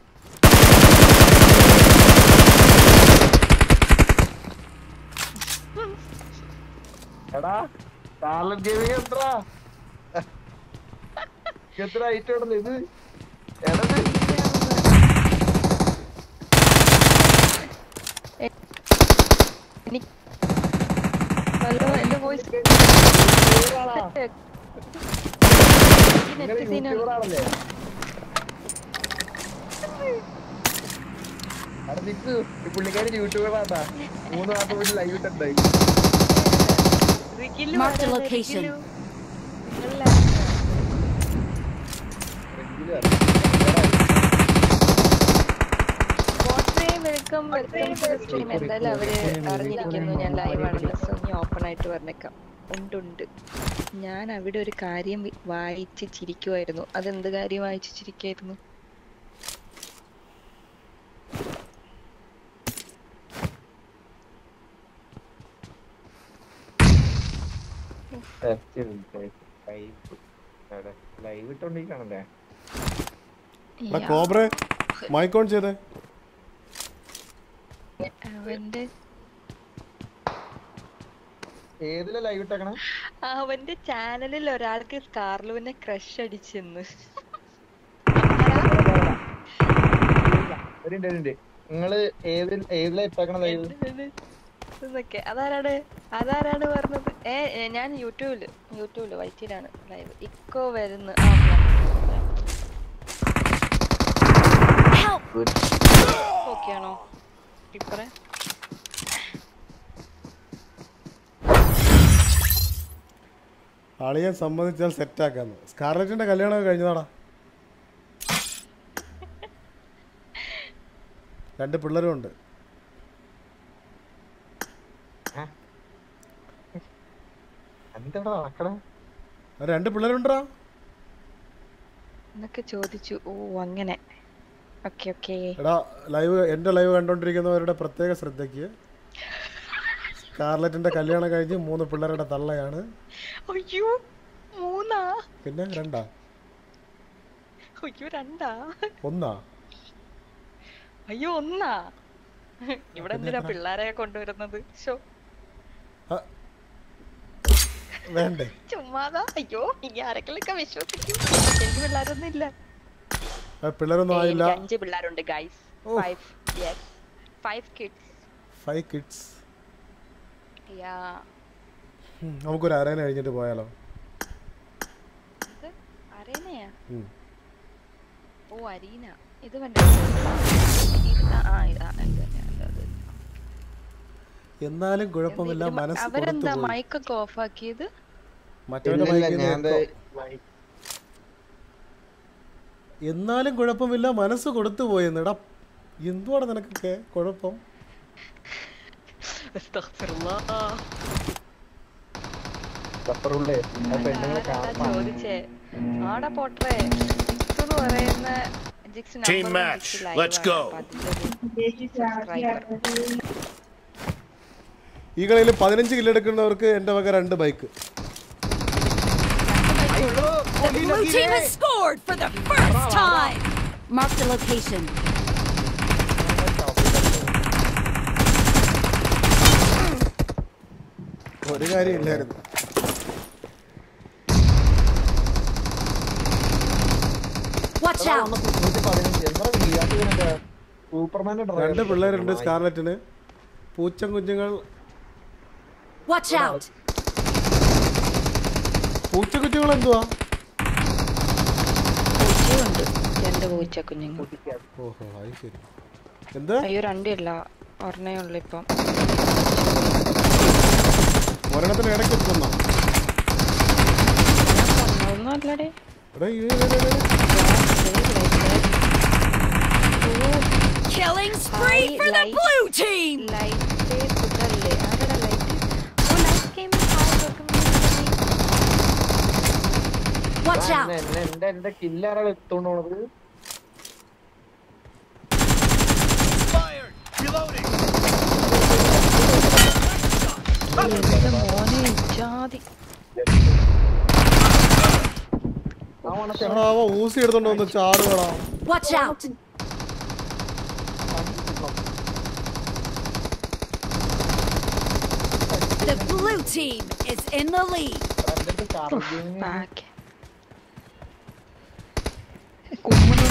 എടാ ടാലന്റ് ഗെയിമിംഗ് എത്ര എത്ര ഐറ്റം ഉണ്ടല്ലോ ഇത് എടത് എനിക്ക് ഹലോ എന്റെ വോയിസ് നെറ്റ് സീനാണ് യൂട്യൂബറാണല്ലേ അവിടെ നിക്ക് ഈ പുള്ളിക്കാരൻ യൂട്യൂബറാട്ടാ മൂന്ന് മാസം വീട്ടിൽ ലൈവ് ഇട്ടുണ്ടായി Marked a location. Welcome welcome stream എന്തായാലും അവര് അറിഞ്ഞിരിക്കുന്നു ഞാൻ ലൈവ് ആണല്ലോ സോ ഞാൻ ഓപ്പൺ ആയിട്ട് പറഞ്ഞേക്കാം ഉണ്ട് ഉണ്ട് ഞാൻ അവിടെ ഒരു കാര്യം വി- വായിച്ച് ചിരിക്കുമായിരുന്നു അതെന്ത് കാര്യം വായിച്ച് ചിരിക്കായിരുന്നു ലൈവ് ഇട്ടോണ്ടിരിക്കണല്ലേ എടാ കോബ്രെ മൈക്ക് ഓൺ ചെയ്തേ അവന്റെ ഏതിലെ ലൈവ് ഇട്ടേക്കണേ അവന്റെ ചാനലിൽ ഒരാൾക്ക് സ്കാർലുവിനെ ക്രഷ് അടിച്ചെന്ന് ഒരു മിനിറ്റ് ഒരു മിനിറ്റ് നിങ്ങള് ഏതിൽ ഏതിലാ ഇട്ടേക്കണ ലൈവ് ഇതൊക്കെ അതാരാണ് അതാരാണ് പറഞ്ഞത് ഏ ഏ, ഞാൻ യൂട്യൂബില് യൂട്യൂബില് വൈറ്റിലാണ് ലൈവ് ഇക്കോ വരുന്നു ഓക്കെ ആണോ ഇപ്പറേ അളിയെ സമ്മതിച്ചാൽ സെറ്റാക്കാന്ന് സ്കാർലറ്റിന്റെ കല്യാണം കഴിഞ്ഞതാടാ രണ്ട് പിള്ളേരും ഉണ്ട് എന്താ നടക്കണേ ആ രണ്ട് പിള്ളേരുണ്ടാ എന്നൊക്കെ ചോദിച്ചു ഓ അങ്ങനെ ഓക്കെ ഓക്കെ എടാ ലൈവ് എൻ്റെ ലൈവ് കണ്ടോണ്ടിരിക്കുന്നവരുടെ പ്രത്യേക ശ്രദ്ധയ്ക്ക് സ്കാർലറ്റിന്റെ കല്യാണം കഴിഞ്ഞ് മൂന്ന് പിള്ളേരുടെ തള്ളയാണ് അയ്യോ മൂന്നാ പിന്നെ രണ്ടാ അയ്യോ രണ്ടാ ഒന്നാ അയ്യോ ഒന്നാ ഇവിടെ എന്തിനാ പിള്ളേരെ കൊണ്ടുവരുന്നത് ഷോ വേണ്ടേ ചുമ്മാതാ അയ്യോ ഇനി ആരെങ്കിലൊക്കെ വിശ്വസിക്കും എനിക്ക് പിള്ളേരൊന്നും ഇല്ല ആ, പിള്ളേരൊന്നും ഏയ്, ആയില്ല എനിക്ക് അഞ്ച് പിള്ളേരുണ്ട് guys five yes five kids five kids ya നമുക്കൊരു അരേന കഴിഞ്ഞിട്ട് പോയാലോ ഇത് അരേനയാ ഉം. ഓ അരീന ഇത് കണ്ടിട്ടുണ്ടോ? ഇത് ആ, ആ, ഇത്, ആ, ഇത് തന്നെ, അത്, അത്. എന്നാലും കുഴപ്പമില്ല ഇത് മ- മനസ്സ് അവരെന്താ കൊടുത്തു പോയി മൈക്കൊക്കെ ഓഫ് ആക്കിയത് മറ്റവന്റെ ഇല്ലില്ല, മൈക്കിൽ ഞാൻ നിന്ന് ദേ എക്കോ. എന്നാലും കുഴപ്പമില്ല മനസ്സ് കൊടുത്തു പോയെന്നിടാ എന്തുവാണ് നിനക്കൊക്കെ കുഴപ്പം സഫറുള്ളേ ആ പെണ്ണുങ്ങളെ ആരാടാ ചോദിച്ചേ ആടെ പോട്ടെ ജിക്സ് എന്ന് പറയുന്ന ജിക്സ് Team number match. ജിക്സ് live Let's ആണ്. go. അപ്പൊ അതിലൊരു subscriber. ഈ കളിയിൽ പതിനഞ്ച് കില്ലെടുക്കുന്നവർക്ക് എൻ്റെ വക രണ്ട് bike The blue team has scored for the first time. Mark the location. ഒരു കാര്യമില്ലായിരുന്നു Watch out. സൂപ്പർമാന്റെ രണ്ട് പിള്ളേരുണ്ട് സ്കാർലറ്റിന് പൂച്ചൻ കുഞ്ഞുങ്ങൾ Watch out. പൂച്ച കുഞ്ഞുങ്ങൾ എന്തുവാ പൂച്ചയുണ്ട് രണ്ട് പൂച്ച കുഞ്ഞുങ്ങൾ ഓഹോ അത് ശരി എന്താ അയ്യോ രണ്ടില്ല ഒരെണ്ണേ ഉള്ളു ഇപ്പം ഒരെണ്ണത്തിന് ഇടയ്ക്ക് എത്തുന്നോ ഒന്നും അല്ലടേ എടാ ഇത് ഇത് ഇത് ഇത്. Killing spree for the blue team. Light സുഖല്ലേ ആരുടെ ലൈറ്റ് ഓ light gaming hi welcome Watch out. എന്റെ എന്റെ എന്റെ കില്ലാരാൾ എടുത്തോണ്ട് പോണത് എന്റെ മോനെ ജാതി എടാ, അവൻ ഊസി എടുത്തോണ്ട് വന്ന് ചാടുകടാ Watch out. The blue team is in the lead. Back കുമ്മുന്നു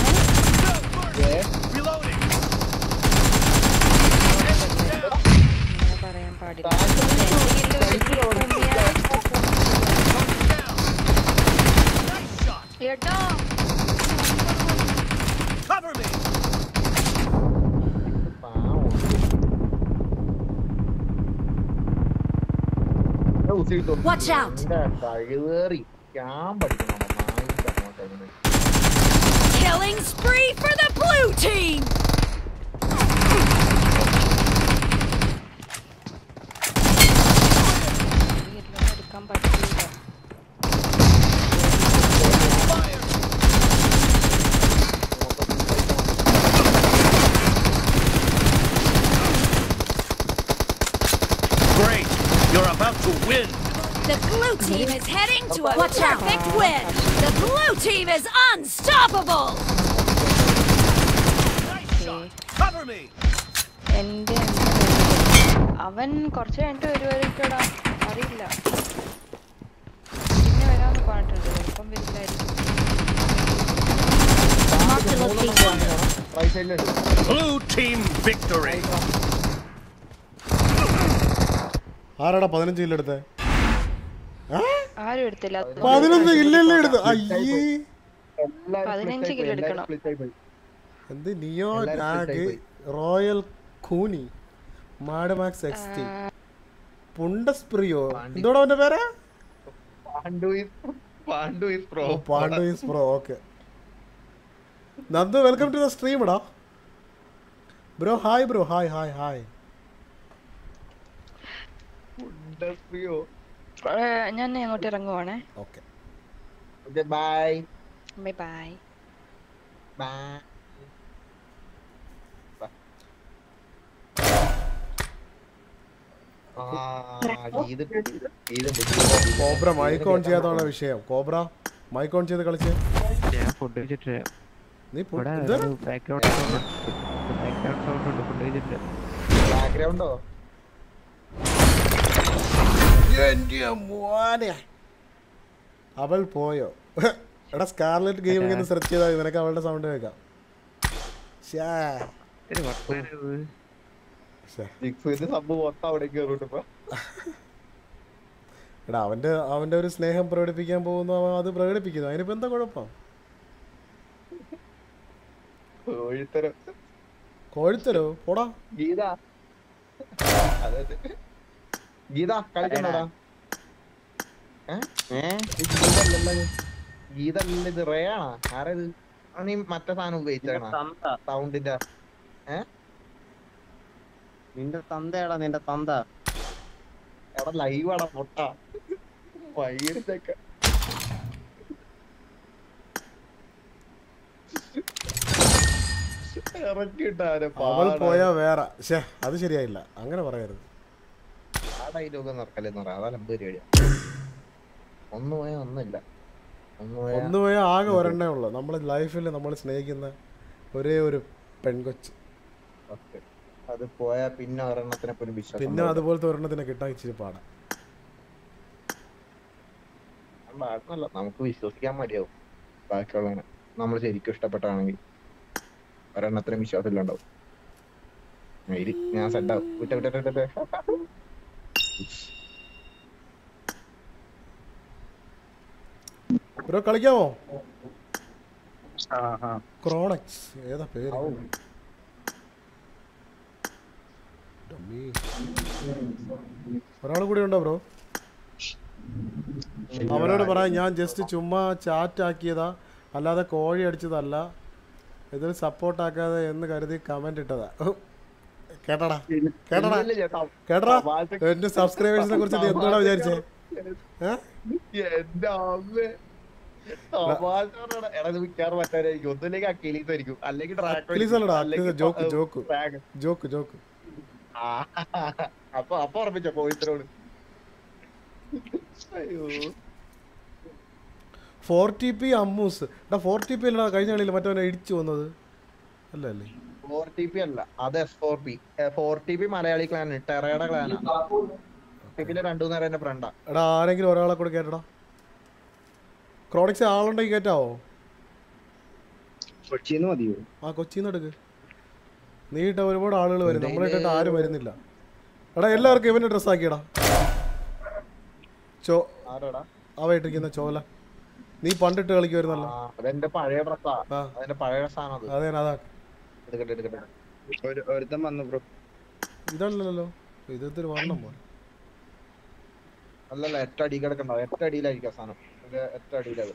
അങ്ങനെ പറയാൻ പാടില്ല എടാ Cover me. Watch out. എന്റെ കഴിവേറി ഞാൻ പഠിക്കണം നായിന്റെ അങ്ങോട്ട് അങ്ങനെ. Killing spree for the blue team. എടുക്കാൻ പറ്റില്ല Great. You're about to win. The blue team is heading to a perfect win. The blue team is unstoppable. Cover me. എന്റെ അവൻ കുറച്ച് കഴിഞ്ഞിട്ട് വരുമായിരിക്കടാ അറിയില്ല പിന്നെ വരാന്ന് പറഞ്ഞിട്ടുണ്ട് ചിലപ്പം വരില്ലായിരിക്കും Mark the location. റൈറ്റ് സൈഡിലുണ്ട് Blue team victory. ആരാടാ പതിനഞ്ച് കിലോ എടുത്തേ ആരും എടുത്തില്ല പതിനൊന്ന് കില്ലല്ലേ എടുത്ത് അയ്യേ പതിനഞ്ച് കിലോ എടുക്കണം എന്ത് നിയോ എല്ലാരും split നാഗ് ആയിപ്പോയി. റോയൽ കൂനി മാഡമാക്സ് എക്സ് ടി പുണ്ടസ്പ്രിയോ എന്തോടാ അവന്റെ പേരാ Pandu is Pandu is pro. ഓ Pandu is pro okay Nandu welcome to the stream ഇടാ bro hi bro hi hi hi പുണ്ടസ്പ്രിയോ. ഞാൻ അങ്ങോട്ട് ഇറങ്ങുവാണേ okay Okay, bye. Bye bye Bye. ആ, ഗീത- ഗീത- ഗീത- കോബ്ര മൈക്ക് ഓൺ ചെയ്യാത്തതാണ് വിഷയം കോബ്ര മൈക്ക് ഓൺ ചെയ്ത് കളിച്ച് ഞാൻ ഫുഡ് കഴിച്ചിട്ട് നീ ഫു- ഇവിടെ ഇത്? ബാക്ക്ഗ്രൗണ്ട് ബാക്ക്ഗ്രൗണ്ട് സൗണ്ട് ഉണ്ട് ഫുഡ് കഴിച്ചിട്ട് ബാക്ക്ഗ്രൗണ്ടോ എന്റെ മോനെ അവൾ പോയോ എടാ സ്കാർലെറ്റ് ഗെയിമിംഗ് എന്ന് സെർച്ച് ചെയ്താൽ നിനക്ക് അവളുടെ സൗണ്ട് കേൾക്കാം ശ്ശേ. ശ്ശേ. ജിക്സുവിന്റെ സംഭവം മൊത്തം അവിടെ കയറിട്ട് ഇപ്പൊ എടാ അവന്റെ അവന്റെ ഒരു സ്നേഹം പ്രകടിപ്പിക്കാൻ പോകുന്നു അവൻ അത് പ്രകടിപ്പിക്കുന്നു അതിനിപ്പോ എന്താ കുഴപ്പം കോഴിത്തരം കോഴിത്തരോ പോടാ ഗീത അതെ അതെ. ഗീത കളിക്കണോടാ ഏ? ഏ? ഇത് ഗീതല്ലല്ലോ ഇത്. ഗീതല്ല ഇത് റേ ആണോ ആരാ ഇത് ആ നീ മറ്റേ സാധനം ഉപയോഗിച്ചാണോ സൗണ്ടിന്റെ ഏ നിന്റെ തന്തയാടാ നിന്റെ തന്ത എടാ ലൈവ് ആടാ പൊട്ട വൈകിട്ടൊക്കെ ഇറക്കിട്ടാരെ അവൾ പോയാ വേറെ ശ്ശേ അത് ശരിയായില്ല അങ്ങനെ പറയരുത് ആ ഡയലോഗ് നടക്കലെന്ന് പറയാം അതാ ലംബ് പരിപാടിയാ ഒന്ന് പോയാ ഒന്നുമില്ല ഒന്ന് പോയാ ഒന്ന് പോയ ആകെ ഒരെണ്ണേ ഉള്ളൂ നമ്മളെ ലൈഫിൽ നമ്മൾ സ്നേഹിക്കുന്ന ഒരേ ഒരു പെൺകൊച്ച് ഓക്കേ. അത് പോയാ പിന്നെ ഒരെണ്ണത്തിനെ പോലും വിശ്വാസം പിന്നെ ഉണ്ടാവില്ല. അതുപോലത്തെ ഒരെണ്ണത്തിനെ കിട്ടാൻ ഇച്ചിരി പാടാ ബാക്കിയല്ല നമുക്ക് വിശ്വസിക്കാൻ മതിയാവും ബാക്കിയുള്ളവനെ നമ്മൾ ശരിക്കും ഇഷ്ടപ്പെട്ടാണെങ്കിൽ ഒരെണ്ണത്തിനും വിശ്വാസം ഇല്ലാണ്ടാവും ഇരി, ഞാൻ സെറ്റാവും വിട്ട വിട്ട വിട്ട വിട്ട. ബ്രോ കളിക്കാമോ ക്രോണക്സ് ഏതാ പേര് ഡമ്മി. ഒരാൾ കൂടി ഉണ്ടോ ബ്രോ അവനോട് പറ ഞാൻ ജസ്റ്റ് ചുമ്മാ ചാറ്റ് ആക്കിയതാ അല്ലാതെ കോഴി അടിച്ചതല്ല ഇതിൽ സപ്പോർട്ട് ആക്കാതെ എന്ന് കരുതി കമന്റ് ഇട്ടതാ കേട്ടടാ കേട്ടടാ ഇല്ലില്ല ചേട്ടാ. കേട്ടടാ തമാശ- എന്റെ സബ്സ്ക്രൈബേഴ്സിനെ കുറിച്ച് നീ എന്താടാ വിചാരിച്ചേ ഏ? എന്റെ അമ്മേ തമാശ പറയണ. എടാ ഇത് മിക്കവാറും മറ്റവരായിരിക്കും ഒന്നുമില്ലെങ്കിൽ അക്കീലീസ് ആയിരിക്കും അല്ലെങ്കിൽ ഡ്രാഗൺ അഖിലീസ് അല്ലടാ അല്ലെങ്കിൽ അഖിലീസ് ജോക്ക് പ- ജോക്ക് ഡ്രാഗൺ. ജോക്ക് ജോക്ക് ആ, അപ്പൊ അപ്പൊ ഉറപ്പിച്ചോ കോഴിത്തരോട് അയ്യോ ഫോർ ടി പി അമ്മൂസ് എടാ ഫോർ ടി പി അല്ലടാ കഴിഞ്ഞ കളിയിൽ മറ്റവനെ ഇടിച്ചു വന്നത് അല്ല അല്ലേ ഫോർ ടി പി അല്ല അത് S four P four T P Malayali clan ടെറയുടെ ക്ലാനാ ടിപ്പിലെ രണ്ടു നേരം എന്റെ ഫ്രണ്ടാ എടാ ആരെങ്കിലും ഒരാളെ കൂടെ കേട്ടടാ ക്രോണിക്സ് ആളുണ്ടെങ്കിൽ കേറ്റാവോ കൊച്ചിന്ന് മതിയോ ആ കൊച്ചിന്ന് എടുക്ക് നീ ഇട്ട ഒരുപാട് ആളുകൾ വരും നമ്മളെ ഇട്ടിട്ട് ആരും വരുന്നില്ല എടാ എല്ലാവർക്കും ഇവന്റെ ഡ്രസ് ആക്കിയടാ ചോ ആരോടാ അവ ഇട്ടിരിക്കുന്ന ചോല നീ പണ്ടിട്ട് കളിക്കുമായിരുന്നല്ലോ ആ, അതെന്റെ പഴയ ഡ്രസ്സാ ആ. അതെന്റെ പഴയ സാധനം അത് അതെ അതാ എടുക്കട്ടെ എടുക്കട്ടെ ഒരു ഒരുത്തൻ വന്നു ബ്രോ ഇതല്ലല്ലോ ഇതൊരു വർണ്ണം പോലെ അല്ലല്ല എട്ട് അടി കിടക്കണ്ട എട്ട് അടിയിലായിരിക്കും ആ സാധനം ഇത് എട്ട് അടിയിലത്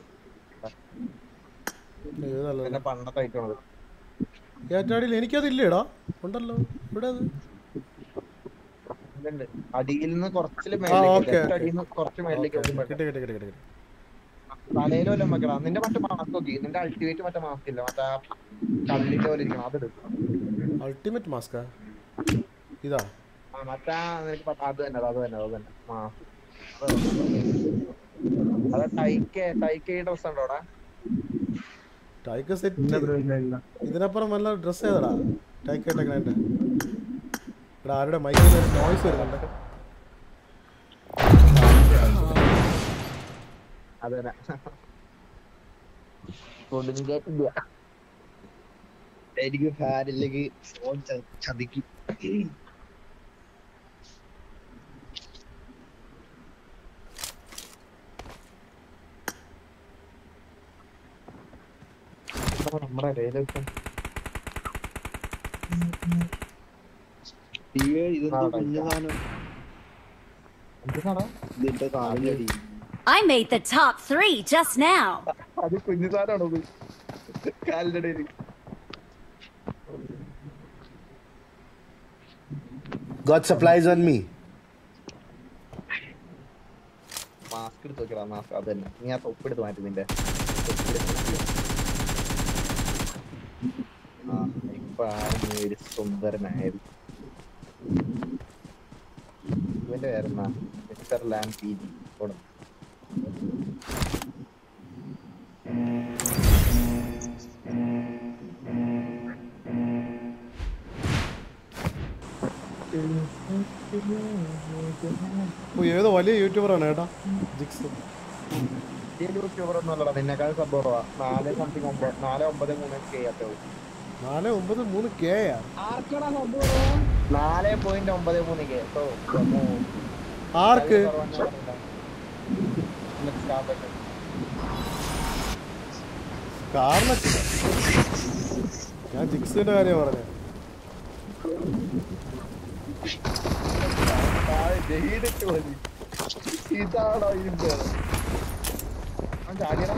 ഇതല്ലല്ലോ എന്റെ പണ്ടത്തെ ഐറ്റമാണത് ഏറ്റാടിയിൽ എനിക്കതില്ലേടാ ഉണ്ടല്ലോ ഇവിടെ അത് ഇതുണ്ട് അടിയിൽ നിന്ന് കുറച്ചില് ആ മേലേക്ക് ഓക്കെ എട്ട് അടിയിൽ നിന്ന് കുറച്ച് മേലേക്ക് കിട്ടി കിട്ടി കിട്ടി കിട്ടി കിട്ടി തലയിലും വല്ലതും വെക്കണം നിന്റെ മറ്റേ മാസ്ക് നോക്കി നിന്റെ അൾട്ടിമേറ്റ് മറ്റേ മാസ്ക് ഇല്ല മറ്റേ ആ കള്ളിന്റെ പോലെ ഇരിക്കണം അതെടുക്കും അൾട്ടിമേറ്റ് മാസ്കാ ഇതാ ആ മറ്റേ ആ നിനക്ക് പ- അത് തന്നെ അത് തന്നെ അത് തന്നെ മാസ്ക് അത് ടൈക്ക് ടൈക്ക് ഡ്രസ് ഉണ്ടോ അവിടെ ടൈക്ക് സെറ്റ് ഇതിനപ്പുറം നല്ല ഡ്രസ് ഏതാടാ ടൈക്ക് ഇട്ടേക്കണേന്റെ ഇവിടെ ആരുടെ മൈക്കിൽ നോയ്സ് വരുന്നുണ്ട് അത് തന്നെ കൊടുങ്കാറ്റില്ല എനിക്ക് ഫാനിലേക്ക് ഫോൺ ചതിക്കും ഇതാ നമ്മുടെ കയ്യിലൊക്കെ ഇതെന്ത് കുഞ്ഞു സാധനം എന്തിനാടാ ഇതിന്റെ കാലിലടി I made the top three just now. അത് കുഞ്ഞു സാധനമാണോ കാലിന്റെ ഇടയിൽ Got supplies on me. Mask എടുത്ത് വെക്കടാ മാസ്ക് അത് തന്നെ നീ ആ തൊപ്പെടുത്ത് മാറ്റി നിന്റെ തൊപ്പിയെടുത്ത് വെക്ക്. ആ ഇപ്പൊ ആണ് നീ ഒരു സുന്ദരനായത് ഇവന്റെ പേരെന്നാ മിസ്റ്റർ ലാം പി ജി കൊടും ഓ ഏതോ വലിയ യൂട്യൂബറാണ് ഏട്ടാ ജിക്സ് യൂട്യൂബർ ഒന്നും അല്ലടാ നിന്നെക്കാൾ സംഭവം നാല് സംതിങ് ഒമ്പത് നാല് ഒമ്പത് മൂന്ന് കെ അത്രേ നാല് ഒമ്പത് മൂന്ന് കെ ആ നാല് പോയിന്റ് ഒമ്പത് മൂന്ന് കെ സോ ആർക്ക് കാറിനൊക്കെ ഞാൻ ജിക്സിന്റെ കാര്യം പറഞ്ഞേ ഇതാണോ ഇതിന്റെ ആ ചാടിയടാ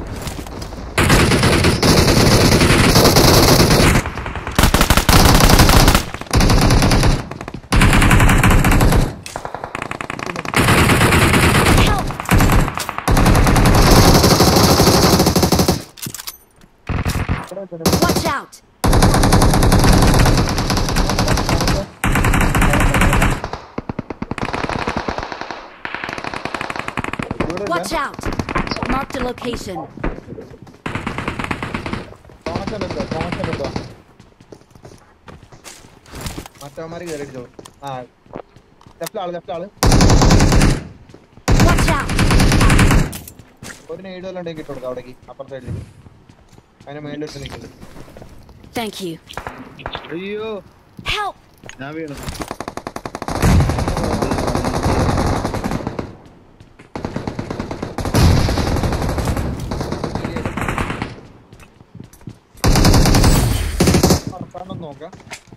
Watch out! Watch out! Marked a location. Thomas എടുത്തോ തോമസ് എടുത്തോ മറ്റവന്മാര് കയറി അടിച്ചോ ആ ലെഫ്റ്റ് ആള് ലെഫ്റ്റ് ആള് Watch out! ഒരു നെയ്ഡ് വല്ല ഉണ്ടെങ്കിൽ ഇട്ട് കൊടുക്കാം അവിടേക്ക് അപ്പുറത്തെ സൈഡിലേക്ക് അതിന്റെ മേളിലോട്ട് നിൽക്കുന്നുണ്ട് Thank you. അയ്യോ Help! ഞാൻ വീണു മറക്കാണ്ടൊന്ന് നോക്കാം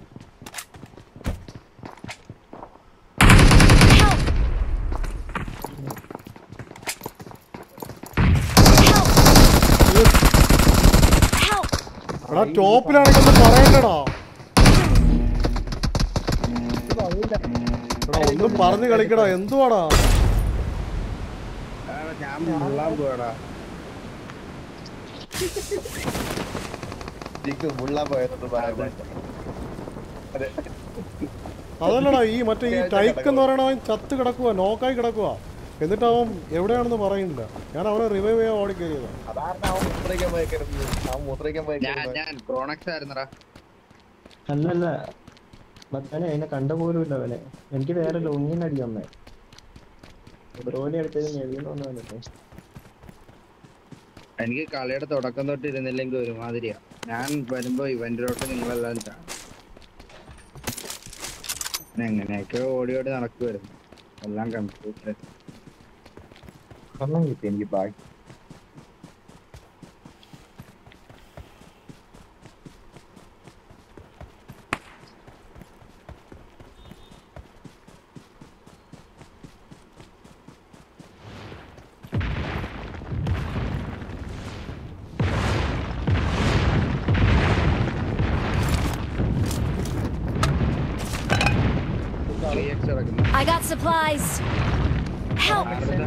എടാ ടോപ്പിലാണെങ്കിൽ ഒന്ന് പറയണ്ടടാ എടാ ഒന്നും പറഞ്ഞു കളിക്കടാ എന്തുവാടാ ഞാൻ മുള്ളാൻ പോയടാ ജിക്ക് മുള്ളാൻ പോയതെന്ന് പറയാൻ അതെ അതല്ലടാ ഈ മറ്റേ ഈ ടൈക്ക് എന്ന് പറയണവൻ ചത്ത് കിടക്കുക നോക്കായി കിടക്കുക എന്നിട്ട് അവൻ എവിടെയാണെന്ന് പറയുന്നില്ല ഞാൻ അവനെ റിവൈവ് ചെയ്യാൻ ഓടി കയറിയതാ അതാണ് അവൻ മൂത്രയ്ക്കാൻ പോയേക്കരുത് അവൻ മൂത്രയ്ക്കാൻ ഞാൻ പോയേക്കരുത് ഞാൻ ക്രോണക്സ് ആയിരുന്നടാ അല്ലല്ല മച്ചാനെ അതിനെ കണ്ട പോലും ഇല്ല അവനെ എനിക്ക് വേറെ ലോങ്ങിൻ അടി വന്നേ ബ്രോലി അടുത്തത് നെവിന്ന് വന്നു വന്നിട്ടേ എനിക്ക് കളിയുടെ തുടക്കം തൊട്ട് ഇരുന്നില്ലെങ്കിൽ ഒരുമാതിരിയാ ഞാൻ വരുമ്പോ ഇവന്റിലോട്ട് നിങ്ങളെല്ലാം ചാടും. ഞാൻ എങ്ങനെയൊക്കെ ഓടി ഓടി നടക്കുവായിരുന്നു എല്ലാം കമ്പ്യൂട്ടർ സ്വർണ്ണം കിട്ടി എനിക്ക് ബാക്കി കിടക്കുന്നു I got supplies. Help!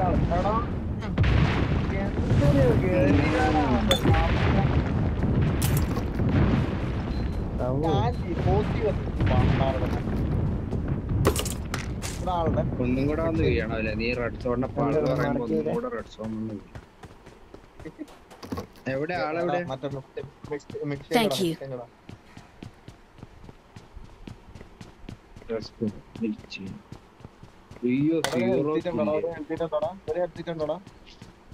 ഒന്നും കൂടെ വന്ന് വീഴണം അല്ലേ നീ റെഡ് സോണിന്റെ പാട് പറയുമ്പോ ഒന്നും കൂടെ റെഡ് സോൺ ഒന്ന് വീഴും. എവിടെ ആളെവിടെ Thank you. അയ്യോ സീറോ എടുത്തിട്ടുണ്ടോടാ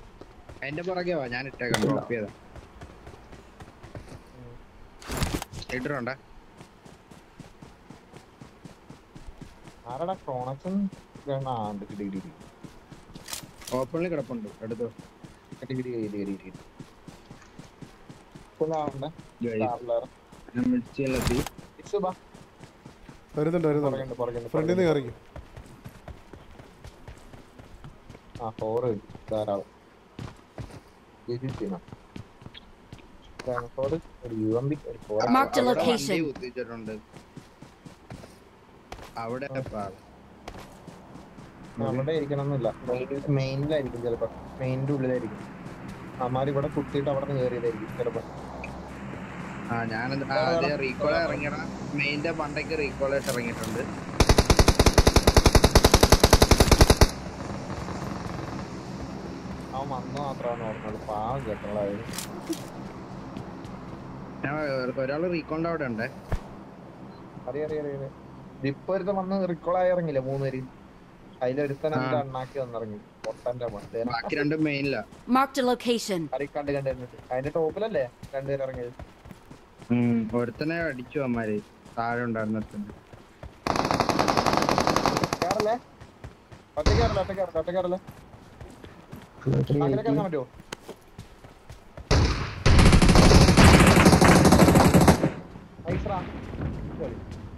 അതിന്റെ പുറകെ വാ ഞാൻ ഇട്ടേക്കാം ഡ്രോപ്പ് ചെയ്താ ഇട്ടിട്ടുണ്ടേ ആരാടാ ക്രോണക്സൺ ആ ഉണ്ട് കിട്ടി കിട്ടി കിട്ടി. ഓപ്പണിൽ കിടപ്പുണ്ട് എടുത്തോ കിട്ടി കിട്ടി കിട്ടി കിട്ടി കിട്ടി Full ആവണ്ടേ? ജോയി. Traveler. ഞാൻ മിഡിച്ചിലെത്തി ഇക്സു ബാ. വരുന്നുണ്ട് പുറകുണ്ട്, വരുന്നുണ്ട് പുറകുണ്ട്, ഫ്രണ്ടിൽ നിന്ന് കയറിക്കും ആ ഫോറ് ധാരാളം ഫോറ് ഒരു യു എം ബി ഒരു ഫോർ Marked a അവിടെ വണ്ടി location. കുത്തിച്ചിട്ടുണ്ട് അവിടെ പാള. അവിടെ ഇരിക്കണം എന്നില്ല മെയിനിലായിരിക്കും ചിലപ്പോ മെയിനിന്റെ ഉള്ളിലായിരിക്കും അമ്മാര് ഇവിടെ കുത്തിയിട്ട് അവിടെ നിന്ന് കയറിയതായിരിക്കും ചിലപ്പോ ആ ഞാനത് ആ, അതെ റീകോള ഇറങ്ങിയടാ മെയിന്റെ പണ്ടേക്ക് റീകോളായിട്ട് ഇറങ്ങിയിട്ടുണ്ട് അവൻ വന്നു മാത്രമാണ് ഓർമ്മയുള്ളൂ പാവം കേട്ടോളായത് ഞാൻ ഒരാള് റീകോളിന്റെ അവിടെ ഉണ്ടേ അറിയാം അറിയാം അറിയാം ഇപ്പൊ ഒരുത്തൻ വന്ന് റിക്കോളായി ഇറങ്ങില്ലേ മൂന്നുപേര് അതിലൊരുത്തൻ എന്റെ ആ. അണ്ണാക്കി വന്നിറങ്ങി പൊട്ടന്റെ മണ്ടേന ബാക്കി രണ്ടും മെയിനില്ല Marked a location. അരി കണ്ട് കണ്ട് കണ്ടിട്ട് അതിന്റെ ടോപ്പിലല്ലേ രണ്ടുപേരും ഇറങ്ങിയത് ഒരുത്തനെ അടിച്ചു അമ്മാര് താഴെ ഉണ്ടായിരുന്ന ഒരുത്തനെ. കേറല്ലേ ഒറ്റ കയറല്ലേ ഒറ്റ കയറല്ലേ ഒറ്റ കയറല്ലേ അങ്ങനെ കിടക്കാൻ പറ്റുമോ നൈസ്രാ ശരി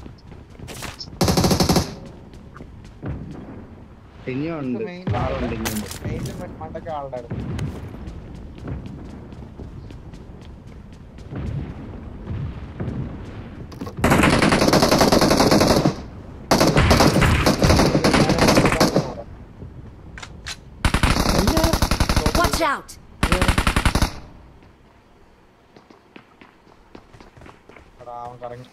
ഇനിയും ഉണ്ട് ആളുണ്ട് ഇനിയുണ്ട് മെയിനിലും മണ്ടൊക്കെ ആളുണ്ടായിരുന്നു Watch out! എടാ അവൻ കറങ്ങി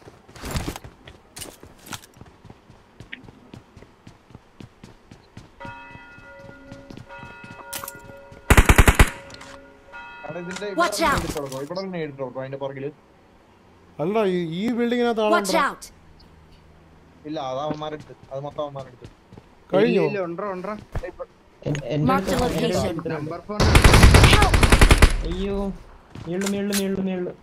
എടാ, ഇതിന്റെ ഇവിടെ Watch out. നേരിട്ട് കൊടുക്കോ, ഇവിടെ നേരിട്ട് കൊടുക്കോ അതിന്റെ പുറകില് അല്ല ഈ- ഈ ബിൽഡിങ്ങിനകത്ത് Watch ആളുണ്ടോ out! ഇല്ല അത് അവന്മാരെടുത്ത് അത് മൊത്തം അവന്മാരെടുത്ത് കഴിഞ്ഞോ ഇല്ല, ഉണ്ടോ ഉണ്ടോ Marked a location. Number phone Help! അയ്യോ മേളു മേളു മേളു മേളു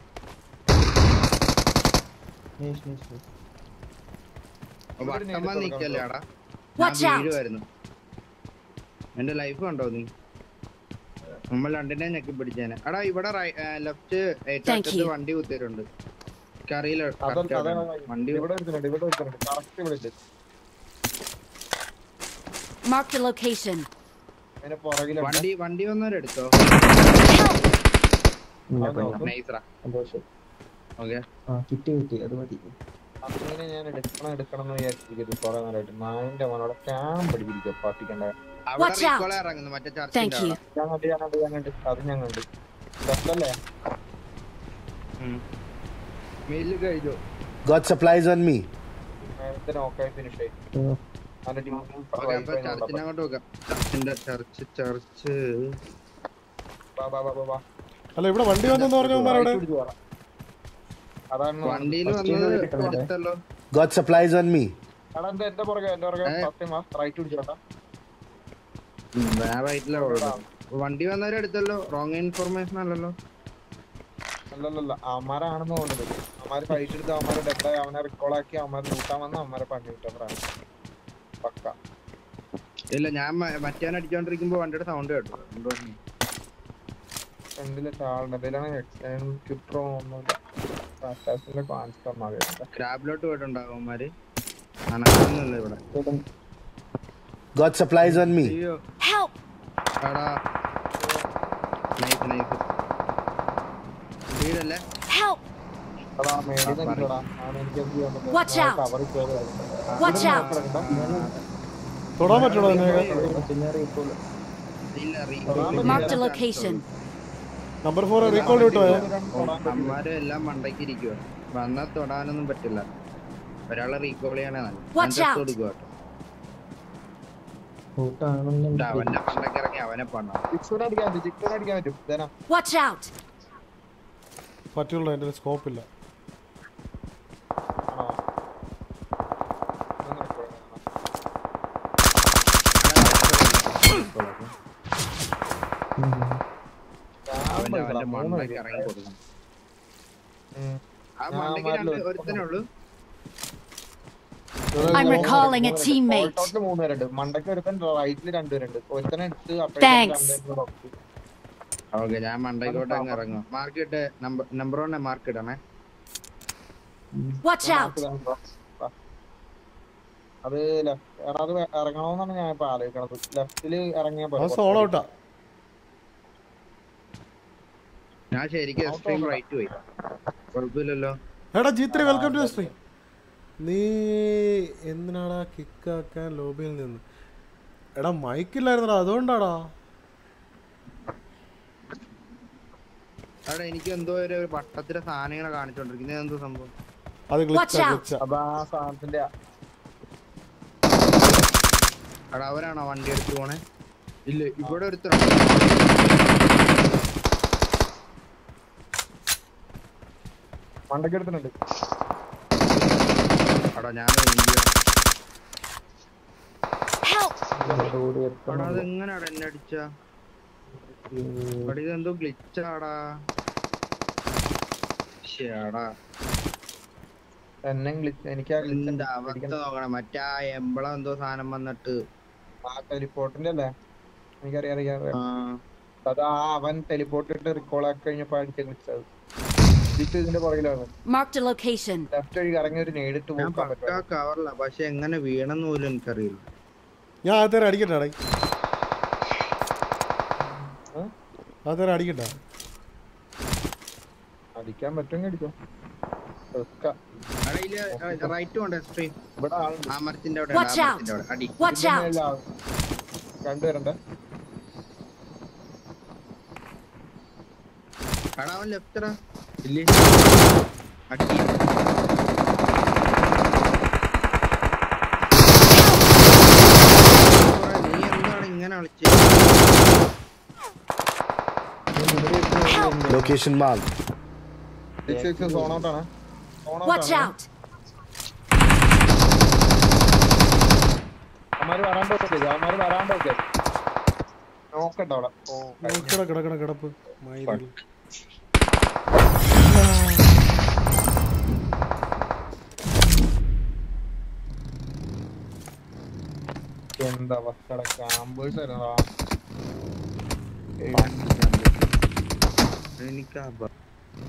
നൈസ് നൈസ് നൈസ് വട്ടമ്മ നിക്കല്ലേ അടാ Watch ഞാൻ out. വീഴുമായിരുന്നു എന്റെ ലൈഫ് കണ്ടോ നീ നമ്മൾ രണ്ടിനെ ഞെക്കി പിടിച്ചേനെ എടാ ഇവിടെ ലെഫ്റ്റ് ഏറ്റവും Thank അറ്റത്ത് you. വണ്ടി കുത്തിയിട്ടുണ്ട് എനിക്കറിയില്ല അതല്ല correct അതെ എവിടെയാണ്. വണ്ടി ഇവിടെ എടുത്തിട്ടുണ്ട് ഇവിടെ എടുത്തിട്ടുണ്ട് കറക്റ്റ് ഇവിടെ ഉണ്ട് Marked a location. അതിന്റെ പുറകിലുണ്ട് വണ്ടി വണ്ടി വന്നവരെടുത്തോ Help! ഇല്ല അത് കൊള്ളാം നോക്കും. നൈസറാ സന്തോഷം ഓക്കെ ആ കിട്ടി കിട്ടി അത് മതി അങ്ങനെ ഞാൻ എടുക്കണം എടുക്കണം എന്ന് വിചാരിച്ചിരിക്കുന്നു കുറെ നേരമായിട്ട് നായിന്റെ മോനോടെ ക്യാമ്പ് പഠിപ്പിരിക്കുക പാട്ടിക്കണ്ട അവിടെ Watch out. റീകോള ഇറങ്ങുന്നു മറ്റേ Thank ചർച്ചിന്റെ you. അവിടെ ഞാൻ കണ്ട് ഞാൻ കണ്ട് ഞാൻ കണ്ട് അത് ഞാൻ കണ്ട് ബസ്സല്ലേ മെയില് കഴിഞ്ഞു Got supplies on me. നേരത്തെ നോക്കായി ഫിനിഷ് ആയി ഉം. അവന്റെ ടീം ഓക്കെ അപ്പൊ ചർച്ചിനെ അങ്ങോട്ട് വെക്കാം ചർച്ചിന്റെ ചർച്ച് ചർച്ച് ബാ ബാ ബാ ബാ ബാ അല്ല ഇവിടെ വണ്ടി വന്നെന്ന് പറഞ്ഞവന്മാരവിടെ പിടിച്ച് പോരാ. അതാണ് വണ്ടിയിൽ First aid വന്നത് കിട്ടണ്ടേ? കൊടുത്തല്ലോ Got supplies on me. എടാ എന്റെ എന്റെ പുറകെ എന്റെ പുറകെ ഏ? സത്യം വാ റൈറ്റ് പിടിച്ചോട്ടാ ഉം, വേറെ റൈറ്റിലാ വണ്ടി വന്നവരെ എടുത്തല്ലോ റോങ് ഇൻഫർമേഷൻ അല്ലല്ലോ അല്ലല്ലല്ല അവന്മാരാണെന്ന് തോന്നുന്നത് അവന്മാര് ഫൈറ്റ് എടുത്ത് അവന്മാരെ ഡെഡായി അവനെ റിക്കോൾ ആക്കി അവന്മാരെ കൂട്ടാൻ വന്ന് അവന്മാരെ പണി കിട്ടവരാണ് പക്ക ഇല്ല ഞാൻ മ- മറ്റേ അടിച്ചോണ്ടിരിക്കുമ്പോ വണ്ടിയുടെ സൗണ്ട് കേട്ടോ അതുകൊണ്ട് പറഞ്ഞു. ഫ്രണ്ടിലെ ആളുടെ എന്തെങ്കിലും ക്യൂപ്രോ ഒന്നുമില്ല അറ്റാച്ചിന്റെ കാണിച്ചു തന്നാൽ മതി ക്രാബിലോട്ട് പോയിട്ടുണ്ടാവും അവന്മാര് അനക്കൊന്നുമില്ല ഇവിടെ Got supplies on me. അയ്യോ Help! എടാ നൈസ് നൈസ് വീടല്ലേ Help! എടാ മേളിൽ നിന്ന് അടിച്ചോടാ അവൻ എനിക്ക് എന്ത് ചെയ്യാൻ പറ്റും Watch out. കവറിൽ കയറി Watch out! തൊടാൻ പറ്റുള്ളൂ എന്നെ പിന്നെ റീകോൾ ഇല്ല Marked a location. Number four recall കിട്ടുമോ അമ്മമാരും എല്ലാം മണ്ടയ്ക്ക് ഇരിക്കുക വന്നാ തൊടാനൊന്നും പറ്റില്ല ഒരാളെ റീകോൾ ചെയ്യണേ നല്ല ഞാൻ Watch dress out. കൊടുക്കുക കേട്ടോ കൂട്ടാണെന്നുണ്ടെങ്കിൽ അവന്റെ മണ്ടയ്ക്ക് ഇറങ്ങി അവനെ പണ്ണ ജിക്സൂനെ അടിക്കാൻ പറ്റും ജിക്സൂനെ അടിക്കാൻ പറ്റും ഇതേനാ Watch out! പറ്റുള്ളൂ എൻ്റെ സ്കോപ്പില്ല ആണോ ഇതൊന്ന് record ചെയ്യണം. അവന്റെ ക്യാമ്പ് അവന്റെ ഇടാം, മൂന്ന് മണ്ടയ്ക്ക് പേര്. ഇറങ്ങി കൊടുക്കണം ഉം. ആ മണ്ടയ്ക്ക് രണ്ട് ഒരുത്തനേ ഉള്ളൂ I'm recalling a teammate. Total മൂന്ന് പേരുണ്ട് മണ്ടയ്ക്ക് ഒരുത്തൻ റൈറ്റിൽ രണ്ടുപേരുണ്ട് ഒരുത്തനെ എടുത്ത് Thanks. ഓക്കെ ഞാൻ മണ്ടയ്ക്കോട്ട് അങ്ങ് ഇറങ്ങും മാർക്ക് ഇട്ട് നമ്പർ നമ്പർ വണ്ണെ മാർക്ക് ഇടണേ Watch out! അത് ലെഫ്റ്റ് എടാ അത് ഇറങ്ങണമെന്നാണ് ഞാൻ ഇപ്പൊ ആലോചിക്കണത് ലെഫ്റ്റില് ഇറങ്ങിയാ അത് സോളോ ഔട്ടാ ഞാൻ ശരിക്കും എക്സ്ട്രീം റൈറ്റ് പോയി കുഴപ്പമില്ലല്ലോ എടാ G three welcome to stream നീ എന്തിനാടാ കിക്കാക്കാൻ ലോബിയിൽ നിന്ന് എടാ മൈക്കില്ലായിരുന്നടാ അതുകൊണ്ടാടാ അവിടെ എനിക്ക് എന്തോ ഒരു ഒരു വട്ടത്തിലെ സാധനങ്ങളെ കാണിച്ചോണ്ടിരിക്കുന്നത് എന്തോ സംഭവം അത് Watch ഗ്ലിച്ചാ out. ഗ്ലിച്ചാ അതാ സാധനത്തിന്റെ അവിടെ അവരാണോ വണ്ടി എടുത്ത് പോണേ ഇല്ല ഇവിടെ ഒരുത്തർ മണ്ടയ്ക്ക് എടുത്തിട്ടുണ്ട് അവിടെ ഞാൻ ഇന്ത്യ Help! അവിടെ അതെങ്ങനെയാടാ എന്നെ അടിച്ച അവിടെ ഇതെന്തോ ഗ്ലിച്ചാടാ ശ്ശേടാ എന്നെ glitch- എനിക്ക് ആ glitch എന്താ അവസ്ഥ നോക്കണം മറ്റേ ആ എമ്പളം എന്തോ സാധനം വന്നിട്ട് ആ ടെലിപ്പോർട്ടിന്റെ അല്ലേ എനിക്കറിയാം അറിയാം ആ, അത് ആ അവൻ ടെലിപ്പോർട്ട് ഇട്ട് റിക്കോൾ ആക്കി കഴിഞ്ഞപ്പോ അടിച്ച glitch അത് ഗ്ലിച്ച് ഇതിന്റെ പുറകിലാണ് Marked a location. ലെഫ്റ്റ് വഴി ഇറങ്ങി ഒരു നേരിട്ട് ഞാൻ പോക്കാൻ പക്കാ പറ്റും കവറില്ല പക്ഷെ എങ്ങനെ വീണെന്ന് പോലും എനിക്കറിയില്ല ഞാൻ ആദ്യം അടിക്കട്ടെ ആദ്യം അടിക്കട്ടെ അടിക്കാൻ പറ്റുമെങ്കിൽ അടിച്ചോ റിസ്ക റൈറ്റ് കൊണ്ട് സ്ട്രീം ഇവിടെ ആളുണ്ട് ആ മരത്തിന്റെ അവിടെ Watch ഉണ്ട്, ആ out. മരത്തിന്റെ അവിടെ അടി Watch ഇതിന്റെ out! മേളിൽ ആള്. രണ്ടുപേരുണ്ട് എടാ അവൻ ലെഫ്റ്ററാ ഇല്ലേ അടി നീ എന്താണ് ഇങ്ങനെ കളിച്ചേ Location marked. Six six zone out ആണ് സോൺ Watch ഔട്ട് out! അമ്മാര് വരാണ്ട് വെച്ചേ അമ്മാര് വരാണ്ട് വെച്ചേ നോക്കണ്ട അവിടെ ഓ കിട കിടക്കണ കിടപ്പ് മയിലിൽ. എന്താ അവസ്ഥ ക്യാമ്പേഴ്സ് ആയിരുന്നടാ എനിക്ക് ആ ബ-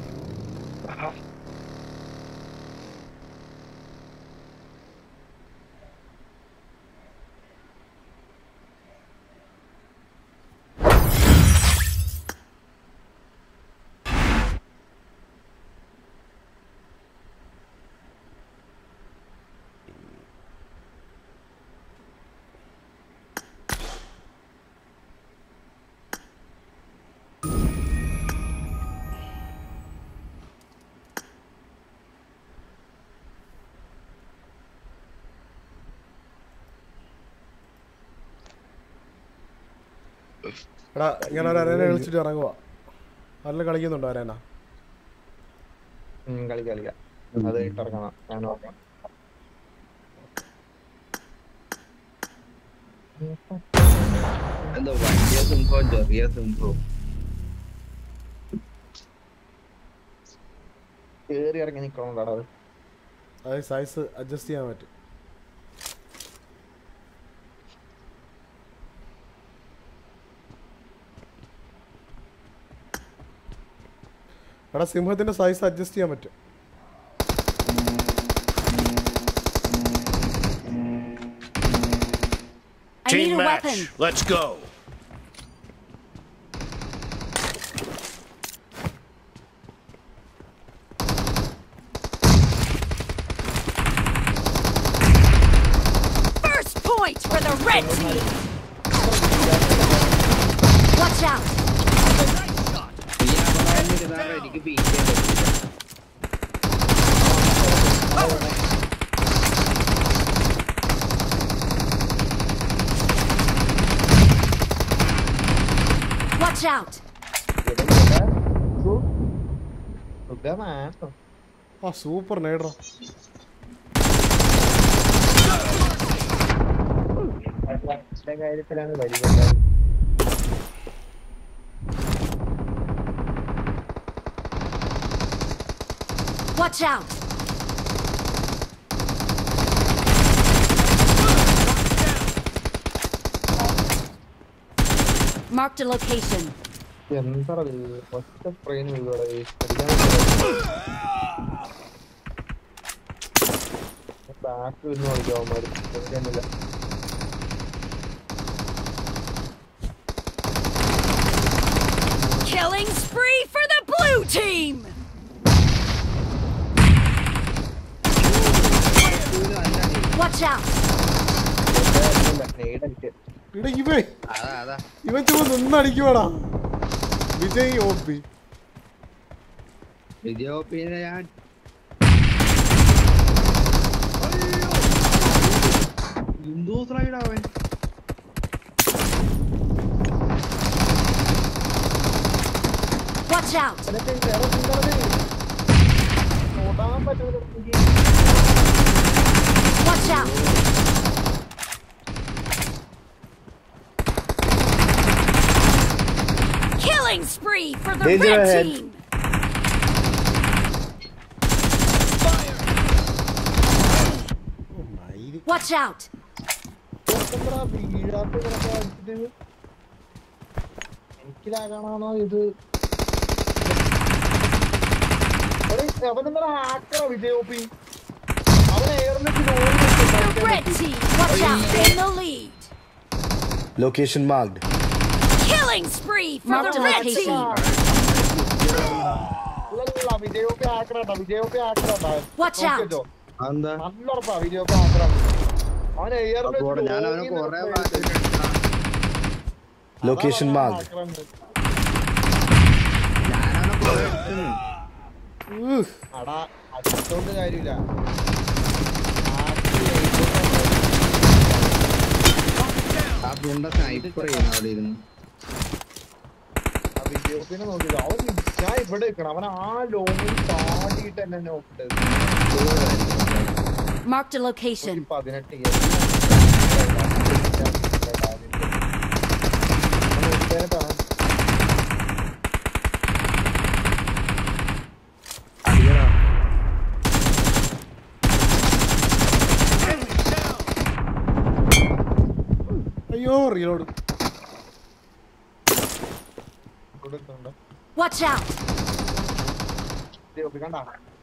എടാ ഇങ്ങനെ ഒരു അരേന കളിച്ചിട്ട് ഇറങ്ങുക നല്ല കളിക്കുന്നുണ്ടോ അരേന ഉം, കളിക്കാം കളിക്കാം അത് ഇട്ടിറങ്ങണം ഞാൻ നോക്കാം എന്തോ വലിയ സിംഹവും ചെറിയ സിംഹവും കേറി ഇറങ്ങി നിക്കണോണ്ടാണ് അത് അത് സൈസ് അഡ്ജസ്റ്റ് ചെയ്യാൻ പറ്റും എടാ സിംഹത്തിന്റെ സൈസ് അഡ്ജസ്റ്റ് ചെയ്യാൻ പറ്റും I need Team a match. weapon. Let's go. First point for the red team! Watch out! നീ അവിടെ വന്നിരുന്നാലോ എനിക്ക് beat ചെയ്യാൻ പറ്റില്ല. Watch out! സുഖമാട്ടോ ആ സൂപ്പർ നേടറ കാര്യത്തിലാണ് വലിയ Watch out! Marked a location. എന്താ ഒറ്റ ട്രെയിൻ വീഴുവാടെ ബാക്ക് വരുന്ന കളിക്കും അവന്മാര് ശരിയാണില്ല Killing spree for the blue team! Watch out! എടാ ഇവൻ അതാ അതാ ഇവൻ ചുമ്മാ നിന്നടിക്കുവാടാ വിജയ് ഒ പി വിജയോപ്പിനെ ഞാൻ എന്തോ സ്ലൈഡ് അവൻ Watch out! Watch out! Killing spree for the Danger red ahead. team! Watch out! എനിക്കിലാകണോ ഇത് അവനെന്താ ഹാക്കറോ വിജയോപ്പി അവൻ എയറിലേക്ക് The red team, watch out, in the lead! Location marked. Killing spree for Marked the a red location. team! വിജയോപ്പി ഹാക്കറാട്ടാ വിജയോപ്പി ഹാക്കറാട്ടാ Watch out. എന്താ നല്ല ഉറപ്പാ വിജയോപ്പി ഹാക്കറാണ് അവൻ അപ്പോടെ ഞാൻ അവനെ കൊറേ പ്രാവശ്യം Location marked. ഞാനവനെ കൊറേ അടിച്ചു അടാ അടിച്ചോണ്ട് കാര്യമില്ല ആ ഗുണ്ട സ്നൈപ്പർ ചെയ്യുന്നു അവിടെ ഇരുന്ന് വിജയോപ്പിനെ നോക്കിയത് അവൻ ഞാൻ ഇവിടെ നിൽക്കണം അവൻ ആ ലോങ്ങിൽ താടിയിട്ട് എന്നെ നോക്കിട്ടത് Marked a location. പതിനെട്ട് അയ്യോ റീലോഡ് കൊടുക്കുന്നുണ്ട് Watch out! വിജയോപ്പി കണ്ട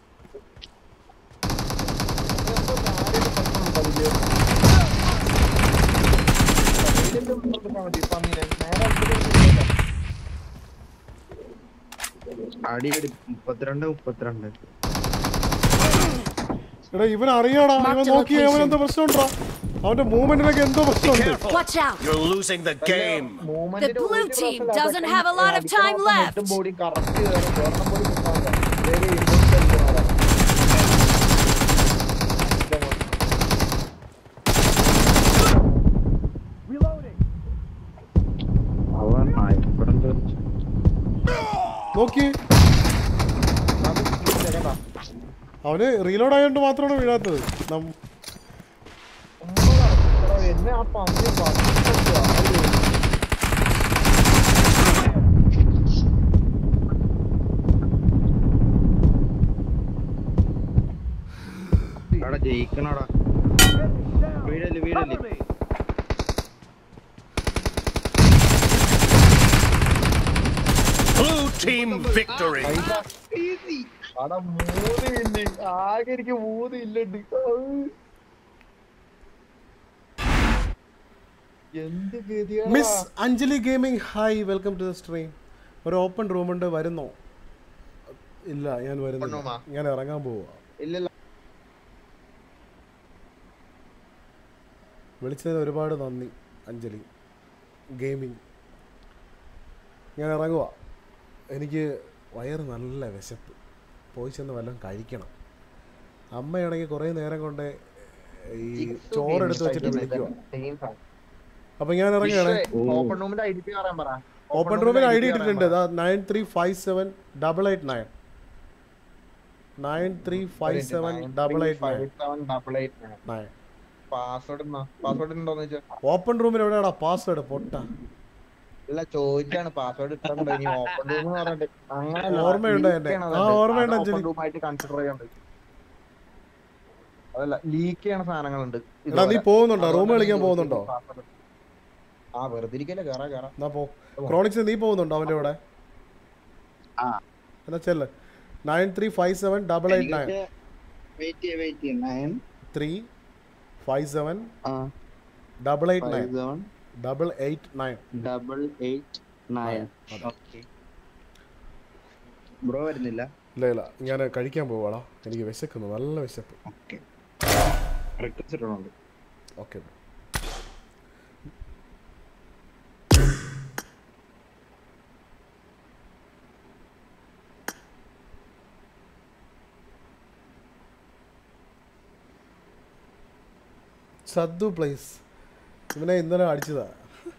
അടി അടി മുപ്പത്തിരണ്ട് മുപ്പത്തിരണ്ട് എടാ ഇവൻ അറിയാടാ ഇവൻ Marked a നോക്കി അവൻ location. എന്തോ പ്രശ്നമുണ്ടോ അവന്റെ മൂവ്മെന്റിനൊക്കെ എന്തോ പ്രശ്നമുണ്ട് Watch out! You're losing the game. The blue team doesn't have a lot of time left. Body correct ഒരെണ്ണം പോലും കിട്ടാണ്ട വേറെ ഇൻവെസ്റ്റ് അടിക്കണോടാ അവൻ സ്നൈപ്പറിന്റെ നോക്കി അവന് റീലോഡ് ആയതുകൊണ്ട് മാത്രമാണ് വീഴാത്തത് നം- എന്നെ ആ പന്നി അവിടെ ജയിക്കണടാ വീടല്ലേ വീടല്ലേ Blue team victory. അവിടെ മൂന്ന് ഇല്ല ആകെ എനിക്ക് മൂന്ന് ഇല്ലുണ്ട് എന്ത് ഗതിയാണ് miss Anjali gaming hi welcome to the stream ഒരു ഓപ്പൺ റൂമുണ്ട് വരുന്നോ ഇല്ല ഞാൻ വരുന്നില്ല room ആ? ഞാൻ ഇറങ്ങാൻ പോവാ ഇല്ലല്ല വിളിച്ചതിന് ഒരുപാട് നന്ദി അഞ്ജലി ഗെയിമിംഗ് ഞാൻ ഇറങ്ങുക എനിക്ക് വയറ് നല്ല വിശപ്പ് പോയി ചെന്ന് വല്ലതും കഴിക്കണം അമ്മയാണെങ്കിൽ കുറേ നേരം കൊണ്ട് ഈ ചോറെടുത്ത് വെച്ചിട്ട് വിളിക്കുക അപ്പം ഞാൻ ഇറങ്ങുകയാണേ ഓപ്പൺ റൂമിന്റെ ഐ ഡി പി പറയാൻ പറ ഓപ്പൺ റൂമിൽ ഐ ഡി ഇട്ടിട്ടുണ്ട് nine three five seven double eight nine nine three five seven double eight nine double eight nine password password ഉണ്ടോന്ന് വെച്ചാൽ ഓപ്പൺ റൂമിൽ എവിടെയാടാ പാസ്വേഡ് പൊട്ട അല്ല ചോദിച്ചാണ് പാസ്വേഡ് ഇട്ടുണ്ട് ഇനി ഓപ്പൺ റൂം എന്ന് പറഞ്ഞിട്ട് അങ്ങനെയല്ല ഓർമ്മയുണ്ട് എന്റെ. ആ, ഓർമ്മയുണ്ട് അഞ്ജലി. ഓപ്പൺ റൂം ആയിട്ട് കൺസിഡർ ചെയ്യാണ്ട് അതല്ല ലീക്ക് ചെയ്യണ സാധനങ്ങളുണ്ട് എടാ നീ പോകുന്നുണ്ടോ റൂം കളിക്കാൻ പോകുന്നുണ്ടോ ആ വെറുതെ ഇരിക്കല്ലേ കേറാ കേറാ എന്നാ പോ ക്രോണിക്സ് നീ പോകുന്നുണ്ടോ അവന്റെ കൂടെ ആ എന്നാ ചെല്ല് nine three five seven double eight nine wait ചെയ്യ വെയിറ്റ് ചെയ്യ നയൻ ത്രീ ഫൈവ് സെവൻ ആ double eight five nine seven double eight nine double eight nine okay bro വരുന്നില്ല ഇല്ല ഇല്ല ഞാൻ കഴിക്കാൻ പോവാടാ എനിക്ക് വിശക്കുന്നു നല്ല വിശപ്പ് ഓക്കെ റിക്വസ്റ്റ് ഇട്ടുണ്ട് ഓക്കെ സദ്ദു പ്ലേസ് ഇവനെ ഇന്നലെ അടിച്ചതാ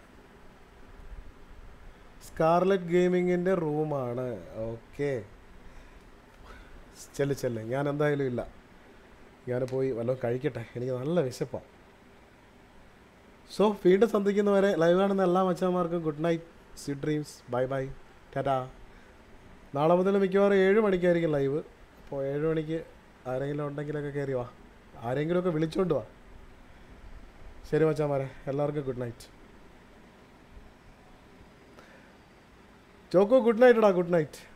സ്കാർലറ്റ് ഗെയിമിങ്ങിൻ്റെ റൂമാണ് ഓക്കെ ചെല്ല് ചെല്ല് ഞാൻ എന്തായാലും ഇല്ല ഞാൻ പോയി വല്ലതും കഴിക്കട്ടെ എനിക്ക് നല്ല വിശപ്പാണ് സോ വീണ്ടും സന്ധിക്കുന്നവരെ ലൈവ് കാണുന്ന എല്ലാ മച്ചന്മാർക്കും good night sweet dreams bye bye ടാറ്റാ നാളെ മുതൽ മിക്കവാറും ഏഴ് മണിക്കായിരിക്കും ലൈവ് അപ്പോൾ ഏഴ് മണിക്ക് ആരെങ്കിലും ഉണ്ടെങ്കിലൊക്കെ കയറി വാ ആരെങ്കിലുമൊക്കെ വിളിച്ചോണ്ട് വാ ശരി മച്ചാമാരെ എല്ലാവർക്കും ഗുഡ് നൈറ്റ് ചോക്കോ ഗുഡ് നൈറ്റ് ഇടാ ഗുഡ് നൈറ്റ്